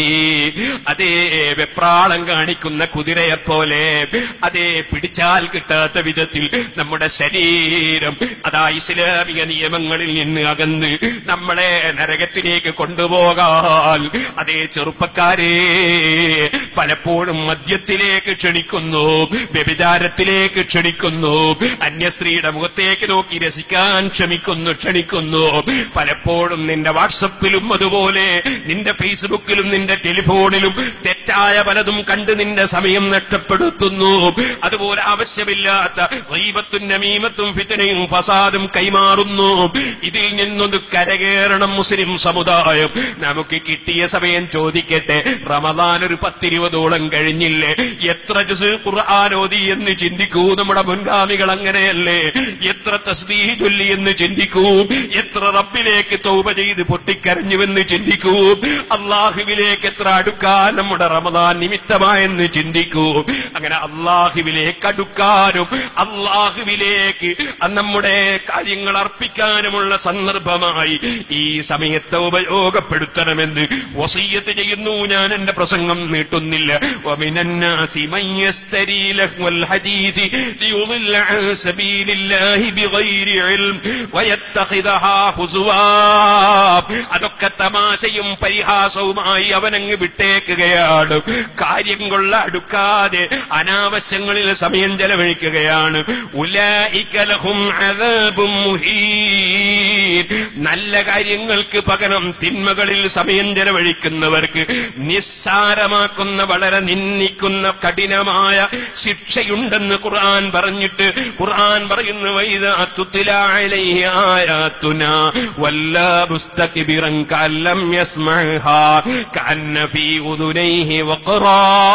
അതേ വെപ്രാളം കാണിക്കുന്ന കുതിരയെ പോലെ അതേ പിടിച്ചാൽ കിട്ടാത്ത വിധത്തിൽ നമ്മുടെ ശരീരം അതാ ഇസ്ലാമിക നിയമങ്ങളിൽ നിന്ന് അകന്ന് നമ്മളെ നരകത്തിലേക്ക് കൊണ്ടുപോകാൻ അതേ ചെറുപ്പക്കാരെ പലപ്പോഴും മദ്യത്തിലേക്ക് ക്ഷണിക്കുന്നു വ്യഭിചാരത്തിലേക്ക് ക്ഷണിക്കുന്നു അന്യസ്ത്രീയുടെ മുഖത്തേക്ക് നോക്കി രസിക്കാൻ ക്ഷമിക്കുന്നു ക്ഷണിക്കുന്നു പലപ്പോഴും നിന്റെ വാട്സപ്പിലും അതുപോലെ നിന്റെ ഫേസ്ബുക്കിലും നിന്റെ ടെലിഫോണിലും തെറ്റായ പലതും കണ്ട് നിന്റെ സമയം നഷ്ടപ്പെടുത്തുന്നു അതുപോലെ ആവശ്യമില്ലാത്ത റീബത്തും നമീമത്തും ഫിത്തനയും ഫസാദും കൈമാറുന്നു ഇതിൽ നിന്നൊന്ന് കരകയറണം മുസ്ലിം സമുദായം നമുക്ക് കിട്ടിയ സമയം ചോദിക്കട്ടെ റമദാൻ ഒരു പത്തിരുപതോളം കഴിഞ്ഞില്ലേ എത്ര ജുസ് ഖുർആാനോദി എന്ന് ചിന്തിക്കൂ നമ്മുടെ മുൻഗാമികൾ അങ്ങനെയല്ലേ എത്ര തസ്ബീഹ് ചൊല്ലി എന്ന് ചിന്തിക്കൂ എത്ര റബ്ബിലേക്ക് തൗബ ചെയ്ത് പൊട്ടിക്കരഞ്ഞുവെന്ന് ചിന്തിക്കൂ അള്ളാഹുവിലേക്ക് എത്ര അടുക്കാൻ നമ്മുടെ റമദാൻ നിമിത്തമായെന്ന് ചിന്തിക്കൂ അങ്ങനെ അള്ളാഹുവിലേക്ക് അടുക്കാനും അള്ളാഹുവിലേക്ക് നമ്മുടെ കാര്യങ്ങൾ അർപ്പിക്കാനുമുള്ള സന്ദർഭമായി ഈ സമയത്തെ ഉപയോഗപ്പെടുത്തണമെന്ന് വസീയത്ത് ചെയ്യുന്നു ഞാൻ എന്റെ പ്രസംഗം നീട്ടുന്നില്ല ومن الناس من يستري لهو الحديث ليضل عن سبيل الله بغير علم ويتخذها هزوا അതൊക്കെ തമാശയും പരിഹാസവുമായി അവനങ്ങ് വിട്ടേക്കുകയാണ് കാര്യം കൊള്ള അടുക്കാതെ അനാവശ്യങ്ങളിൽ സമയം ചെലവഴിക്കുകയാണ് ഉലായിക്കലഹും അദാബും മുഹീൻ നല്ല കാര്യങ്ങൾക്ക് പകരം തിന്മകളിൽ സമയം ചെലവഴിക്കുന്നവർക്ക് നിസ്സാരമാക്കുന്ന വളരെ നിന്ദിക്കുന്ന കഠിനമായ ശിക്ഷയുണ്ടെന്ന് ഖുർആൻ പറഞ്ഞിട്ട് ഖുർആൻ പറയുന്നു വൈദാത്തുന വല്ല മുസ്തകിബിറൻ കല്ലം യസ്മഅഹാ കഅന്ന ഫീ ഉദുനൈഹി വഖറാ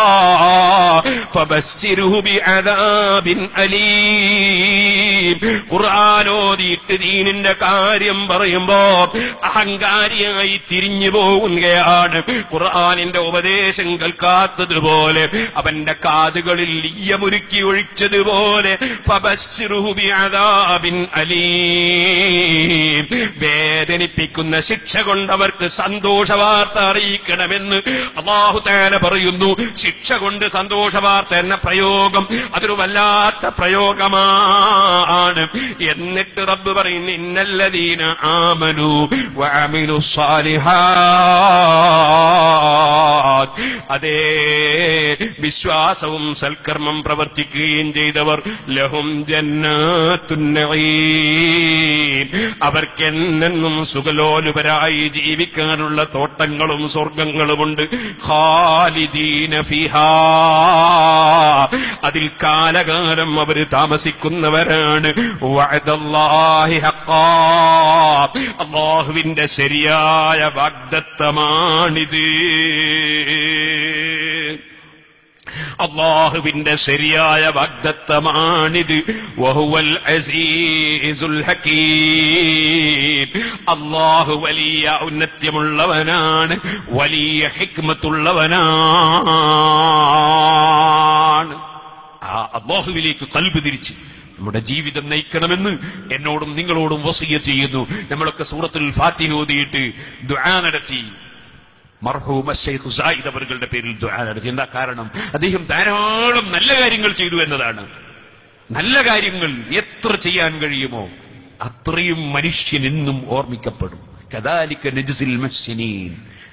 ഫബശ്ശിർഹു ബിഅദാബിൻ അലീം ഖുർആൻ ഓതിയിട്ട് ദീനിന്റെ കാര്യം പറയുമ്പോ അഹങ്കാരിയായി തിരിഞ്ഞു പോകുകയാണ് ഖുർആനിന്റെ ഉപദേശം കേൾക്കാത്തതുപോലെ അവന്റെ കാതുകളിൽ ഈയമുരുക്കി ഒഴിച്ചതുപോലെ ഫബശ്ശിർഹു ബിഅദാബിൻ അലീം വേദനിപ്പിക്കുന്ന ശിക്ഷ കൊണ്ടവർക്ക് സന്തോഷ വാർത്ത അറിയിക്കണമെന്ന് അള്ളാഹു താല പറയുന്നു ശിക്ഷ കൊണ്ട് സന്തോഷ വാർത്ത എന്ന പ്രയോഗം അതൊരു വല്ലാത്ത പ്രയോഗമാണ് എന്നിട്ട് റബ്ബ് പറയുന്നു ഇന്നല്ലദീന آمنوا وعملوا الصالحات അതേ വിശ്വാസവും സൽക്കർമ്മം പ്രവർത്തിക്കുകയും ചെയ്തവർ ലഹും ജന്നാത്തുന്നഈം അവർക്കെന്നെന്നും സുഖലോലുപരായി ജീവിക്കാനുള്ള തോട്ടങ്ങളും സ്വർഗങ്ങളുമുണ്ട് ഖാലിദീന ഫിഹാ അതിൽ കാലകാലം അവർ താമസിക്കുന്നവരാണ് വഅദല്ലാഹി ഹഖാ അള്ളാഹുവിന്റെ ശരിയായ വാഗ്ദത്തമാണിത് അള്ളാഹുവിന്റെ ശരിയായ വാഗ്ദത്തമാണിത് വഹുവൽ അസീസുൽ ഹക്കീം അള്ളാഹു വലിയ ഔന്നത്യമുള്ളവനാണ് വലിയ ഹിക്മത്തുള്ളവനാണ് ആ അള്ളാഹുവിലേക്ക് കൽബ് തിരിച്ച് നമ്മുടെ ജീവിതം നയിക്കണമെന്ന് എന്നോടും നിങ്ങളോടും വസീയ ചെയ്യുന്നു നമ്മളൊക്കെ സൂറത്തുൽ ഫാത്തിഹ ഓതിയിട്ട് ദുആ നടത്തി മർഹൂമ ഷെയ്ഖ് സായിദ് അവറുകളുടെ പേരിൽ ദുആ നടത്തി എന്താ കാരണം അദ്ദേഹം ധാരാളം നല്ല കാര്യങ്ങൾ ചെയ്തു എന്നതാണ് നല്ല കാര്യങ്ങൾ എത്ര ചെയ്യാൻ കഴിയുമോ അത്രയും മനുഷ്യൻ എന്നും ഓർമ്മിക്കപ്പെടും കദാലിക്ക നജ്സിൽ മുഹ്സിനീൻ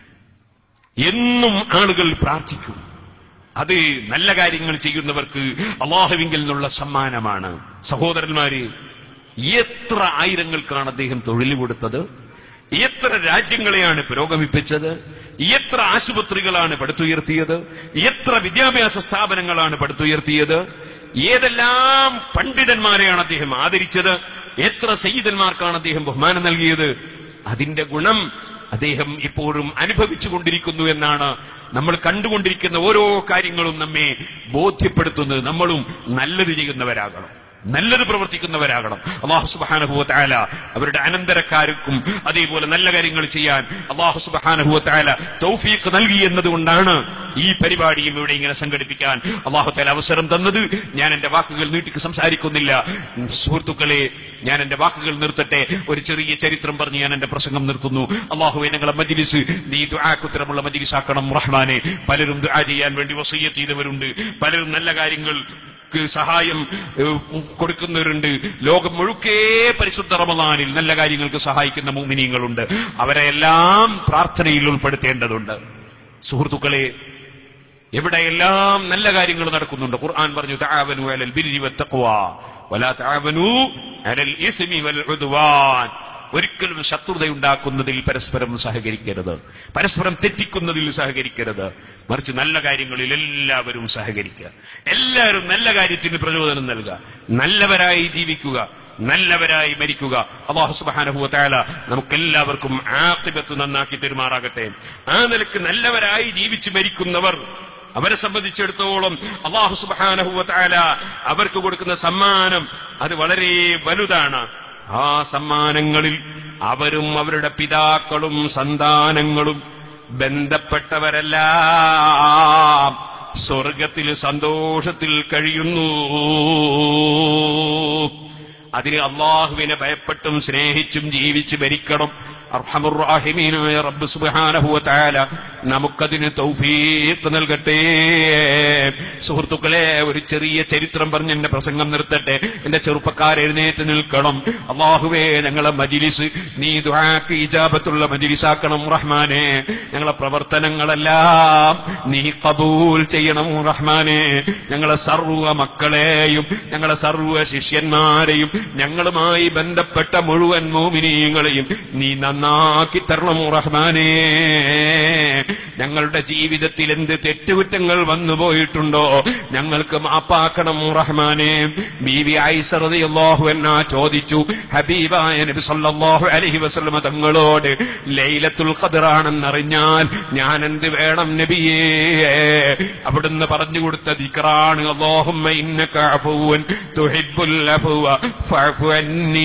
എന്നും ആളുകൾ പ്രാർത്ഥിക്കും അത് നല്ല കാര്യങ്ങൾ ചെയ്യുന്നവർക്ക് അള്ളാഹുവിങ്കിൽ നിന്നുള്ള സമ്മാനമാണ് സഹോദരന്മാര് എത്ര ആയിരങ്ങൾക്കാണ് അദ്ദേഹം തൊഴിൽ കൊടുത്തത് എത്ര രാജ്യങ്ങളെയാണ് പുരോഗമിപ്പിച്ചത് എത്ര ആശുപത്രികളാണ് പടുത്തുയർത്തിയത് എത്ര വിദ്യാഭ്യാസ സ്ഥാപനങ്ങളാണ് പടുത്തുയർത്തിയത് ഏതെല്ലാം പണ്ഡിതന്മാരെയാണ് അദ്ദേഹം ആദരിച്ചത് എത്ര സയ്യിദന്മാർക്കാണ് അദ്ദേഹം ബഹുമാനം നൽകിയത് അതിന്റെ ഗുണം അദ്ദേഹം ഇപ്പോഴും അനുഭവിച്ചു കൊണ്ടിരിക്കുന്നു എന്നാണ് നമ്മൾ കണ്ടുകൊണ്ടിരിക്കുന്ന ഓരോ കാര്യങ്ങളും നമ്മെ ബോധ്യപ്പെടുത്തുന്നത് നമ്മളും നല്ലത് ചെയ്യുന്നവരാകണം നല്ലത് പ്രവർത്തിക്കുന്നവരാകണം അള്ളാഹു സുബാനഹുവത്തായ അവരുടെ അനന്തരക്കാർക്കും അതേപോലെ നല്ല കാര്യങ്ങൾ ചെയ്യാൻ അള്ളാഹു സുബാനഹുവത്തായ തൗഫീഖ് നൽകി എന്നതുകൊണ്ടാണ് ഈ പരിപാടിയും ഇവിടെ ഇങ്ങനെ സംഘടിപ്പിക്കാൻ അള്ളാഹു താല അവസരം തന്നത് ഞാൻ എന്റെ വാക്കുകൾ നീട്ടി സംസാരിക്കുന്നില്ല സുഹൃത്തുക്കളെ ഞാൻ എന്റെ വാക്കുകൾ നിർത്തട്ടെ ഒരു ചെറിയ ചരിത്രം പറഞ്ഞ് ഞാൻ എന്റെ പ്രസംഗം നിർത്തുന്നു അള്ളാഹുവെ ഞങ്ങളെ മജിലിസ് നീ ദുആക്കുത്തരമുള്ള മജിലിസാക്കണം റഹ്മാനെ പലരും ദുആ ചെയ്യാൻ വേണ്ടി വസയ്യത്ത് ചെയ്തവരുണ്ട് പലരും നല്ല കാര്യങ്ങൾ ക്ക് സഹായം ഏഹ്, കൊടുക്കുന്നവരുണ്ട് ലോകം മുഴുക്കേ പരിശുദ്ധ റമദാനിൽ നല്ല കാര്യങ്ങൾക്ക് സഹായിക്കുന്ന മുമിനീങ്ങളുണ്ട് അവരെ എല്ലാം പ്രാർത്ഥനയിൽ ഉൾപ്പെടുത്തേണ്ടതുണ്ട് സുഹൃത്തുക്കളെ എവിടെയെല്ലാം നല്ല കാര്യങ്ങൾ നടക്കുന്നുണ്ട് ഖുർആൻ പറഞ്ഞു തആവനു അലൽ ബിർരി വത്തഖ്വ വലാ തആവനു അലൽ ഇസ്മി വൽ ഉദ്വാൻ ഒരിക്കലും ശത്രുതയുണ്ടാക്കുന്നതിൽ പരസ്പരം സഹകരിക്കരുത് പരസ്പരം തെറ്റിക്കുന്നതിൽ സഹകരിക്കരുത് മറിച്ച് നല്ല കാര്യങ്ങളിൽ എല്ലാവരും സഹകരിക്കുക എല്ലാവരും നല്ല കാര്യത്തിന് പ്രചോദനം നൽകുക നല്ലവരായി ജീവിക്കുക നല്ലവരായി മരിക്കുക അള്ളാഹു സുബ്ഹാനഹു തആല നമുക്കെല്ലാവർക്കും ആഖിബത്ത് നന്നാക്കി പെരുമാറാകട്ടെ ആ നിലക്ക് നല്ലവരായി ജീവിച്ച് മരിക്കുന്നവർ അവരെ സംബന്ധിച്ചിടത്തോളം അള്ളാഹു സുബ്ഹാനഹു തആല അവർക്ക് കൊടുക്കുന്ന സമ്മാനം അത് വളരെ വലുതാണ് ആ സമ്മാനങ്ങളിൽ അവരും അവരുടെ പിതാക്കളും സന്താനങ്ങളും ബന്ധപ്പെട്ടവരെല്ലാം സ്വർഗത്തിൽ സന്തോഷത്തിൽ കഴിയുന്നു അതിന് അള്ളാഹുവിനെ ഭയപ്പെട്ടും സ്നേഹിച്ചും ജീവിച്ച് മരിക്കണം അർഹമുറാഹിമീനായ റബ്ബ് സുബ്ഹാനഹു വതആല നമുക്കതിന് തൗഫീഖ് നൽകട്ടെ സുഹൃത്തുക്കളെ ഒരു ചെറിയ ചരിത്രം പറഞ്ഞ് എന്റെ പ്രസംഗം നിർത്തട്ടെ എന്റെ ചെറുപ്പക്കാർ എഴുന്നേറ്റ് നിൽക്കണം അള്ളാഹുവേ ഞങ്ങളെ മജിലിസ് നീ ദുആക്ക് ഇജാബത്തുള്ള മജിലിസാക്കണം റഹ്മാനെ ഞങ്ങളെ പ്രവർത്തനങ്ങളെല്ലാം നീ കബൂൽ ചെയ്യണം റഹ്മാനെ ഞങ്ങളെ സർവ്വ മക്കളെയും ഞങ്ങളെ സർവ്വ ശിഷ്യന്മാരെയും ഞങ്ങളുമായി ബന്ധപ്പെട്ട മുഴുവൻ മോമിനീങ്ങളെയും നീ നന്നാക്കി തരണം റഹ്മാനേ ഞങ്ങളുടെ ജീവിതത്തിൽ എന്ത് തെറ്റുകുറ്റങ്ങൾ വന്നു പോയിട്ടുണ്ടോ ഞങ്ങൾക്ക് മാപ്പാക്കണം റഹ്മാനെ ബീവി ഐസറിയാഹു എന്നാ ചോദിച്ചു ഹബീബായ നബി സല്ലല്ലാഹു അലൈഹി വസല്ലമ തങ്ങളോട് ലൈലത്തുൽ ഖദറാണെന്നറിഞ്ഞാൽ ഞാൻ എന്ത് വേണം നബിയേ അവിടുന്ന് പറഞ്ഞു കൊടുത്ത ദിക്റാണ് അല്ലാഹുമ്മ ഇന്നക അഫുവൻ തുഹിബ്ബുൽ അഫ്വ ഫഅഫു അന്നീ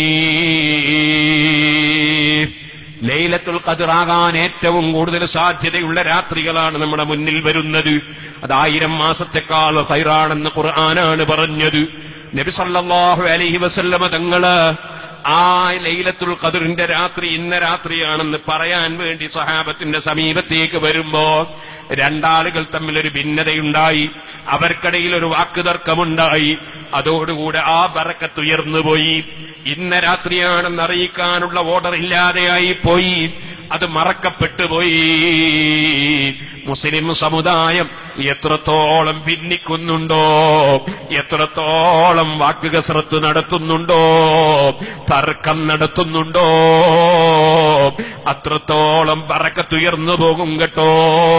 ലൈലത്തുൽ ഖദറാകാൻ ഏറ്റവും കൂടുതൽ സാധ്യതയുള്ള രാത്രികളാണ് നമ്മുടെ മുന്നിൽ വരുന്നത് അത് ആയിരം മാസത്തെക്കാൾ ഹൈറാണെന്ന് ഖുർആനാണ് പറഞ്ഞത് നബി സല്ലല്ലാഹു അലൈഹി വസല്ലമ തങ്ങള് ആ ലൈലത്തുൽ ഖദറിന്റെ രാത്രി ഇന്ന രാത്രിയാണെന്ന് പറയാൻ വേണ്ടി സഹാബത്തിന്റെ സമീപത്തേക്ക് വരുമ്പോ രണ്ടാളുകൾ തമ്മിൽ ഒരു ഭിന്നതയുണ്ടായി അവർക്കിടയിൽ ഒരു വാക്കുതർക്കമുണ്ടായി അതോടുകൂടെ ആ ബറക്കത്ത് ഉയർന്നുപോയി ഇന്ന രാത്രിയാണെന്ന് അറിയിക്കാനുള്ള ഓർഡർ ഇല്ലാതെയായി പോയി അത് മറക്കപ്പെട്ടു പോയി മുസ്ലിം സമുദായം എത്രത്തോളം ഭിന്നിക്കുന്നുണ്ടോ എത്രത്തോളം വാക്കുകസരത്ത് നടത്തുന്നുണ്ടോ തർക്കം നടത്തുന്നുണ്ടോ അത്രത്തോളം പറക്കത്തുയർന്നു പോകും കേട്ടോ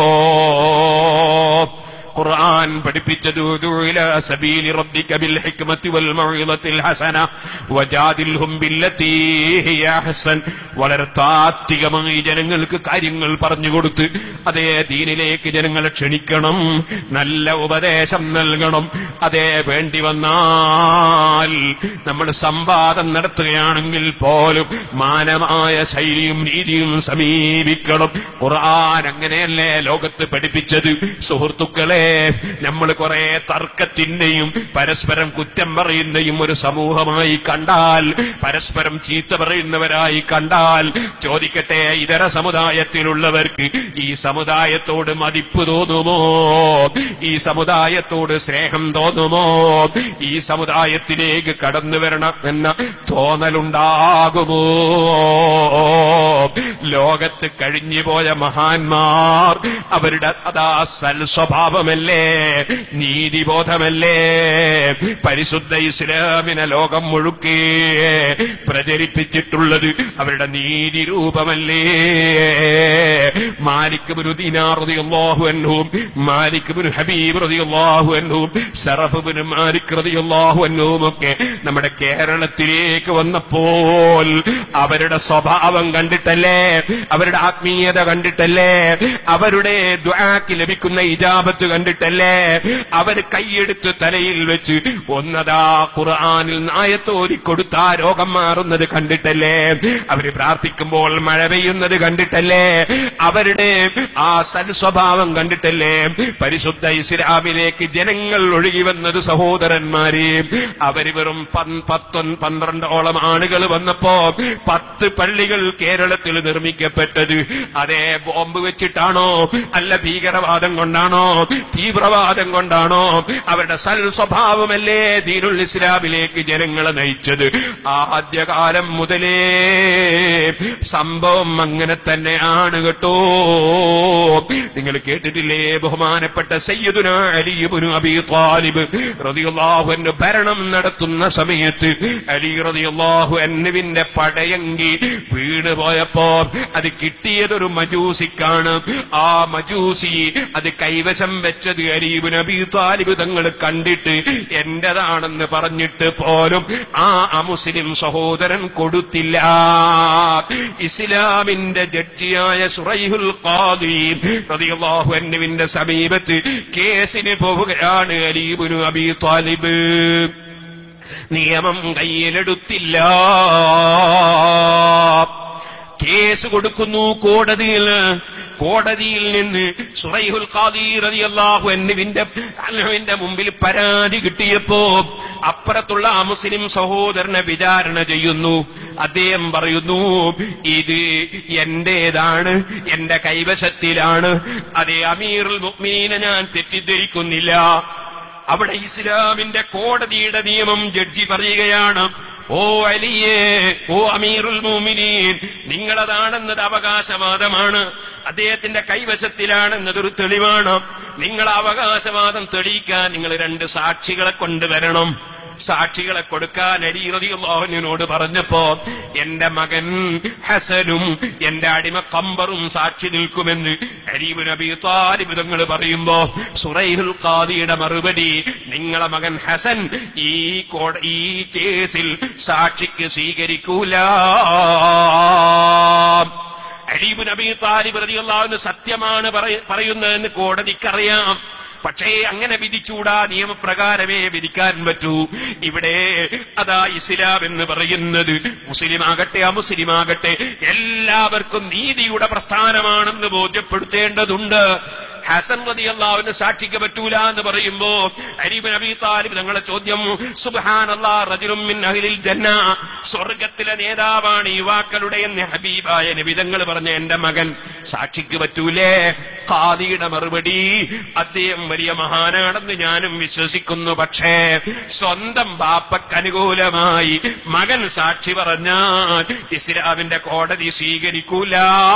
ഖുർആൻ പഠിപ്പിച്ചത് ഉദു ഇലാ സബീലി റബ്ബിക ബിൽ ഹിക്മത്തി വൽ മൗഇദത്തിൽ ഹസന വജാദിൽഹും ബില്ലതീ ഹിയ അഹ്സൻ വളരെ താത്വികമായി ജനങ്ങൾക്ക് കാര്യങ്ങൾ പറഞ്ഞു കൊടുത്ത് അതേ ദീനിലേക്ക് ജനങ്ങളെ ക്ഷണിക്കണം നല്ല ഉപദേശം നൽകണം അതേ വേണ്ടി വന്നാൽ നമ്മൾ സംവാദം നടത്തുകയാണെങ്കിൽ പോലും മാനമായ ശൈലിയും രീതിയും സമീപിക്കണം ഖുർആൻ അങ്ങനെയല്ലേ ലോകത്ത് പഠിപ്പിച്ചത് സുഹൃത്തുക്കളെ നമ്മൾ കുറെ തർക്കത്തിന്റെയും പരസ്പരം കുറ്റം പറയുന്നയും ഒരു സമൂഹമായി കണ്ടാൽ പരസ്പരം ചീത്ത പറയുന്നവരായി കണ്ടാൽ ചോദിക്കട്ടെ ഇതര സമുദായത്തിലുള്ളവർക്ക് ഈ സമുദായത്തോട് മതിപ്പ് തോന്നുമോ ഈ സമുദായത്തോട് സ്നേഹം തോന്നുമോ ഈ സമുദായത്തിലേക്ക് കടന്നു വരണം എന്ന തോന്നലുണ്ടാകുമോ ലോകത്ത് കഴിഞ്ഞുപോയ മഹാന്മാർ അവരുടെ അതാ സൽ സ്വഭാവമല്ലേ നീതിബോധമല്ലേ പരിശുദ്ധ ഇസ്ലാമിനെ ലോകം മുഴുക്കെ പ്രചരിപ്പിച്ചിട്ടുള്ളത് അവരുടെ നീതി രൂപമല്ലേ മാലിക് ബിനു ദീനാർ റളിയല്ലാഹു അൻഹും മാലിക് ബിനു ഹബീബ് റളിയല്ലാഹു അൻഹും സറഫ് ബിനു മാലിക് റളിയല്ലാഹു അൻഹും ഒക്കെ നമ്മുടെ കേരളത്തിലേക്ക് വന്നപ്പോൾ അവരുടെ സ്വഭാവം കണ്ടിട്ടല്ലേ അവരുടെ ആത്മീയത കണ്ടിട്ടല്ലേ അവരുടെ ദ്വാക്ക് ലഭിക്കുന്ന ഇജാബത്ത് കണ്ടിട്ടല്ലേ അവർ കൈയെടുത്ത് തലയിൽ വെച്ച് ഒന്നതാ ഖുർആനിൽ നായത്തോരി കൊടുത്ത ആ രോഗം മാറുന്നത് കണ്ടിട്ടല്ലേ അവര് പ്രാർത്ഥിക്കുമ്പോൾ മഴ പെയ്യുന്നത് കണ്ടിട്ടല്ലേ അവരുടെ ആ സൽസ്വഭാവം കണ്ടിട്ടല്ലേ പരിശുദ്ധ ഇസ്ലാമിലേക്ക് ജനങ്ങൾ ഒഴുകി വന്നത് സഹോദരന്മാരെ അവര് വെറും പൻ- പത്തൊൻ പന്ത്രണ്ടോളം ആളുകൾ വന്നപ്പോ പത്ത് പള്ളികൾ കേരളത്തിൽ നിർമ്മിക്കപ്പെട്ടത് അതേ ബോംബ് വെച്ചിട്ടാണോ അല്ല ഭീകരവാദം കൊണ്ടാണോ തീവ്രവാദം കൊണ്ടാണോ അവരുടെ സൽ സ്വഭാവമല്ലേ ദീനുൽ ഇസ്ലാമിലേക്ക് ജനങ്ങളെ നയിച്ചത് ആദ്യകാലം മുതലേ സംഭവം അങ്ങനെ തന്നെയാണ് കേട്ടോ നിങ്ങൾ കേട്ടിട്ടില്ലേ ബഹുമാനപ്പെട്ട സയ്യിദുന അലിബുനു അബി താലിബ് റളിയല്ലാഹു അൻഹു ഭരണം നടത്തുന്ന സമയത്ത് അലി റളിയല്ലാഹു അൻഹുവിന്റെ പടയങ്കി വീണ് പോയപ്പോ അത് കിട്ടിയതൊരു മജൂസിക്കാണ് ആ മജൂസി അത് കൈവശം വെച്ചത് അലീബ് നബി താലിബ് തങ്ങൾ കണ്ടിട്ട് എന്റേതാണെന്ന് പറഞ്ഞിട്ട് പോലും ആ അമുസ്ലിം സഹോദരൻ കൊടുത്തില്ല ഇസ്ലാമിന്റെ ജഡ്ജിയായ സുറൈഹുൽ ഖാദി റളിയല്ലാഹു അൻഹുവിന്റെ സമീപത്ത് കേസിന് പോവുകയാണ് അലീബുനു അബി താലിബ് നിയമം കയ്യിലെടുത്തില്ല കേസ് കൊടുക്കുന്നു കോടതിയിൽ കോടതിയിൽ നിന്ന് സുറൈഹുൽ ഖാദി റളിയല്ലാഹു അൻഹുവിന്റെ അൻഹുവിന്റെ മുമ്പിൽ പരാതി കിട്ടിയപ്പോ അപ്പുറത്തുള്ള ആ മുസ്ലിം സഹോദരനെ വിചാരണ ചെയ്യുന്നു അദ്ദേഹം പറയുന്നു ഇത് എന്റേതാണ് എന്റെ കൈവശത്തിലാണ് അതേ അമീറുൽ മുഅ്മിനീനെ ഞാൻ തെറ്റിദ്ധരിക്കുന്നില്ല അവിടെ ഇസ്ലാമിന്റെ കോടതിയുടെ നിയമം ജഡ്ജി പറയുകയാണ് ഓ അലിയേ ഓ അമീറുൽ മോമിനീൻ നിങ്ങളതാണെന്നത് അവകാശവാദമാണ് അദ്ദേഹത്തിന്റെ കൈവശത്തിലാണെന്നതൊരു തെളിവാണ് നിങ്ങൾ അവകാശവാദം തെളിയിക്കാൻ നിങ്ങൾ രണ്ട് സാക്ഷികളെ കൊണ്ടുവരണം സാക്ഷികളെ കൊടുക്കാൻ അലിറതിയുള്ളവനോട് പറഞ്ഞപ്പോ എന്റെ മകൻ ഹസനും എന്റെ അടിമ കമ്പറും സാക്ഷി നിൽക്കുമെന്ന് അരീബ് നബി താലിബ് തങ്ങൾ പറയുമ്പോ സുറൈഹുൽ ഖാദിയുടെ മറുപടി നിങ്ങളെ മകൻ ഹസൻ ഈ കോട ഈ കേസിൽ സാക്ഷിക്ക് സ്വീകരിക്കൂല അരീബ് നബി താലിബ് റളിയല്ലാഹു സത്യമാണ് പറയ- പറയുന്നതെന്ന് കോടതിക്കറിയാം പക്ഷേ അങ്ങനെ വിധിച്ചൂടാ നിയമപ്രകാരമേ വിധിക്കാൻ പറ്റൂ ഇവിടെ അതാ ഇസ്ലാം എന്ന് പറയുന്നത് മുസ്ലിം ആകട്ടെ അമുസ്ലിം ആകട്ടെ എല്ലാവർക്കും നീതിയുടെ പ്രസ്ഥാനമാണെന്ന് ബോധ്യപ്പെടുത്തേണ്ടതുണ്ട് ഹസൻ റതി അള്ളാഹുവിന് സാക്ഷിക്ക് പറ്റൂല എന്ന് പറയുമ്പോ അരീബ് നബി താലിബ് തങ്ങളെ ചോദ്യം സുബാൻ റജുലും മിൻ അഹ്ലിൽ ജന്ന സ്വർഗത്തിലെ നേതാവാണ് യുവാക്കളുടെ എന്ന് ഹബീബായ നബിതങ്ങൾ പറഞ്ഞ എന്റെ മകൻ സാക്ഷിക്ക് പറ്റൂലേ ഖാദിയുടെ മറുപടി അദ്ദേഹം വലിയ മഹാനാണെന്ന് ഞാനും വിശ്വസിക്കുന്നു പക്ഷേ സ്വന്തം ബാപ്പക്ക് അനുകൂലമായി മകൻ സാക്ഷി പറഞ്ഞാൽ ഇസ്ലാമിന്റെ കോടതി സ്വീകരിക്കൂല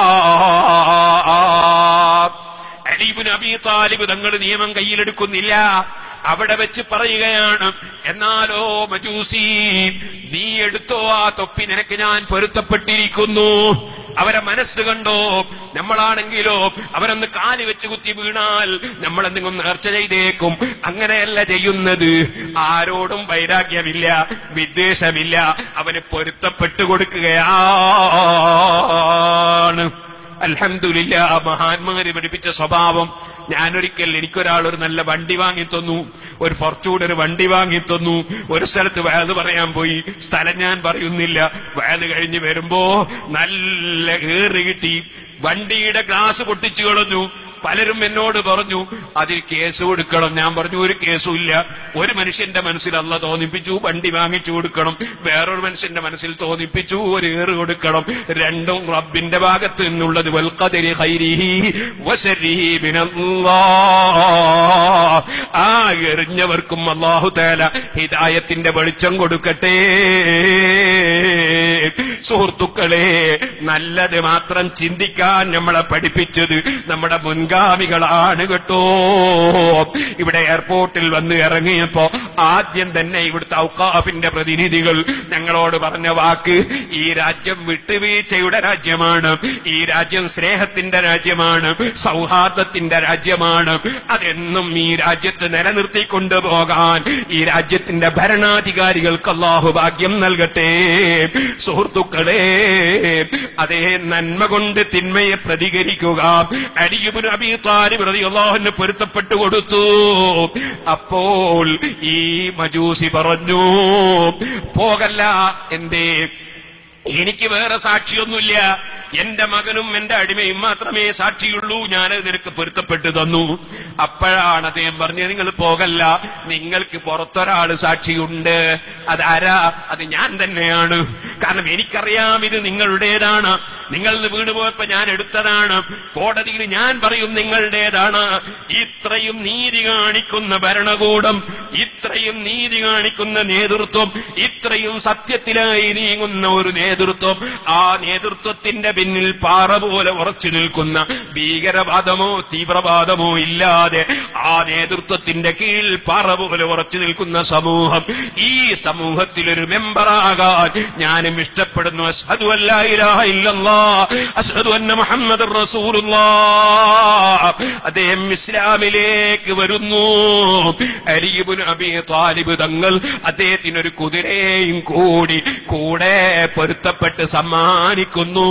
അലീബുൻ അബി താലിബ് തങ്ങൾ നിയമം കയ്യിലെടുക്കുന്നില്ല അവിടെ വെച്ച് പറയുകയാണ് എന്നാലോ മജൂസി നീ എടുത്തോ ആ തൊപ്പി നിനക്ക് ഞാൻ പൊരുത്തപ്പെട്ടിരിക്കുന്നു അവരെ മനസ്സ് കണ്ടോ നമ്മളാണെങ്കിലോ അവരൊന്ന് കാലി വെച്ച് കുത്തി വീണാൽ നമ്മളെന്തെങ്കിലും നേർച്ച ചെയ്തേക്കും അങ്ങനെയല്ല ചെയ്യുന്നത് ആരോടും വൈരാഗ്യമില്ല വിദ്വേഷമില്ല അവന് പൊരുത്തപ്പെട്ടു കൊടുക്കുകയാണ് അൽഹംദുലില്ല മഹാന്മാര് പഠിപ്പിച്ച സ്വഭാവം ഞാനൊരിക്കൽ എനിക്കൊരാൾ ഒരു നല്ല വണ്ടി വാങ്ങി തന്നു ഒരു ഫോർച്യൂൺ ഒരു വണ്ടി വാങ്ങി തന്നു ഒരു സ്ഥലത്ത് വയത് പറയാൻ പോയി സ്ഥലം ഞാൻ പറയുന്നില്ല വയത് കഴിഞ്ഞ് വരുമ്പോ നല്ല ഏറ് കിട്ടി വണ്ടിയുടെ ഗ്ലാസ് പൊട്ടിച്ചു കളഞ്ഞു പലരും എന്നോട് പറഞ്ഞു അതിൽ കേസ് കൊടുക്കണം ഞാൻ പറഞ്ഞു ഒരു കേസും ഇല്ല ഒരു മനുഷ്യന്റെ മനസ്സിൽ അല്ല തോന്നിപ്പിച്ചു വണ്ടി വാങ്ങിച്ചു കൊടുക്കണം വേറൊരു മനുഷ്യന്റെ മനസ്സിൽ തോന്നിപ്പിച്ചു ഒരു ഏറ് കൊടുക്കണം രണ്ടും റബ്ബിന്റെ ഭാഗത്ത് നിന്നുള്ളത് വൽഖദരി ഖൈരിഹി വശരിഹി മിനല്ലാഹ് ആ എറിഞ്ഞവർക്കും അല്ലാഹു തആല ഹിദായത്തിന്റെ വെളിച്ചം കൊടുക്കട്ടെ സുഹൃത്തുക്കളെ നല്ലത് മാത്രം ചിന്തിക്കാൻ നമ്മളെ പഠിപ്പിച്ചത് നമ്മുടെ മുൻഗാമികളാണ് കേട്ടോ ഇവിടെ എയർപോർട്ടിൽ വന്ന് ഇറങ്ങിയപ്പോ ആദ്യം തന്നെ ഇവിടുത്തെ ഔക്കാഫിന്റെ പ്രതിനിധികൾ ഞങ്ങളോട് പറഞ്ഞ വാക്ക് ഈ രാജ്യം വിട്ടുവീഴ്ചയുടെ രാജ്യമാണ് ഈ രാജ്യം സ്നേഹത്തിന്റെ രാജ്യമാണ് സൗഹാർദ്ദത്തിന്റെ രാജ്യമാണ് അതെന്നും ഈ രാജ്യത്ത് നിലനിർത്തിക്കൊണ്ടു പോകാൻ ഈ രാജ്യത്തിന്റെ ഭരണാധികാരികൾക്ക് അള്ളാഹു ഭാഗ്യം നൽകട്ടെ സുഹൃത്തുക്കളെ അതേ നന്മ കൊണ്ട് തിന്മയെ പ്രതികരിക്കുക അരിയുബിന് അബി താലിബ് റളിയല്ലാഹുവിന് പൊരുത്തപ്പെട്ടു കൊടുത്തു അപ്പോൾ ഈ മജൂസി പറഞ്ഞു പോകല്ല എന്തേ എനിക്ക് വേറെ സാക്ഷിയൊന്നുമില്ല എന്റെ മകനും എന്റെ അടിമയും മാത്രമേ സാക്ഷിയുള്ളൂ ഞാനത് നിനക്ക് പൊരുത്തപ്പെട്ടു തന്നു അപ്പോഴാണ് അദ്ദേഹം പറഞ്ഞത് നിങ്ങൾ പോകല്ല നിങ്ങൾക്ക് പുറത്തൊരാള് സാക്ഷിയുണ്ട് അതാരാ അത് ഞാൻ തന്നെയാണ് കാരണം എനിക്കറിയാം ഇത് നിങ്ങളുടേതാണ് നിങ്ങൾ വീണ് പോയപ്പോ ഞാൻ എടുത്തതാണ് കോടതിയിൽ ഞാൻ പറയും നിങ്ങളുടേതാണ് ഇത്രയും നീതി കാണിക്കുന്ന ഭരണകൂടം ഇത്രയും നീതി കാണിക്കുന്ന നേതൃത്വം ഇത്രയും സത്യത്തിലായി നീങ്ങുന്ന ഒരു നേതൃത്വം ആ നേതൃത്വത്തിന്റെ പിന്നിൽ പാറ പോലെ ഉറച്ചു നിൽക്കുന്ന ഭീകരവാദമോ തീവ്രവാദമോ ഇല്ലാതെ ആ നേതൃത്വത്തിന്റെ കീഴിൽ പാറ പോലെ ഉറച്ചു നിൽക്കുന്ന സമൂഹം ഈ സമൂഹത്തിൽ ഒരു മെമ്പറാകാൻ ഞാനും ഇഷ്ടപ്പെടുന്നു അഷ്ഹദു അല്ലാ ഇലാഹ ഇല്ലല്ലാ അഷ്ഹദു അന്ന മുഹമ്മദ് റസൂലുള്ളാ അദ്ദേഹം ഇസ്ലാമിലേക്ക് വരുന്നു അലിബുൻ അബി താലിബ് തങ്ങൾ അദ്ദേഹത്തിന് ഒരു കുതിരയും കൂടി കൂടെ പൊരുത്തപ്പെട്ട് സമ്മാനിക്കുന്നു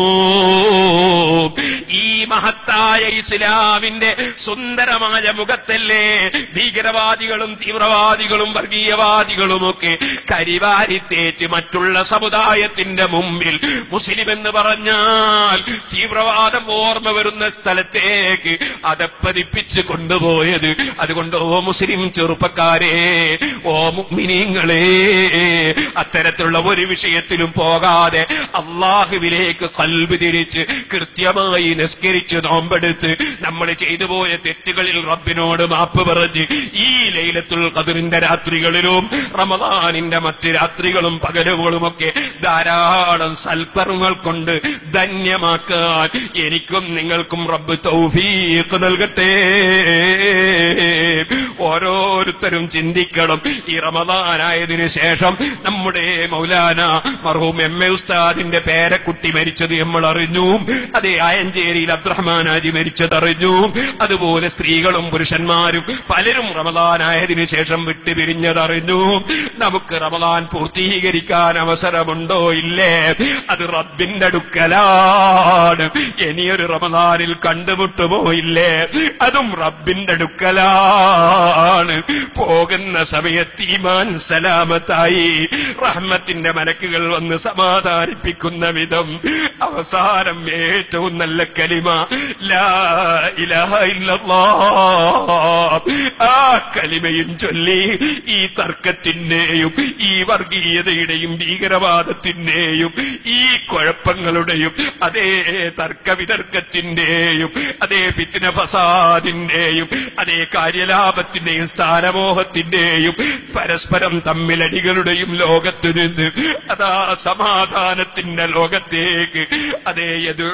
ഈ മഹത്തായ ഇസ്ലാമിന്റെ സുന്ദരമായ മുഖത്തല്ലേ ഭീകരവാദികളും തീവ്രവാദികളും വർഗീയവാദികളുമൊക്കെ കരിവാരി തേച്ച് മറ്റുള്ള സമുദായത്തിന്റെ മുമ്പിൽ മുസ്ലിം എന്ന് പറഞ്ഞാൽ തീവ്രവാദം ഓർമ്മ വരുന്ന സ്ഥലത്തേക്ക് അതപ്പതിപ്പിച്ച് കൊണ്ടുപോയത് അതുകൊണ്ട് ഓ മുസ്ലിം ചെറുപ്പക്കാരെ ഓ മുഗ്മിനീങ്ങളെ അത്തരത്തിലുള്ള ഒരു വിഷയത്തിലും പോകാതെ അള്ളാഹുവിലേക്ക് കൽബ് തിരിച്ച് കൃത്യമായി നിസ്കരിച്ച് നോമ്പെടുത്ത് നമ്മൾ ചെയ്തു പോയ തെറ്റുകളിൽ റബ്ബിനോട് മാപ്പ് പറഞ്ഞ് ഈ ലൈലത്തുൽ ഖദറിന്റെ രാത്രികളിലും റമദാനിന്റെ മറ്റ് രാത്രികളും പകലുകളുമൊക്കെ ധാരാളം സൽക്കർമ്മങ്ങൾ കൊണ്ട് ധന്യമാക്കാൻ എനിക്കും നിങ്ങൾക്കും റബ്ബ് തൗഫീഖ് നൽകട്ടെ ഓരോരുത്തരും ചിന്തിക്കണം ഈ റമദാനായതിനു ശേഷം നമ്മുടെ മൗലാന മർഹൂം എം എ ഉസ്താദിന്റെ പേരക്കുട്ടി മരിച്ചത് നമ്മൾ അറിഞ്ഞു അതേ ആയഞ്ചേരിയിൽ അബ്ദുറഹ്മാൻ ഹാജി മരിച്ചത് അറിഞ്ഞു അതുപോലെ സ്ത്രീകളും പുരുഷന്മാരും പലരും റമദാനായതിനു ശേഷം വിട്ടുപിരിഞ്ഞതറിഞ്ഞു നമുക്ക് റമദാൻ പൂർത്തീകരിക്കാൻ അവസരമുണ്ടോ ഇല്ലേ അത് റബ്ബിന്റെ അടുക്കലാണ് ഇനിയൊരു റമദാനിൽ കണ്ടുമുട്ടുമോ ഇല്ലേ അതും റബ്ബിന്റെ അടുക്കലാണ് പോകുന്ന സമയത്ത് ഈമാൻ സലാമത്തായി റഹ്മത്തിന്റെ മലക്കുകൾ വന്ന് സമാധാനിപ്പിക്കുന്ന വിധം അവസാനം ഏറ്റവും നല്ല കലിമ ലാ ഇലാഹ ഇല്ലല്ലാഹ് ആ കലിമയും ചൊല്ലി ഈ തർക്കത്തിന്റെയും ഈ വർഗീയതയുടെയും ഭീകരവാദത്തിന്റെയും ഈ കുഴപ്പങ്ങളുടെയും അതേ തർക്കവിതർക്കത്തിന്റെയും അതേ ഫിത്തിന ഫസാദിന്റെയും അതേ കാര്യലാഭത്തിന്റെയും സ്ഥാനമോഹത്തിന്റെയും പരസ്പരം തമ്മിലടികളുടെയും ലോകത്ത് നിന്ന് അതാ സമാധാനത്തിന്റെ ലോകത്തേക്ക് അതേ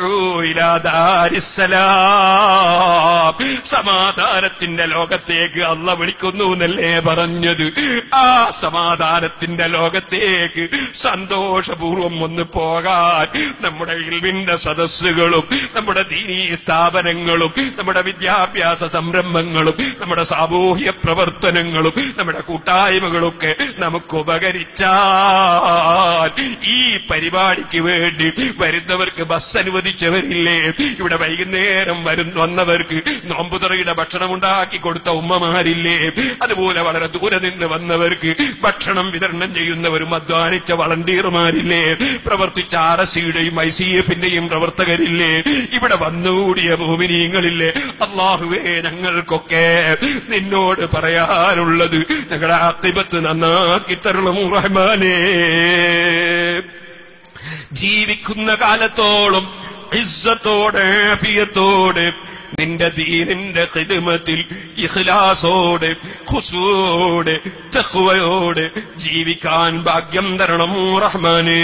യദൂയിലാദാരിസലാം സമാധാനത്തിന്റെ ലോകത്തേക്ക് അള്ള വിളിക്കുന്നു എന്നല്ലേ പറഞ്ഞത് ആ സമാധാനത്തിന്റെ ലോകത്തേക്ക് സന്തോഷപൂർവം ഒന്ന് പോകാൻ നമ്മുടെ ഇൽവിന്റെ സദസ്സുകളും നമ്മുടെ ദീനീ സ്ഥാപനങ്ങളും നമ്മുടെ വിദ്യാഭ്യാസ സംരംഭങ്ങളും നമ്മുടെ സാമൂഹ്യ പ്രവർത്തനങ്ങളും നമ്മുടെ കൂട്ടായ്മകളൊക്കെ നമുക്ക് ഉപകരിച്ചാൽ ഈ പരിപാടിക്ക് വേണ്ടി വരുന്നവർക്ക് ബസ് അനുവദിച്ചവരില്ലേ ഇവിടെ വൈകുന്നേരം വരും വന്നവർക്ക് നോമ്പുതറയുടെ ഭക്ഷണം ഉണ്ടാക്കി കൊടുത്ത ഉമ്മമാരില്ലേ അതുപോലെ വളരെ ദൂരെ നിന്ന് വന്നവർക്ക് ഭക്ഷണം വിതരണം ചെയ്യുന്നവരും അധ്വാനിച്ച വളണ്ടിയർമാരില്ലേ പ്രവർത്തിച്ച ആർ എസ് സിയുടെയും ഐ സി എഫിന്റെയും പ്രവർത്തകരില്ലേ ഇവിടെ വന്നുകൂടിയ ഭൂമിനീങ്ങളില്ലേ അള്ളാഹുവേ ഞങ്ങൾക്കൊക്കെ നിന്നോട് പറയാനുള്ളത് ഞങ്ങളുടെ ആത്തിപത്ത് നന്നാക്കി തരണം റഹ്മാനേ ജീവിക്കുന്ന കാലത്തോളം ഇസ്സത്തോടെ ആഫിയത്തോടെ നിന്റെ ദീനിന്റെ ഖിദ്മത്തിൽ ഇഖ്ലാസോടെ ഖുശൂടെ തഖ്വയോടെ ജീവിക്കാൻ ഭാഗ്യം തരണം റഹ്മാനേ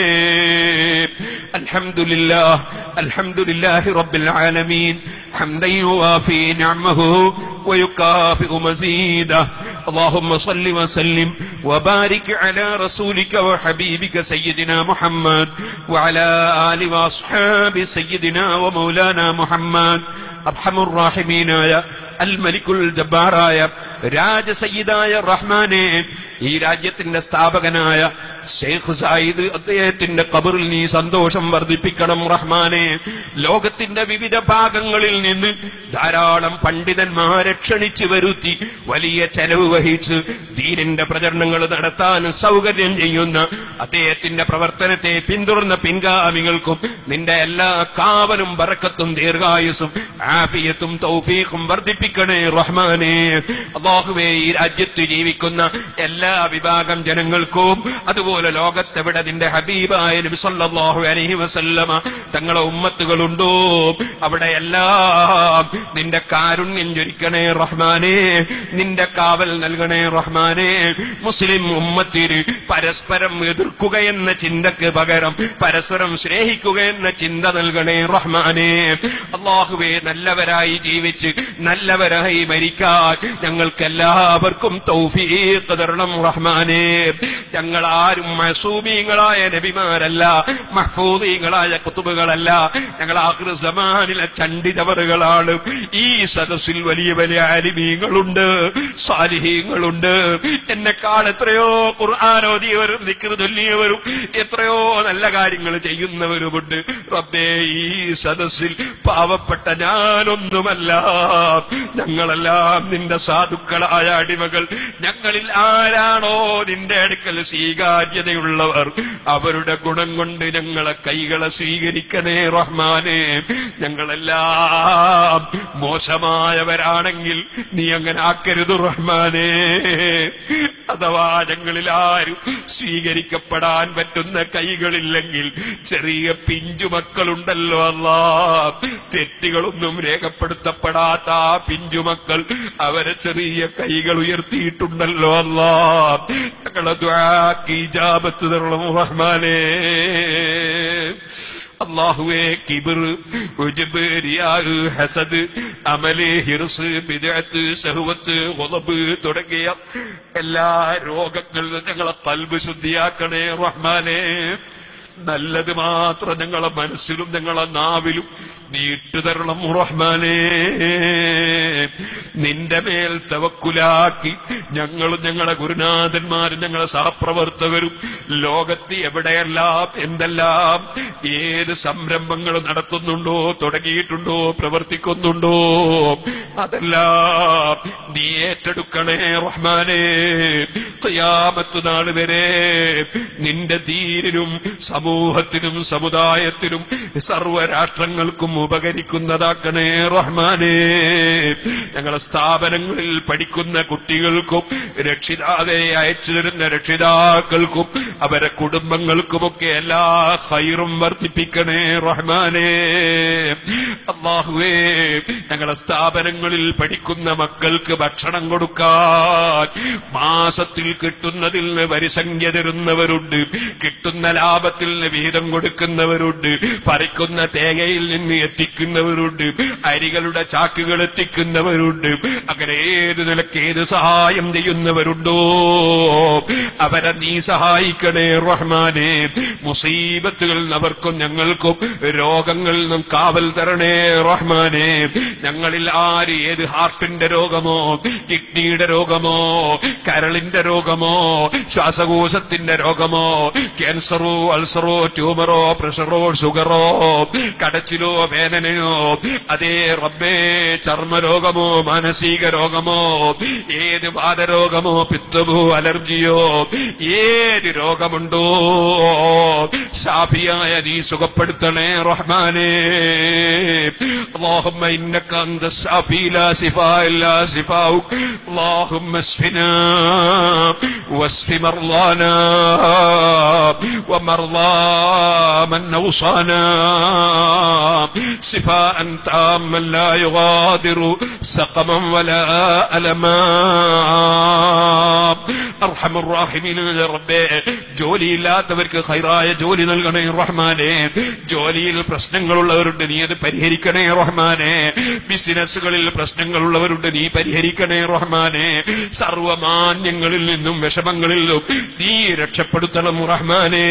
അൽഹംദുലില്ലാഹ് അൽഹംദുലില്ലാഹി റബ്ബിൽ ആലമീൻ ഹംദൻ യുവാഫി നിഅമഹു ويكافئ مزيده اللهم صل وسلم وبارك على رسولك وحبيبك سيدنا محمد وعلى آل وأصحاب سيدنا ومولانا محمد أرحم الراحمين يا അൽമലിക്കുൽ ജബ്ബാറായ രാജസയ്യിദായ റഹ്മാനെ ഈ രാജ്യത്തിന്റെ സ്ഥാപകനായ ഷെയ്ഖ് സായിദ് അദ്ദേഹത്തിന്റെ കബറിൽ നീ സന്തോഷം വർദ്ധിപ്പിക്കണം റഹ്മാനെ ലോകത്തിന്റെ വിവിധ ഭാഗങ്ങളിൽ നിന്ന് ധാരാളം പണ്ഡിതന്മാരെ ക്ഷണിച്ചു വരുത്തി വലിയ ചെലവ് വഹിച്ച് ദീനിന്റെ പ്രചരണങ്ങൾ നടത്താൻ സൗകര്യം ചെയ്യുന്ന അദ്ദേഹത്തിന്റെ പ്രവർത്തനത്തെ പിന്തുടർന്ന പിൻഗാമികൾക്കും നിന്റെ എല്ലാ കാവലും ബറക്കത്തും ദീർഘായുസും ആഫിയത്തും തൗഫീഖും വർദ്ധിപ്പിക്കണേ റഹ്മാനെ അള്ളാഹുവേ ഈ രാജ്യത്ത് ജീവിക്കുന്ന എല്ലാ വിഭാഗം ജനങ്ങൾക്കും അതുപോലെ ലോകത്തെവിടെ നിന്റെ ഹബീബായ നബി സല്ലല്ലാഹു അലൈഹി വസല്ലമ തങ്ങളെ ഉമ്മത്തുകളുണ്ടോ അവിടെ എല്ലാം നിന്റെ കാരുണ്യം ചൊരിക്കണേ റഹ്മാനെ നിന്റെ കാവൽ നൽകണേ റഹ്മാനെ മുസ്ലിം ഉമ്മത്തിന് പരസ്പരം എതിർക്കുക എന്ന ചിന്തക്ക് പകരം പരസ്പരം സ്നേഹിക്കുക എന്ന ചിന്ത നൽകണേ റഹ്മാനെ അള്ളാഹുവെ നല്ലവരായി ജീവിച്ച് നല്ലവരായി മരിക്കാൻ ഞങ്ങൾക്ക് എല്ലാവർക്കും തൗഫീഖ് തരണം റഹ്മാനെ ഞങ്ങൾ ആരും മസൂമീങ്ങളായ നബിമാരല്ല മഹ്ഫൂദീങ്ങളായ കുത്തുബുകളല്ല ഞങ്ങൾ ആഹ്റ സമാനിലെ ചണ്ടിതവറുകളാണ് ഈ സദസ്സിൽ വലിയ വലിയ അലിമീങ്ങളുണ്ട് സാലിഹീങ്ങളുണ്ട് എന്നെക്കാൾ എത്രയോ ഖുർആാനോദിയവരും ദിക്ർ ചൊല്ലിയവരും എത്രയോ നല്ല കാര്യങ്ങൾ ചെയ്യുന്നവരുമുണ്ട് റബ്ബേ ഈ സദസ്സിൽ പാവപ്പെട്ട ഞാനൊന്നുമല്ല ഞങ്ങളെല്ലാം നിന്റെ സാധുക്കളായ അടിമകൾ ഞങ്ങളിൽ ആരാണോ നിന്റെ അടുക്കൽ സ്വീകാര്യതയുള്ളവർ അവരുടെ ഗുണം കൊണ്ട് ഞങ്ങളെ കൈകളെ സ്വീകരിക്കണേ റഹ്മാനെ ഞങ്ങളെല്ലാം മോശമായവരാണെങ്കിൽ നീ അങ്ങനെ ആക്കരുത് റഹ്മാനെ അഥവാ ഞങ്ങളിൽ ആരും സ്വീകരിക്കപ്പെടാൻ പറ്റുന്ന കൈകളില്ലെങ്കിൽ ചെറിയ പിഞ്ചുമക്കളുണ്ടല്ലോ അല്ലാ തെറ്റുകളൊന്നും രേഖപ്പെടുത്തപ്പെടാത്ത ആ പിഞ്ചുമക്കൾ അവരെ ചെറിയ കൈകൾ ഉയർത്തിയിട്ടുണ്ടല്ലോ അല്ലാ ഞങ്ങളെ ദ്വാക്കി ജാപത്ത് തരണം റഹ്മാനേ അള്ളാഹുവേ കിബിർ ഉജബ് റിയാഹ് ഹസദ് അമല് ഹിർസ് ബിദഅത്ത് സഹവത്ത് ഗളബ് തുടങ്ങിയ എല്ലാ രോഗങ്ങളിലും ഞങ്ങളെ കൽബ് ശുദ്ധിയാക്കണേ റഹ്മാനെ നല്ലത് മാത്രം ഞങ്ങളെ മനസ്സിലും ഞങ്ങളെ നാവിലും നീട്ടു തരണം റഹ്മാനേ നിന്റെ മേൽ തവക്കുലാക്കി ഞങ്ങളും ഞങ്ങളെ ഗുരുനാഥന്മാരും ഞങ്ങളെ സഹപ്രവർത്തകരും ലോകത്ത് എവിടെയെല്ലാം എന്തെല്ലാം ഏത് സംരംഭങ്ങൾ നടത്തുന്നുണ്ടോ തുടങ്ങിയിട്ടുണ്ടോ പ്രവർത്തിക്കുന്നുണ്ടോ അതെല്ലാം നീ ഏറ്റെടുക്കണേ റഹ്മാനേ ഖിയാമത്ത് നാൾ വരെ നിന്റെ ദീനിനും സമൂഹത്തിനും സമുദായത്തിനും സർവരാഷ്ട്രങ്ങൾക്കും ഉപകരിക്കുന്നതാക്കണേ റഹ്മാനേ ഞങ്ങളെ സ്ഥാപനങ്ങളിൽ പഠിക്കുന്ന കുട്ടികൾക്കും രക്ഷിതാവെ അയച്ചു തരുന്ന രക്ഷിതാക്കൾക്കും അവരെ കുടുംബങ്ങൾക്കുമൊക്കെ എല്ലാ ഹൈറും വർദ്ധിപ്പിക്കണേ റഹ്മാനേ അള്ളാഹുവേ ഞങ്ങളെ സ്ഥാപനങ്ങളിൽ പഠിക്കുന്ന മക്കൾക്ക് ഭക്ഷണം കൊടുക്കാൻ മാസത്തിൽ കിട്ടുന്നതിൽ നിന്ന് വരിസംഖ്യ തരുന്നവരുണ്ട് കിട്ടുന്ന ലാഭത്തിൽ നിന്ന് വീതം കൊടുക്കുന്നവരുണ്ട് പറിക്കുന്ന തേങ്ങയിൽ നിന്ന് എത്തിക്കുന്നവരുണ്ട് അരികളുടെ ചാക്കുകൾ എത്തിക്കുന്നവരുണ്ട് അങ്ങനെ ഏത് നിലക്ക് ഏത് സഹായം ചെയ്യുന്നവരുണ്ടോ അവരെ നീ സഹായിക്കണേ റഹ്മാനെ മുസീബത്തുകളിൽ നിന്ന് അവർക്കും ഞങ്ങൾക്കും രോഗങ്ങളിൽ നിന്നും കാവൽ തരണേ റഹ്മാനെ ഞങ്ങളിൽ ആര് ഏത് ഹാർട്ടിന്റെ രോഗമോ കിഡ്നിയുടെ രോഗമോ കരളിന്റെ രോഗമോ ശ്വാസകോശത്തിന്റെ രോഗമോ ക്യാൻസറോ അൾസറോ ട്യൂമറോ പ്രഷറോ ഷുഗറോ കടച്ചിലോ വേദനയോ അതേ റബ്ബേ ചർമ്മരോഗമോ മാനസിക രോഗമോ ഏത് വാദരോഗമോ പിത്തമോ അലർജിയോ ഏത് രോഗമുണ്ടോ ഷാഫിയായ നീ സുഖപ്പെടുത്തണേ റഹ്മാനേ اللهم إنك أنت الشافي لا شفاء إلا شفاؤك اللهم اشفنا واشف مرضانا ومرضى من أوصانا شفاء تاما لا يغادر سقما ولا ألما أرحم الراحمين يا ربي ജോലിയില്ലാത്തവർക്ക് ഹൈറായ ജോലി നൽകണേ റഹ്മാനെ ജോലിയിൽ പ്രശ്നങ്ങളുള്ളവരുണ്ട് നീ അത് പരിഹരിക്കണേ റഹ്മാനെ ബിസിനസ്സുകളിൽ പ്രശ്നങ്ങളുള്ളവരുണ്ട് നീ പരിഹരിക്കണേ റഹ്മാനെ സർവമാന്യങ്ങളിൽ നിന്നും വിഷമങ്ങളിൽ നിന്നും നീ രക്ഷപ്പെടുത്തണം റഹ്മാനെ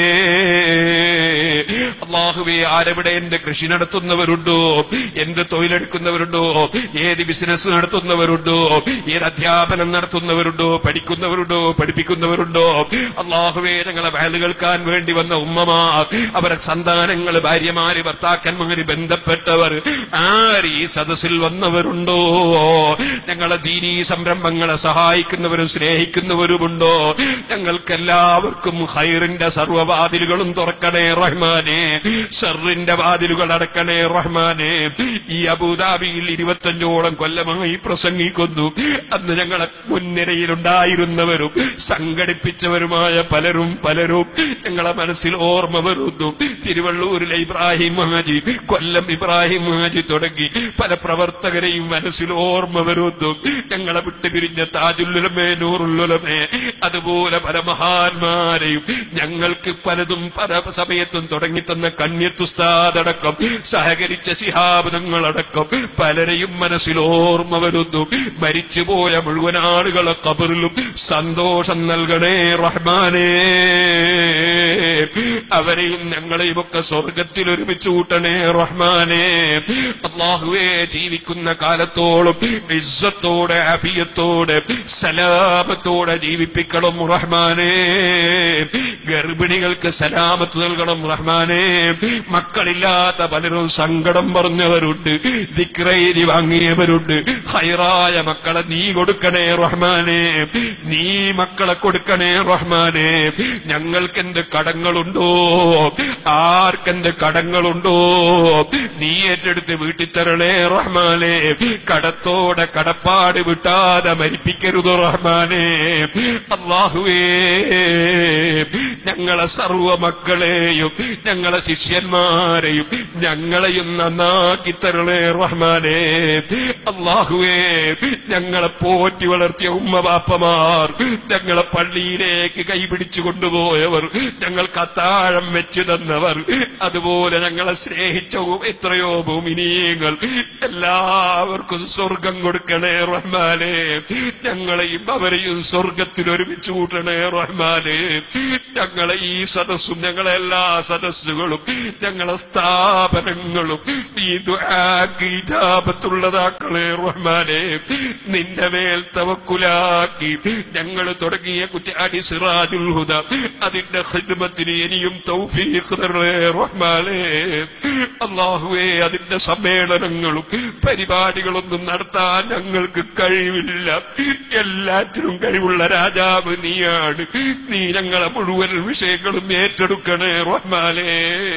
അള്ളാഹുവെ ആരെവിടെ എന്ത് കൃഷി നടത്തുന്നവരുണ്ടോ എന്ത് തൊഴിലെടുക്കുന്നവരുണ്ടോ ഏത് ബിസിനസ് നടത്തുന്നവരുണ്ടോ ഏത് അധ്യാപനം നടത്തുന്നവരുണ്ടോ പഠിക്കുന്നവരുണ്ടോ പഠിപ്പിക്കുന്നവരുണ്ടോ അള്ളാഹുവെ ഞങ്ങളെ വയല് കേൾക്കാൻ വേണ്ടി വന്ന ഉമ്മമാർ അവരെ സന്താനങ്ങൾ ഭാര്യമാര് ഭർത്താക്കന്മാര് ബന്ധപ്പെട്ടവർ ആര് ഈ സദസ്സിൽ വന്നവരുണ്ടോ ഞങ്ങളെ ദീനീ സംരംഭങ്ങളെ സഹായിക്കുന്നവരും സ്നേഹിക്കുന്നവരുമുണ്ടോ ഞങ്ങൾക്കെല്ലാവർക്കും ഹൈറിന്റെ സർവ്വവാതിലുകളും തുറക്കണേ റഹ്മാനെ ഷറിന്റെ വാതിലുകൾ അടക്കണേ റഹ്മാനെ ഈ അബുദാബിയിൽ ഇരുപത്തഞ്ചോളം കൊല്ലമായി പ്രസംഗിക്കുന്നു അന്ന് ഞങ്ങളെ മുൻനിരയിലുണ്ടായിരുന്നവരും സംഘടിപ്പിച്ചവരുമായ പലരും പലരും ഞങ്ങളെ മനസ്സിൽ ഓർമ്മ വരുന്നു തിരുവള്ളൂരിലെ ഇബ്രാഹിം ഹാജി കൊല്ലം ഇബ്രാഹിം ഹാജി തുടങ്ങി പല പ്രവർത്തകരെയും മനസ്സിൽ ഓർമ്മ വരുന്നു ഞങ്ങളെ വിട്ടുപിരിഞ്ഞ താജുല്ലുലമേ നൂറുല്ലുലമേ അതുപോലെ പല മഹാന്മാരെയും ഞങ്ങൾക്ക് പലതും പല സമയത്തും തുടങ്ങിത്തന്ന കണ്യത്തുസ്താദടക്കം സഹകരിച്ച ശിഹാബദങ്ങളടക്കം പലരെയും മനസ്സിൽ ഓർമ്മ വരുന്നു മരിച്ചുപോയ മുഴുവൻ ആളുകളെ കബറിലും സന്തോഷം നൽകണേ റഹ്മാനേ അവരെയും ഞങ്ങളെയും ഒക്കെ സ്വർഗത്തിൽ ഒരുമിച്ച് കൂട്ടണേ റഹ്മാനേ അള്ളാഹുവേ ജീവിക്കുന്ന കാലത്തോളം ഇസ്സത്തോടെ അഫിയത്തോടെ സലാമത്തോടെ ജീവിപ്പിക്കണം റഹ്മാനേ ഗർഭിണികൾക്ക് സലാമത്ത് നൽകണം റഹ്മാനേ മക്കളില്ലാത്ത പലരും സങ്കടം പറഞ്ഞവരുണ്ട് ദിക്രൈരി വാങ്ങിയവരുണ്ട് ഹൈറായ മക്കളെ നീ കൊടുക്കണേ റഹ്മാനേ നീ മക്കളെ കൊടുക്കണേ റഹ്മാനേ ഞങ്ങൾക്കെന്ത് കടങ്ങളുണ്ടോ ആർക്കെന്ത് കടങ്ങളുണ്ടോ നീ ഏറ്റെടുത്ത് വീട്ടിൽ തരണേ റഹ്മാനെ കടത്തോടെ കടപ്പാട് വിട്ടാതെ മരിപ്പിക്കരുത് റഹ്മാനെ അള്ളാഹുവേ ഞങ്ങളെ സർവ മക്കളെയും ഞങ്ങളെ ശിഷ്യന്മാരെയും ഞങ്ങളെയും നന്നാക്കി തരണേ റഹ്മാനെ അള്ളാഹുവേ ഞങ്ങളെ പോറ്റി വളർത്തിയ ഉമ്മ ബാപ്പമാർ ഞങ്ങളെ പള്ളിയിലേക്ക് കൈപിടിച്ചു കൊണ്ടുപോയവർ ഞങ്ങൾക്ക് അത്താഴം വെച്ചു തന്നവർ അതുപോലെ ഞങ്ങളെ സ്നേഹിച്ച എത്രയോ ഭൂമിനീയങ്ങൾ എല്ലാവർക്കും സ്വർഗം കൊടുക്കണേ റഹ്മാനെ ഞങ്ങളെയും അവരെയും സ്വർഗത്തിൽ ഒരുമിച്ച് കൂട്ടണേ റഹ്മാനെ ഞങ്ങളെ ഈ സദസ്സും ഞങ്ങളെ എല്ലാ സദസ്സുകളും ഞങ്ങളെ സ്ഥാപനങ്ങളും ഈ ദുആക്കീതാപത്തുള്ളതാക്കളെ റഹ്മാനെ നിന്റെ മേൽ തവക്കുലാക്കി ഞങ്ങൾ തുടങ്ങിയ കുറ്റാടി സിറാജുൽ ഹുദ അതിന്റെ ഹിദ്മത്തിന് ഇനിയും തൗഫീഖ് തരണേ റഹ്മാനേ അള്ളാഹുവേ അതിന്റെ സമ്മേളനങ്ങളും പരിപാടികളൊന്നും നടത്താൻ ഞങ്ങൾക്ക് കഴിവില്ല എല്ലാറ്റിനും കഴിവുള്ള രാജാവ് നീയാണ് നീ ഞങ്ങളെ മുഴുവൻ വിഷയങ്ങളും ഏറ്റെടുക്കണേ റഹ്മാനേ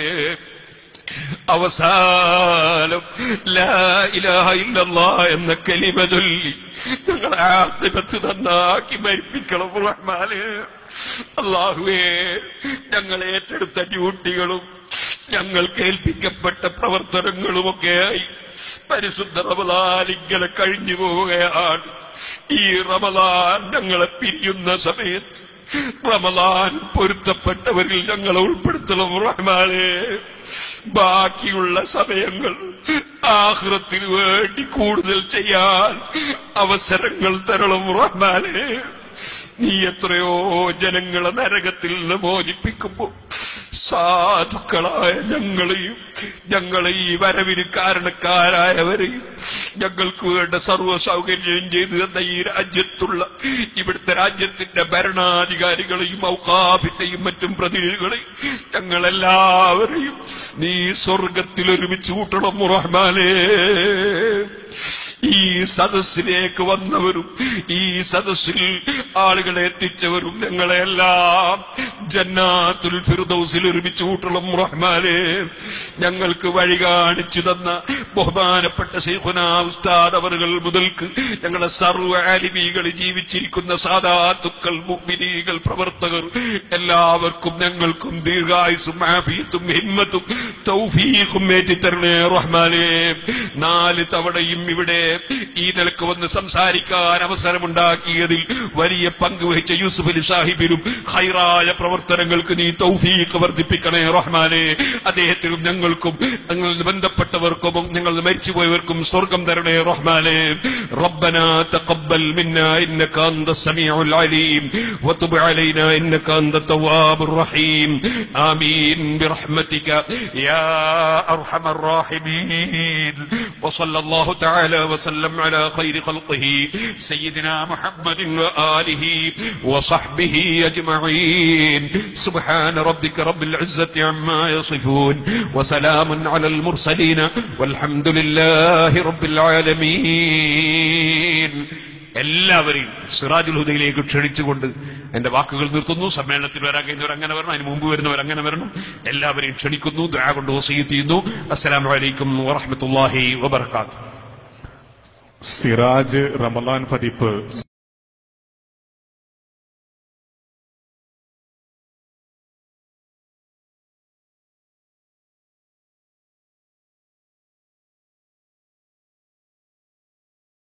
അവസാനം ലാ ഇലാഹ ഇല്ലല്ലാ എന്ന കലിമ ചൊല്ലി ഞങ്ങളെ ആത്തിപത്ത് നന്നാക്കി മരിപ്പിക്കണം റഹ്മാനെ അള്ളാഹുവേ ഞങ്ങൾ ഏറ്റെടുത്ത ഡ്യൂട്ടികളും ഞങ്ങൾക്ക് ഏൽപ്പിക്കപ്പെട്ട പ്രവർത്തനങ്ങളുമൊക്കെയായി പരിശുദ്ധ റമദാൻ ഇങ്ങനെ കഴിഞ്ഞു പോവുകയാണ് ഈ റമദാൻ ഞങ്ങളെ പിരിയുന്ന സമയത്ത് റമദാൻ പൊരുത്തപ്പെട്ടവരിൽ ഞങ്ങളെ ഉൾപ്പെടുത്തണം റഹ്മാനെ ബാക്കിയുള്ള സമയങ്ങൾ ആഹ്റത്തിന് വേണ്ടി കൂടുതൽ ചെയ്യാൻ അവസരങ്ങൾ തരണം റഹ്മാനെ നീ എത്രയോ ജനങ്ങളെ നരകത്തിൽ നിന്ന് മോചിപ്പിക്കുമ്പോ സാധുക്കളായ ഞങ്ങളെയും ഞങ്ങളെ ഈ വരവിന് കാരണക്കാരായവരെയും ഞങ്ങൾക്ക് വേണ്ട സർവ്വ സൗകര്യം ചെയ്തു തന്ന ഈ രാജ്യത്തുള്ള ഇവിടുത്തെ രാജ്യത്തിന്റെ ഭരണാധികാരികളെയും ഔക്കാഫിന്റെയും മറ്റും പ്രതിനിധികളെയും ഞങ്ങളെല്ലാവരെയും നീ സ്വർഗത്തിൽ ഒരുമിച്ച് കൂട്ടണം റഹ്മാനേ ഈ സദസ്സിലേക്ക് വന്നവരും ഈ സദസ്സിൽ ആളുകളെ എത്തിച്ചവരും ഞങ്ങളെല്ലാം ജന്നാത്തുൽ ഫിർദൗസിൽ ഒരുമിച്ച് കൂട്ടണം റഹ്മാനെ ഞങ്ങൾക്ക് വഴി കാണിച്ചു തന്ന ബഹുമാനപ്പെട്ട ശൈഖുന ഉസ്താദ് അവറുകൾ മുതൽക്ക് ഞങ്ങളെ സർവ്വ ആലിമീകൾ ജീവിച്ചിരിക്കുന്ന സാധാത്തുക്കൾ മുഗ്മിനീകൾ പ്രവർത്തകർ എല്ലാവർക്കും ഞങ്ങൾക്കും ദീർഘായുസും ആഫിയത്തും ഹിമ്മത്തും തൗഫീഖും ഏറ്റിത്തരണേ റഹ്മാനെ നാല് തവണയും ഇവിടെ ഈ നിലക്ക് വന്ന് സംസാരിക്കാൻ അവസരമുണ്ടാക്കിയതിൽ വലിയ പങ്ക് വഹിച്ച യൂസുഫ് അലി സാഹിബിനും ഹൈറായ പ്രവർത്തനങ്ങൾക്ക് നീ തൗഫീഖ് വർദ്ധിപ്പിക്കണേ റഹ്മാനെ അദ്ദേഹത്തിനും ഞങ്ങൾക്കും ഞങ്ങളിൽ ബന്ധപ്പെട്ടവർക്കും ഞങ്ങൾ മരിച്ചുപോയവർക്കും സ്വർഗം തരണേ റഹ്മാനെ ربنا تقبل منا انك انت السميع العليم وتب علينا انك انت التواب الرحيم امين برحمتك يا ارحم الراحمين وصلى الله تعالى وسلم على خير خلقه سيدنا محمد واله وصحبه اجمعين سبحان ربك رب العزه عما يصفون وسلام على المرسلين والحمد لله رب العالمين എല്ലാവരെയും സിറാജുൽ ഹുദയിലേക്ക് ക്ഷണിച്ചുകൊണ്ട് എന്റെ വാക്കുകൾ നിർത്തുന്നു സമ്മേളനത്തിൽ വരാൻ കഴിഞ്ഞവർ അങ്ങനെ വരണം അതിന് മുമ്പ് വരുന്നവർ അങ്ങനെ വരണം എല്ലാവരെയും ക്ഷണിക്കുന്നു ദുആ കൊണ്ട് വസീത്ത് ചെയ്യുന്നു അസ്സലാമു അലൈക്കും വറഹ്മത്തുള്ളാഹി വബർക്കാത്തു സിറാജ് റമലാൻ പതിപ്പ്